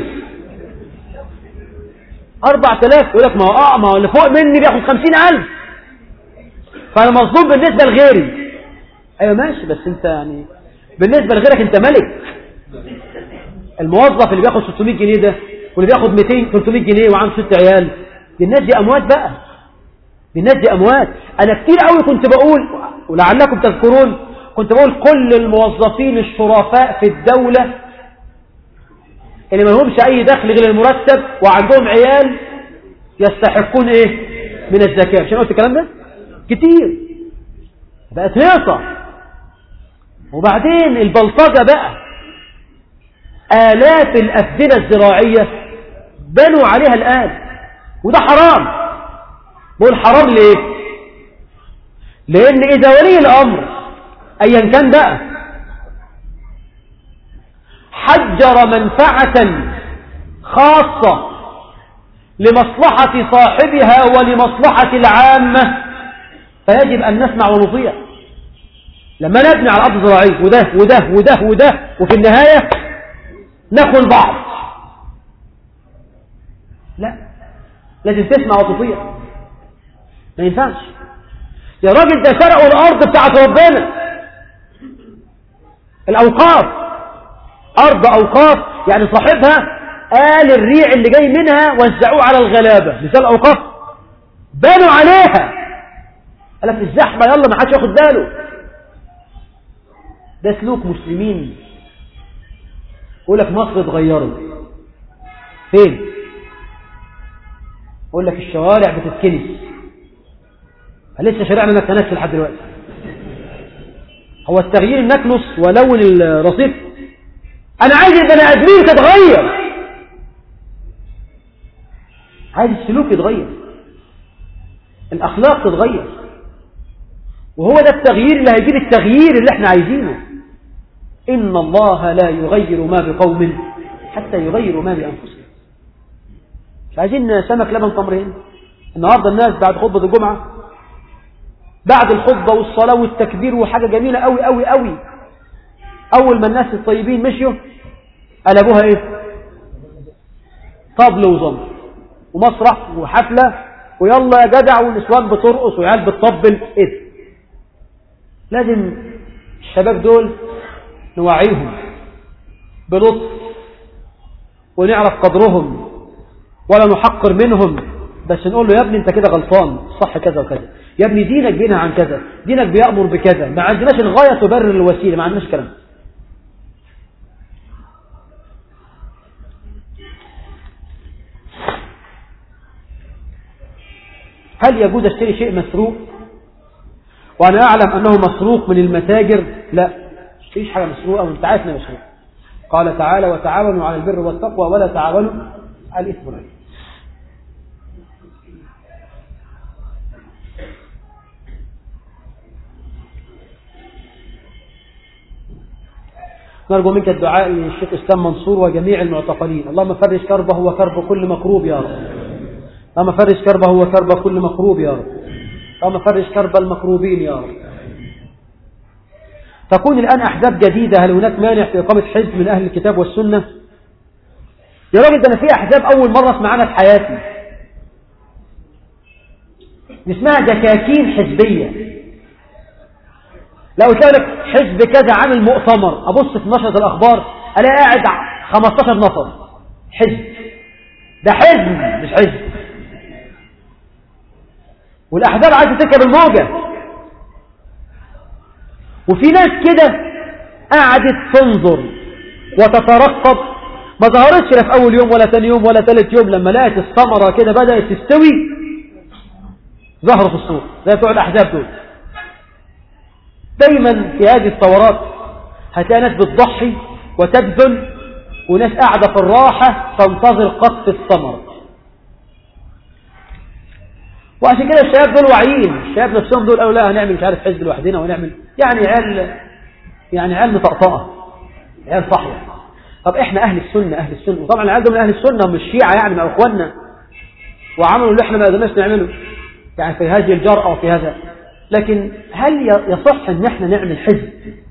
اربع تلاف يقول لك ما هو اه ما هو اللي فوق مني بياخد خمسين الف فانا مظلوم بالنسبة لغيري ايوه ماشي بس انت يعني بالنسبة لغيرك انت ملك الموظف اللي بياخد 600 جنيه ده واللي بياخد 200 300 جنيه وعنده ست عيال دي الناس دي اموات بقى دي الناس دي اموات انا كتير قوي كنت بقول ولعلكم تذكرون كنت بقول كل الموظفين الشرفاء في الدولة اللي ما لهمش اي دخل غير المرتب وعندهم عيال يستحقون ايه من الزكاة عشان قلت الكلام ده كتير بقت هيصة وبعدين البلطجة بقى آلاف الأفدنة الزراعية بنوا عليها الآن وده حرام بقول حرام ليه لأن إذا ولي الأمر أيا كان بقى حجر منفعة خاصة لمصلحة صاحبها ولمصلحة العامة فيجب أن نسمع ونطيع لما نبني على الأرض الزراعية وده وده وده وده وفي النهاية نخل بعض لا لازم تسمع وتطيع ما ينفعش يا راجل ده سرقوا الأرض بتاعت ربنا الأوقاف أرض أوقاف يعني صاحبها قال الريع اللي جاي منها وزعوه على الغلابة مثال أوقاف بنوا عليها قال في الزحمة يلا ما حدش ياخد باله ده سلوك مسلمين يقول لك مصر اتغيرت فين يقول لك الشوارع بتتكنس لسه شارعنا ما اتكنسش لحد دلوقتي هو التغيير النكنس ولون الرصيف انا عايز البني ادمين تتغير عايز السلوك يتغير الاخلاق تتغير وهو ده التغيير اللي هيجيب التغيير اللي احنا عايزينه إن الله لا يغير ما بقوم حتى يغيروا ما بأنفسهم مش عايزين سمك لبن تمرين النهاردة الناس بعد خطبة الجمعة بعد الخطبة والصلاة والتكبير وحاجة جميلة قوي قوي قوي أول ما الناس الطيبين مشيوا قلبوها إيه طبل وزمر ومسرح وحفلة ويلا يا جدع والنسوان بترقص وعيال بتطبل إيه لازم الشباب دول نوعيهم بلطف ونعرف قدرهم ولا نحقر منهم بس نقول له يا ابني انت كده غلطان صح كذا وكذا يا ابني دينك بينهى عن كذا دينك بيأمر بكذا ما عندناش الغاية تبرر الوسيلة ما عندناش كلام هل يجوز اشتري شيء مسروق وانا اعلم انه مسروق من المتاجر لا مفيش حاجة مسروقة وانت عارف انها مسروقة قال تعالى وتعاونوا على البر والتقوى ولا تعاونوا على الاثم والعدوان نرجو منك الدعاء للشيخ اسلام منصور وجميع المعتقلين اللهم فرج كربه وكرب كل مكروب يا رب اللهم فرج كربه وكرب كل مكروب يا رب اللهم فرج كرب المكروبين يا رب تكون الآن أحزاب جديدة هل هناك مانع في إقامة حزب من أهل الكتاب والسنة يا راجل ده أنا في أحزاب أول مرة اسمع عنها في حياتي اسمها دكاكين حزبية لو لك حزب كذا عامل مؤتمر أبص في نشرة الأخبار ألاقي قاعد 15 نفر حزب ده حزب مش حزب والأحزاب عايزة تركب الموجة وفي ناس كده قعدت تنظر وتترقب ما ظهرتش لا في أول يوم ولا ثاني يوم ولا ثالث يوم لما لقت الثمرة كده بدأت تستوي ظهروا في السوق زي بتوع الأحزاب دول دايما في هذه الثورات هتلاقي ناس بتضحي وتبذل وناس قاعدة في الراحة تنتظر قطف الثمر وعشان كده الشباب دول واعيين الشباب نفسهم دول قالوا لا هنعمل مش عارف حزب لوحدنا ونعمل يعني عيال يعني عيال مطقطقه عيال صحية طب احنا اهل السنة اهل السنة وطبعا العيال دول من اهل السنة مش شيعة يعني مع اخواننا وعملوا اللي احنا ما قدرناش نعمله يعني في هذه الجرأة وفي هذا لكن هل يصح ان احنا نعمل حزب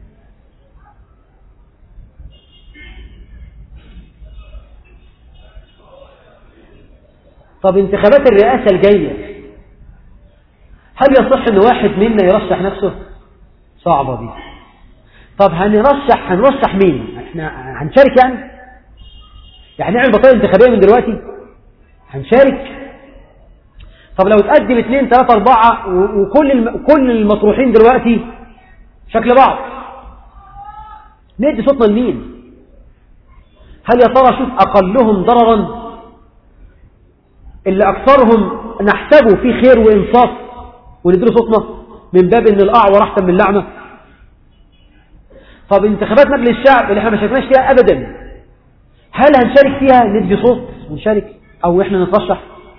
طب انتخابات الرئاسة الجاية هل يصح ان واحد منا يرشح نفسه صعبة دي طب هنرشح هنرشح مين احنا هنشارك يعني يعني نعمل بطاقة انتخابية من دلوقتي هنشارك طب لو تقدم اثنين ثلاثة أربعة وكل الم... كل المطروحين دلوقتي شكل بعض ندي صوتنا لمين هل يا ترى شوف أقلهم ضررا اللي أكثرهم نحسبه في خير وإنصاف ونديله صوتنا من باب إن الأعور أحسن من اللعنة طب انتخابات مجلس الشعب اللي احنا ما شايفناش فيها أبدا هل هنشارك فيها ندي صوت ونشارك أو إحنا نترشح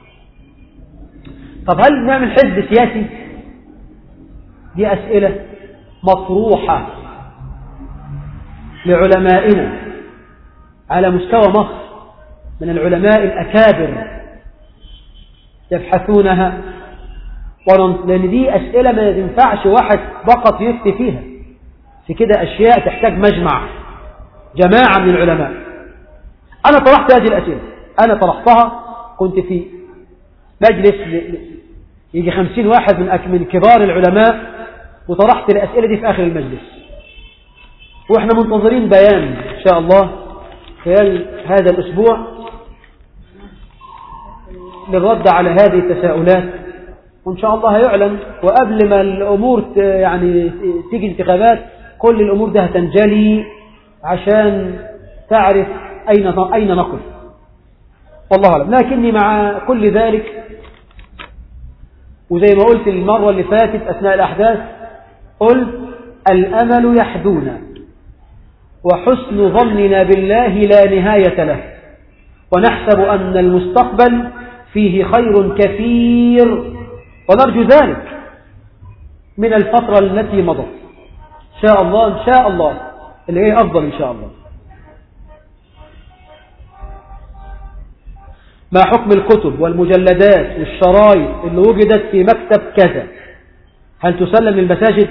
طب هل نعمل حزب سياسي دي أسئلة مطروحة لعلمائنا على مستوى مصر من العلماء الأكابر يبحثونها لأن دي أسئلة ما ينفعش واحد فقط يفتي فيها في كده أشياء تحتاج مجمع جماعة من العلماء أنا طرحت هذه الأسئلة أنا طرحتها كنت في مجلس يجي خمسين واحد من من كبار العلماء وطرحت الأسئلة دي في آخر المجلس وإحنا منتظرين بيان إن شاء الله خلال هذا الأسبوع للرد على هذه التساؤلات وإن شاء الله هيعلن وقبل ما الأمور يعني تيجي انتخابات كل الأمور ده هتنجلي عشان تعرف أين أين نقف والله أعلم لكني مع كل ذلك وزي ما قلت المرة اللي فاتت أثناء الأحداث قلت الأمل يحدونا وحسن ظننا بالله لا نهاية له ونحسب أن المستقبل فيه خير كثير ونرجو ذلك من الفترة التي مضت إن شاء الله إن شاء الله اللي هي أفضل إن شاء الله ما حكم الكتب والمجلدات والشرايط اللي وجدت في مكتب كذا هل تسلم للمساجد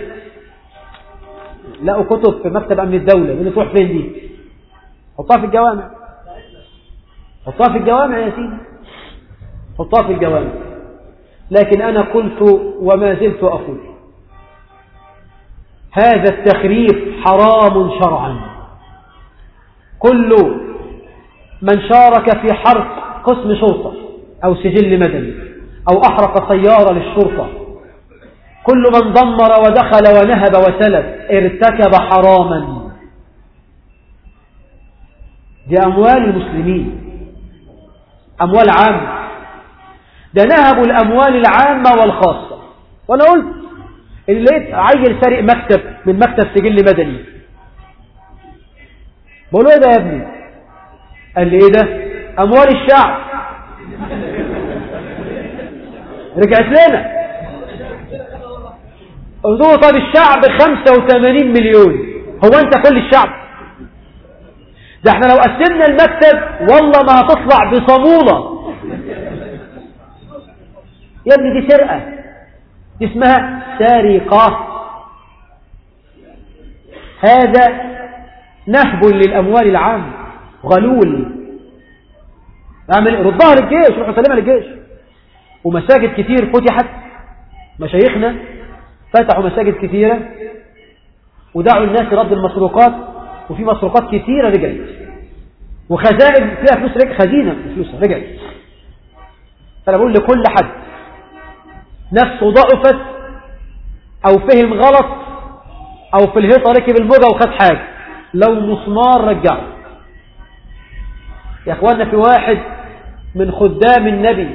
لقوا كتب في مكتب أمن الدولة من تروح فين دي حطها في الجوامع حطها في الجوامع يا سيدي حطها في الجوامع لكن أنا قلت وما زلت أقول هذا التخريف حرام شرعا كل من شارك في حرق قسم شرطة أو سجل مدني أو أحرق سيارة للشرطة كل من دمر ودخل ونهب وسلب ارتكب حراما دي أموال المسلمين أموال عامة ده نهبوا الأموال العامة والخاصة وأنا قلت اللي لقيت عيل سارق مكتب من مكتب سجل مدني بقول له ايه ده يا ابني قال لي ايه ده اموال الشعب رجعت لنا قلت له طب الشعب 85 مليون هو انت كل الشعب ده احنا لو قسمنا المكتب والله ما هتطلع بصمولة يا ابني دي سرقة دي اسمها سرقة هذا نهب للأموال العامة غلول اعمل ردها للجيش روحوا سلمها للجيش ومساجد كتير فتحت مشايخنا فتحوا مساجد كثيرة ودعوا الناس رد المسروقات وفي مسروقات كثيرة رجعت وخزائن فيها فلوس رجع خزينة فلوسها رجعت فأنا بقول لكل حد نفسه ضعفت أو فهم غلط أو في الهيطة ركب الموجة وخد حاجة لو مسمار رجعه يا أخوانا في واحد من خدام النبي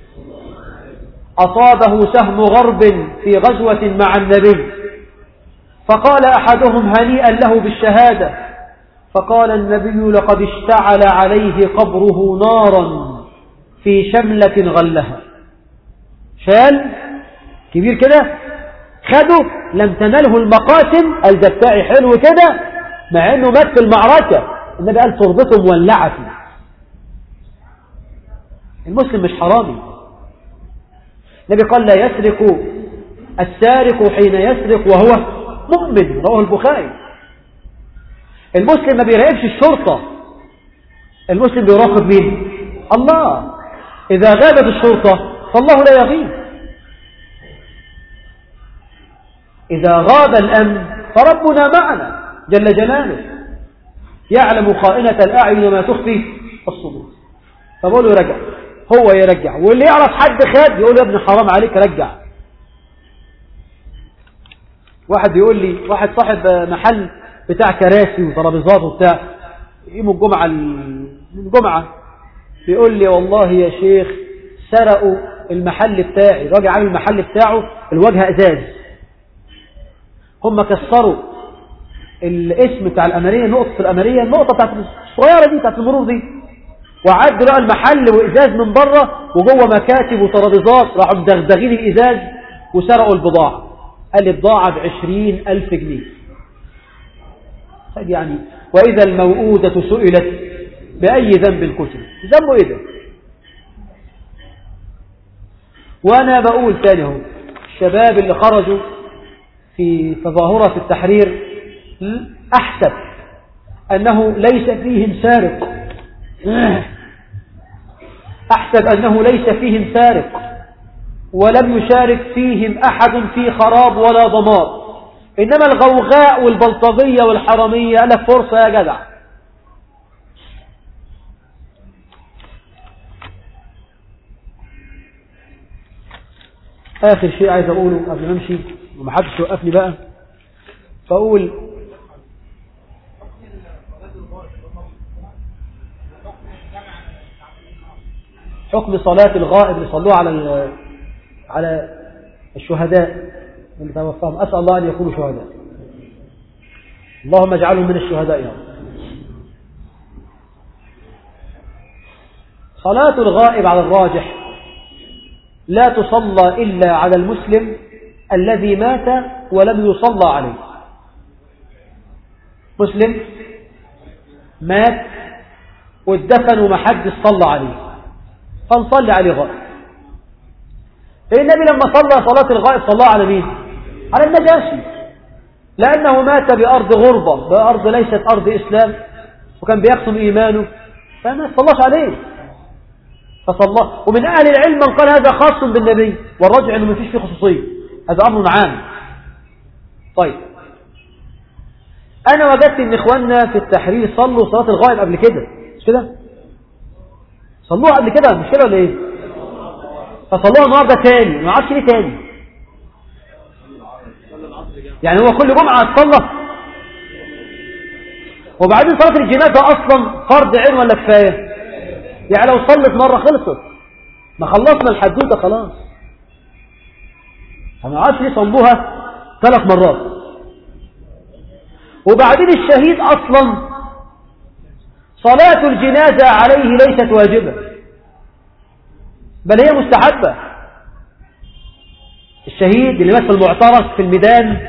أصابه سهم غرب في غزوة مع النبي فقال أحدهم هنيئا له بالشهادة فقال النبي لقد اشتعل عليه قبره نارا في شملة غلها شال كبير كده خده لم تنله المقاسم قال ده بتاعي حلو كده مع انه مات في المعركة النبي قال تربته مولعة فيه المسلم مش حرامي النبي قال لا يسرق السارق حين يسرق وهو مؤمن رواه البخاري المسلم ما بيراقبش الشرطة المسلم بيراقب مين الله إذا غابت الشرطة فالله لا يغيب إذا غاب الأمن فربنا معنا جل جلاله يعلم خائنة الأعين وما تخفي الصدور فبقول له رجع هو يرجع واللي يعرف حد خد يقول له يا ابن حرام عليك رجع واحد يقول لي واحد صاحب محل بتاع كراسي وترابيزات وبتاع يوم الجمعة الجمعة بيقول لي والله يا شيخ سرقوا المحل بتاعي الراجل عامل المحل بتاعه الواجهة ازاز هم كسروا الاسم بتاع الأمرية نقطة الأمرية النقطة بتاعت الصغيرة دي بتاعت المرور دي وعدوا لقى المحل وإزاز من بره وجوه مكاتب وترابيزات راحوا مدغدغين الإزاز وسرقوا البضاعة قال لي بضاعة بعشرين ألف جنيه طيب يعني وإذا الموؤودة سئلت بأي ذنب قتل ذنبه إيه ده وأنا بقول تاني هو الشباب اللي خرجوا في تظاهرة التحرير أحسب أنه ليس فيهم سارق أحسب أنه ليس فيهم سارق ولم يشارك فيهم أحد في خراب ولا ضمار إنما الغوغاء والبلطجية والحرامية لك فرصة يا جدع آخر شيء عايز أقوله قبل ما أمشي ومحدش يوقفني بقى فأقول حكم صلاة الغائب اللي صلوها على على الشهداء اللي توفاهم أسأل الله أن يكونوا شهداء اللهم اجعلهم من الشهداء يا رب صلاة الغائب على الراجح لا تصلى إلا على المسلم الذي مات ولم يصلى عليه مسلم مات واتدفن ومحدش صلى عليه فنصلي عليه غائب النبي لما صلى صلاة الغائب صلى على مين على النجاشي لأنه مات بأرض غربة بأرض ليست أرض إسلام وكان بيختم إيمانه فما صلاش عليه فصلى ومن أهل العلم من قال هذا خاص بالنبي والرجع أنه ما فيش فيه خصوصية هذا أمر عام طيب أنا وجدت أن إخواننا في التحرير صلوا صلاة الغائب قبل كده مش كده صلوها قبل كده مش كده ولا إيه فصلوها النهارده تاني ما عادش ليه تاني يعني هو كل جمعة تصلى وبعدين صلاة الجنازة أصلا فرض عين ولا كفاية يعني لو صلت مرة خلصت ما خلصنا الحدوتة خلاص فما عادش ليه صلوها ثلاث مرات وبعدين الشهيد أصلا صلاة الجنازة عليه ليست واجبة بل هي مستحبة الشهيد اللي مثل المعترك في الميدان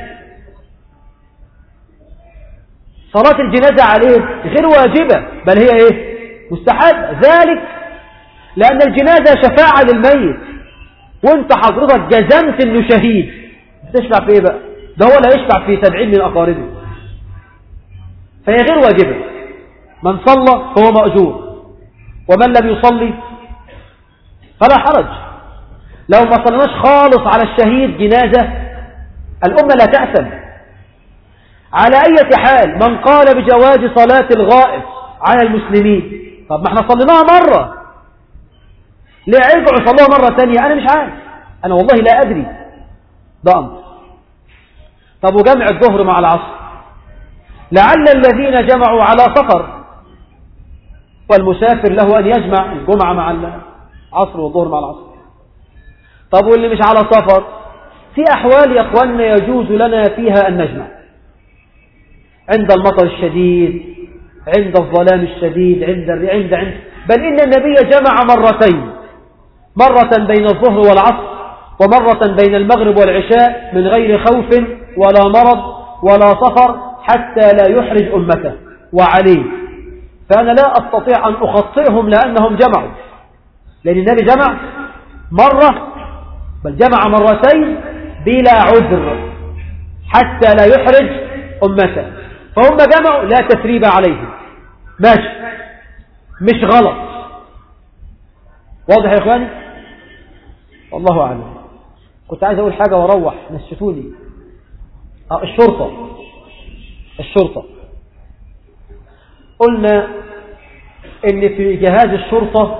صلاة الجنازة عليه غير واجبة بل هي ايه مستحبة ذلك لأن الجنازة شفاعة للميت وانت حضرتك جزمت انه شهيد تشفع في ايه بقى ده هو لا يشفع في سبعين من أقاربه فهي غير واجبة من صلى فهو مأجور ومن لم يصلي فلا حرج لو ما صلناش خالص على الشهيد جنازة الأمة لا تأثم على أي حال من قال بجواز صلاة الغائب على المسلمين طب ما احنا صليناها مرة ليه يرجعوا يصلوها مرة ثانية أنا مش عارف أنا والله لا أدري ده أمر طب وجمع الظهر مع العصر لعل الذين جمعوا على سفر والمسافر له أن يجمع الجمعة مع العصر والظهر مع العصر طب واللي مش على سفر في أحوال يا أخواننا يجوز لنا فيها أن نجمع عند المطر الشديد عند الظلام الشديد عند عند عند بل إن النبي جمع مرتين مرة بين الظهر والعصر ومرة بين المغرب والعشاء من غير خوف ولا مرض ولا سفر حتى لا يحرج أمته وعليه فأنا لا أستطيع أن أخطئهم لأنهم جمعوا لأن النبي جمع مرة بل جمع مرتين بلا عذر حتى لا يحرج أمته فهم جمعوا لا تثريب عليهم ماشي مش غلط واضح يا إخواني والله أعلم كنت عايز أقول حاجة واروح نسيتوني آه الشرطة الشرطة قلنا ان في جهاز الشرطة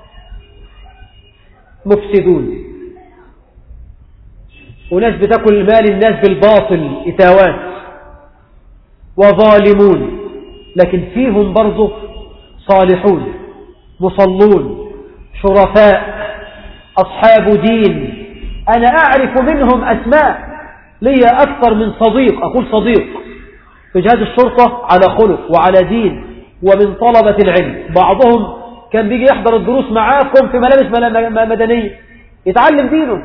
مفسدون وناس بتاكل مال الناس بالباطل إتاوات وظالمون لكن فيهم برضه صالحون مصلون شرفاء أصحاب دين أنا أعرف منهم أسماء لي أكثر من صديق أقول صديق في جهاز الشرطة على خلق وعلى دين ومن طلبة العلم بعضهم كان بيجي يحضر الدروس معاكم في ملابس مدنية يتعلم دينه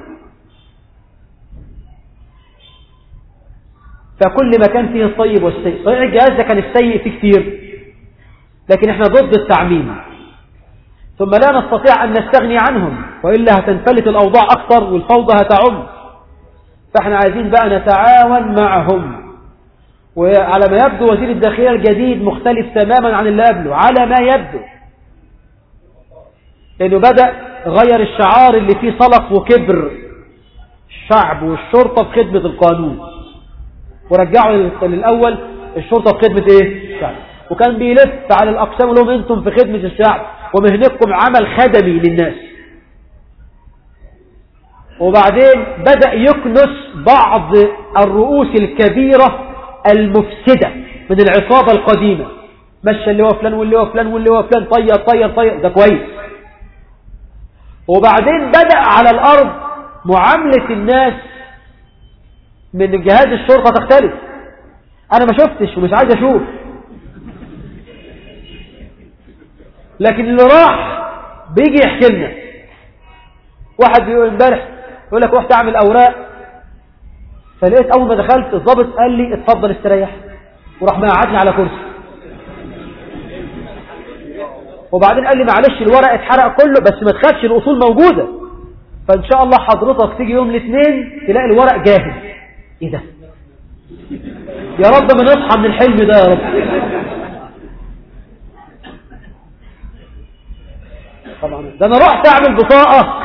فكل ما كان فيه الطيب والسيء صحيح الجهاز ده كان السيء فيه كتير لكن احنا ضد التعميم ثم لا نستطيع أن نستغني عنهم وإلا هتنفلت الأوضاع أكثر والفوضى هتعم فاحنا عايزين بقى نتعاون معهم وعلى ما يبدو وزير الداخلية الجديد مختلف تماما عن اللي قبله على ما يبدو لأنه بدأ غير الشعار اللي فيه صلق وكبر الشعب والشرطة في خدمة القانون ورجعوا للأول الشرطة في خدمة ايه الشعب وكان بيلف على الأقسام لهم انتم في خدمة الشعب ومهنتكم عمل خدمي للناس وبعدين بدأ يكنس بعض الرؤوس الكبيرة المفسدة من العصابة القديمة مشى اللي هو فلان واللي هو فلان واللي هو فلان طير طير طير ده كويس وبعدين بدأ على الأرض معاملة الناس من جهاز الشرطة تختلف أنا ما شفتش ومش عايز أشوف لكن اللي راح بيجي يحكي لنا واحد بيقول امبارح يقول لك رحت اعمل اوراق فلقيت اول ما دخلت الضابط قال لي اتفضل استريح وراح مقعدني على كرسي وبعدين قال لي معلش الورق اتحرق كله بس ما تخافش الاصول موجوده فان شاء الله حضرتك تيجي يوم الاثنين تلاقي الورق جاهز ايه ده يا رب ما نصحى من الحلم ده يا رب طبعا ده انا رحت اعمل بطاقة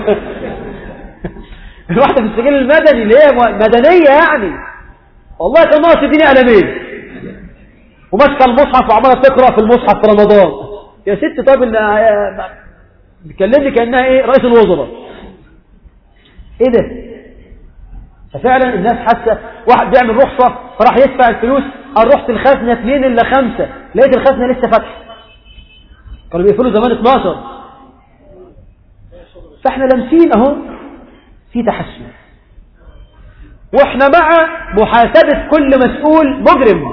الواحدة في السجل المدني اللي هي مدنية يعني والله كان ناقص يديني قلمين وماسكه المصحف وعماله تقرا في المصحف في رمضان يا ست طيب ان بتكلمني كانها ايه رئيس الوزراء ايه ده ففعلا الناس حاسه واحد بيعمل رخصه فراح يدفع الفلوس قال رحت الخزنه اثنين الا خمسه لقيت الخزنه لسه فاتحه كانوا بيقفلوا زمان 12 فاحنا لامسين اهو في تحسن واحنا مع محاسبة كل مسؤول مجرم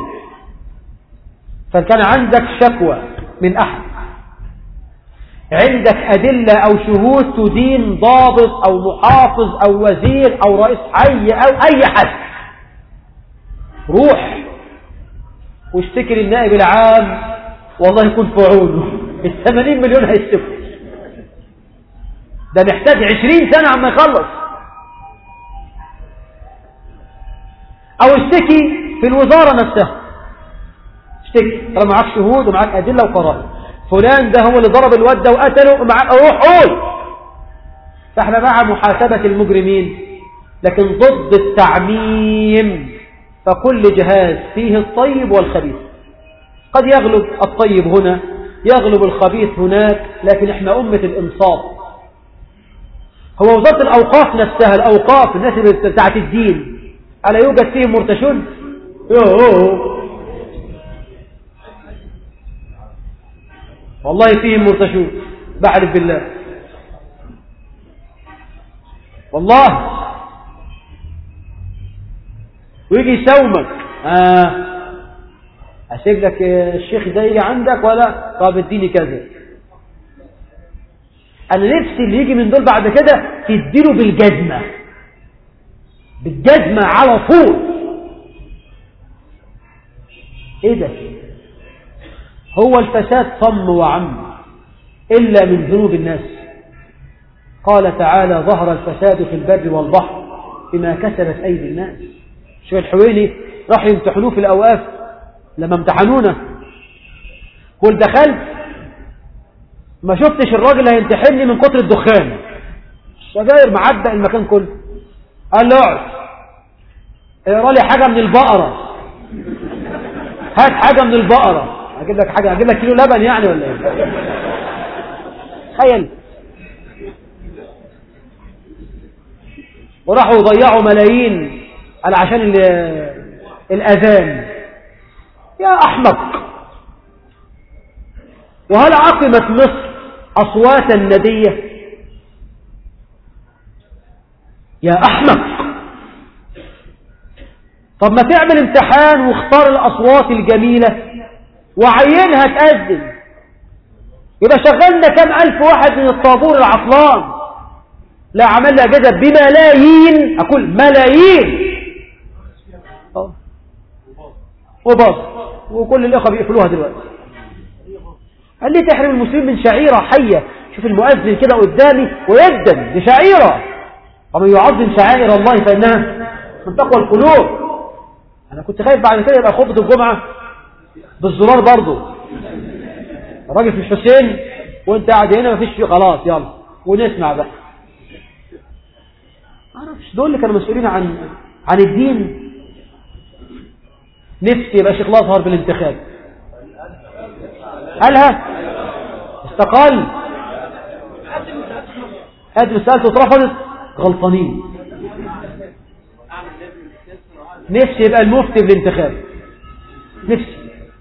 فكان عندك شكوى من احد عندك أدلة أو شهود تدين ضابط أو محافظ أو وزير أو رئيس حي أو أي حد روح واشتكي للنائب العام والله يكون في عونه الثمانين مليون هيشتكوا ده محتاج عشرين سنة عما يخلص او اشتكي في الوزارة نفسها اشتكي طالما معاك شهود ومعاك ادلة وقرائن فلان ده هو اللي ضرب الواد ده وقتله معاك روح قول فاحنا مع محاسبة المجرمين لكن ضد التعميم فكل جهاز فيه الطيب والخبيث قد يغلب الطيب هنا يغلب الخبيث هناك لكن احنا أمة الإنصاف هو وزارة الأوقاف نفسها الأوقاف الناس بتاعت الدين ألا يوجد فيهم مرتشون يوه والله فيهم مرتشون بحلف بالله والله ويجي يساومك آه اسيب لك الشيخ ده يجي عندك ولا طب اديني كذا انا نفسي اللي يجي من دول بعد كده تديله بالجزمه بالجزمه على طول ايه ده هو الفساد صم وعم الا من ذنوب الناس قال تعالى ظهر الفساد في البر والبحر بما كسبت ايدي الناس شو الحويني راح يمتحنوه في الاوقاف لما امتحنونا قل دخلت ما شفتش الراجل هيمتحني من كتر الدخان السجاير معبق المكان كله قال له اقعد اقرا لي حاجه من البقره هات حاجه من البقره اجيب لك حاجه اجيب لك كيلو لبن يعني ولا ايه تخيل وراحوا يضيعوا ملايين على عشان الاذان يا احمق وهل عقمت مصر اصواتا نديه يا احمق طب ما تعمل امتحان واختار الاصوات الجميله وعينها تأذن يبقى شغلنا كم ألف واحد من الطابور العطلان لا عمل لها جزء بملايين أقول ملايين وباص وكل الإخوة بيقفلوها دلوقتي قال لي تحرم المسلمين من شعيرة حية شوف المؤذن كده قدامي ويدا دي شعيرة ومن يعظم شعائر الله فإنها من تقوى القلوب أنا كنت خايف بعد كده يبقى خطبة الجمعة بالزرار برضه الراجل في الحسين وانت قاعد هنا مفيش فيه خلاص يلا ونسمع بقى معرفش دول اللي كانوا مسؤولين عن عن الدين نفسي يبقى شيخ الازهر بالانتخاب قالها استقال قدم سألته اترفضت غلطانين نفسي يبقى المفتي بالانتخاب نفسي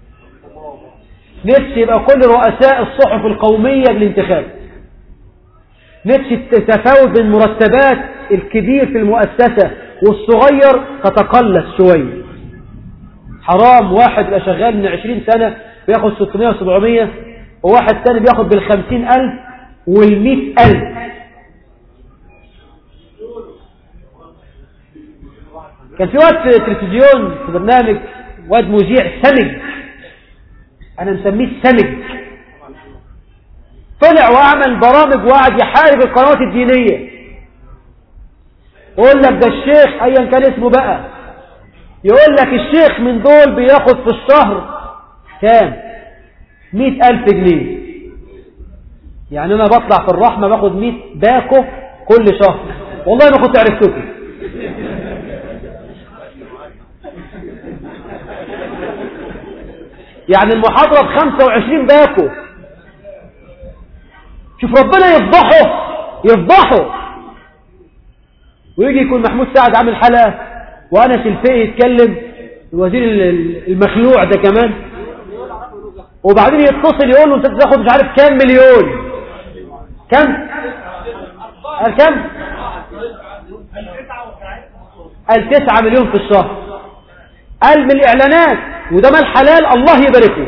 نفسي يبقى كل رؤساء الصحف القومية بالانتخاب نفسي التفاوت بين مرتبات الكبير في المؤسسة والصغير تتقلص شوية حرام واحد يبقى شغال من عشرين سنة بياخد 600 و 700 وواحد تاني بياخد بالخمسين ألف والمئة ألف كان في وقت تلفزيون في برنامج واد مذيع سمج انا مسميه السمج طلع وعمل برامج وقعد يحارب القنوات الدينية يقول لك ده الشيخ ايا كان اسمه بقى يقول لك الشيخ من دول بياخد في الشهر كام مئة الف جنيه يعني انا بطلع في الرحمة باخد مئة باكو كل شهر والله ما كنت عرفتكم يعني المحاضرة بخمسة وعشرين باكو شوف ربنا يفضحه يفضحه ويجي يكون محمود سعد عامل حلقة وأنس الفقي يتكلم الوزير المخلوع ده كمان وبعدين يتصل يقول له انت تاخد مش عارف كام مليون كم قال كم قال تسعة مليون في الشهر قال من الإعلانات وده مال حلال الله يباركه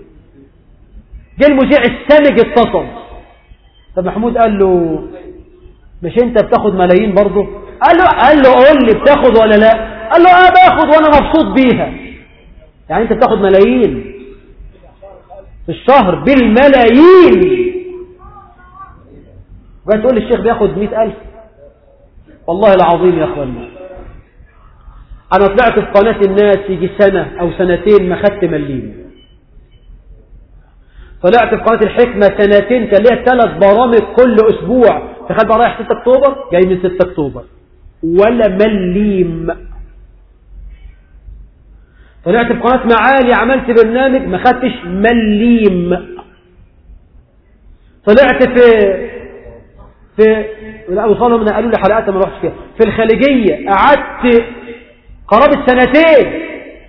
جه المذيع السامج اتصل طب محمود قال له مش انت بتاخد ملايين برضه قال له قال له قول لي بتاخد ولا لا قال له اه باخد وانا مبسوط بيها يعني انت بتاخد ملايين في الشهر بالملايين وقال تقول الشيخ بياخد مئة ألف والله العظيم يا أخوانا أنا طلعت في قناة الناس يجي سنة أو سنتين ما خدت مليم طلعت في قناة الحكمة سنتين كان ليها ثلاث برامج كل أسبوع تخيل بقى رايح 6 أكتوبر جاي من 6 أكتوبر ولا مليم طلعت في قناة معالي عملت برنامج ما خدتش مليم طلعت في في لا وصلهم قالوا لي حلقات ما رحتش فيها في الخليجية قعدت قرابة سنتين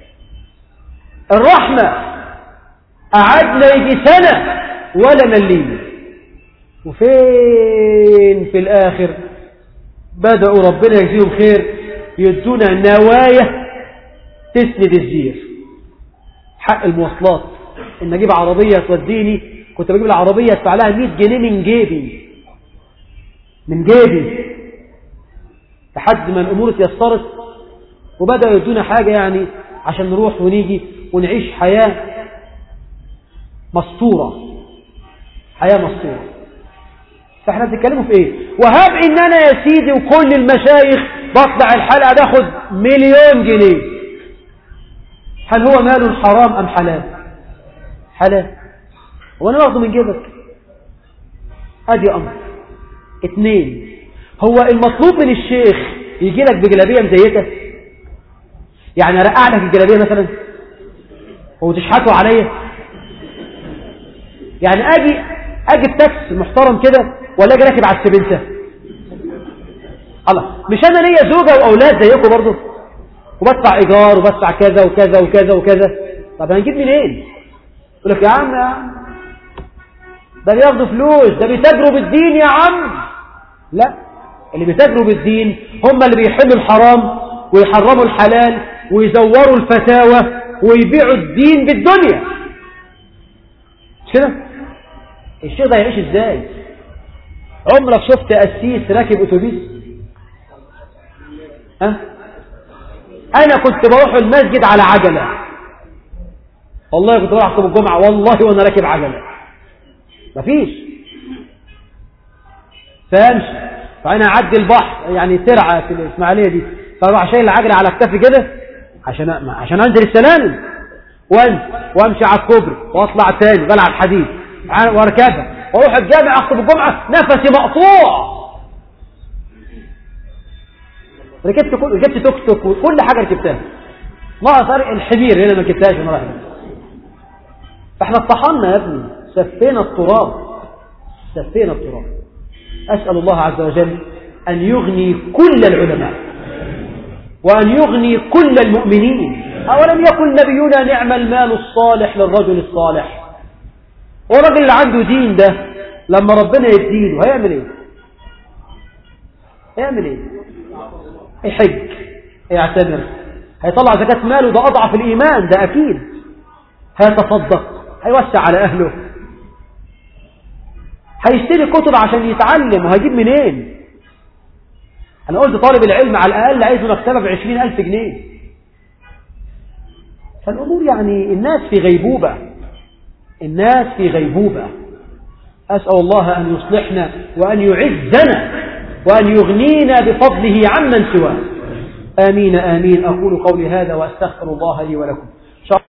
الرحمة قعدنا يجي سنة ولا مليم وفين في الآخر بدأوا ربنا يجزيهم خير يدونا نوايا تسند الزير حق المواصلات ان اجيب عربية توديني كنت بجيب العربية ادفع لها 100 جنيه من جيبي من جيبي لحد ما الامور اتيسرت وبدأوا يدونا حاجة يعني عشان نروح ونيجي ونعيش حياة مسطورة حياة مسطورة فاحنا بنتكلموا في ايه وهب ان انا يا سيدي وكل المشايخ بطلع الحلقة باخد مليون جنيه هل هو مال حرام ام حلال حلال وانا واخده من جيبك ادي امر اتنين هو المطلوب من الشيخ يجي لك بجلابيه مزيته يعني ارقع لك الجلابيه مثلا وتشحته عليا يعني اجي اجي بتاكس محترم كده ولا اجي راكب على السبنسه الله مش انا ليا زوجه واولاد زيكم برضه وبدفع ايجار وبدفع كذا وكذا وكذا وكذا طب هنجيب منين يقول لك يا عم يا عم ده بياخدوا فلوس ده بيتاجروا بالدين يا عم لا اللي بيتاجروا بالدين هم اللي بيحلوا الحرام ويحرموا الحلال ويزوروا الفتاوى ويبيعوا الدين بالدنيا مش كده الشيخ ده هيعيش ازاي عمرك شفت قسيس راكب اتوبيس ها انا كنت بروح المسجد على عجله والله كنت بروح اخطب الجمعه والله وانا راكب عجله مفيش فامشي فانا اعدي البحر يعني ترعه في الاسماعيليه دي فاروح شايل العجله على كتفي كده عشان عشان انزل السلالم وانزل وامشي على الكوبري واطلع تاني بلعب حديد واركبها واروح الجامع اخطب الجمعه نفسي مقطوع ركبت كل ركبت توك توك وكل حاجه ركبتها ناقص الحمير هنا ما ركبتهاش وانا رايح فاحنا اتطحنا يا ابني سفينا التراب سفينا التراب اسال الله عز وجل ان يغني كل العلماء وان يغني كل المؤمنين اولم يكن نبينا نعم المال الصالح للرجل الصالح والراجل اللي عنده دين ده لما ربنا يديله هيعمل ايه هيعمل ايه يحج يعتمر هيطلع زكاة ماله ده أضعف الإيمان ده أكيد هيتصدق هيوسع على أهله هيشتري كتب عشان يتعلم وهيجيب منين أنا قلت طالب العلم على الأقل عايز مكتبة بعشرين ألف جنيه فالأمور يعني الناس في غيبوبة الناس في غيبوبة أسأل الله أن يصلحنا وأن يعزنا وأن يغنينا بفضله عمن سواه آمين آمين أقول قولي هذا وأستغفر الله لي ولكم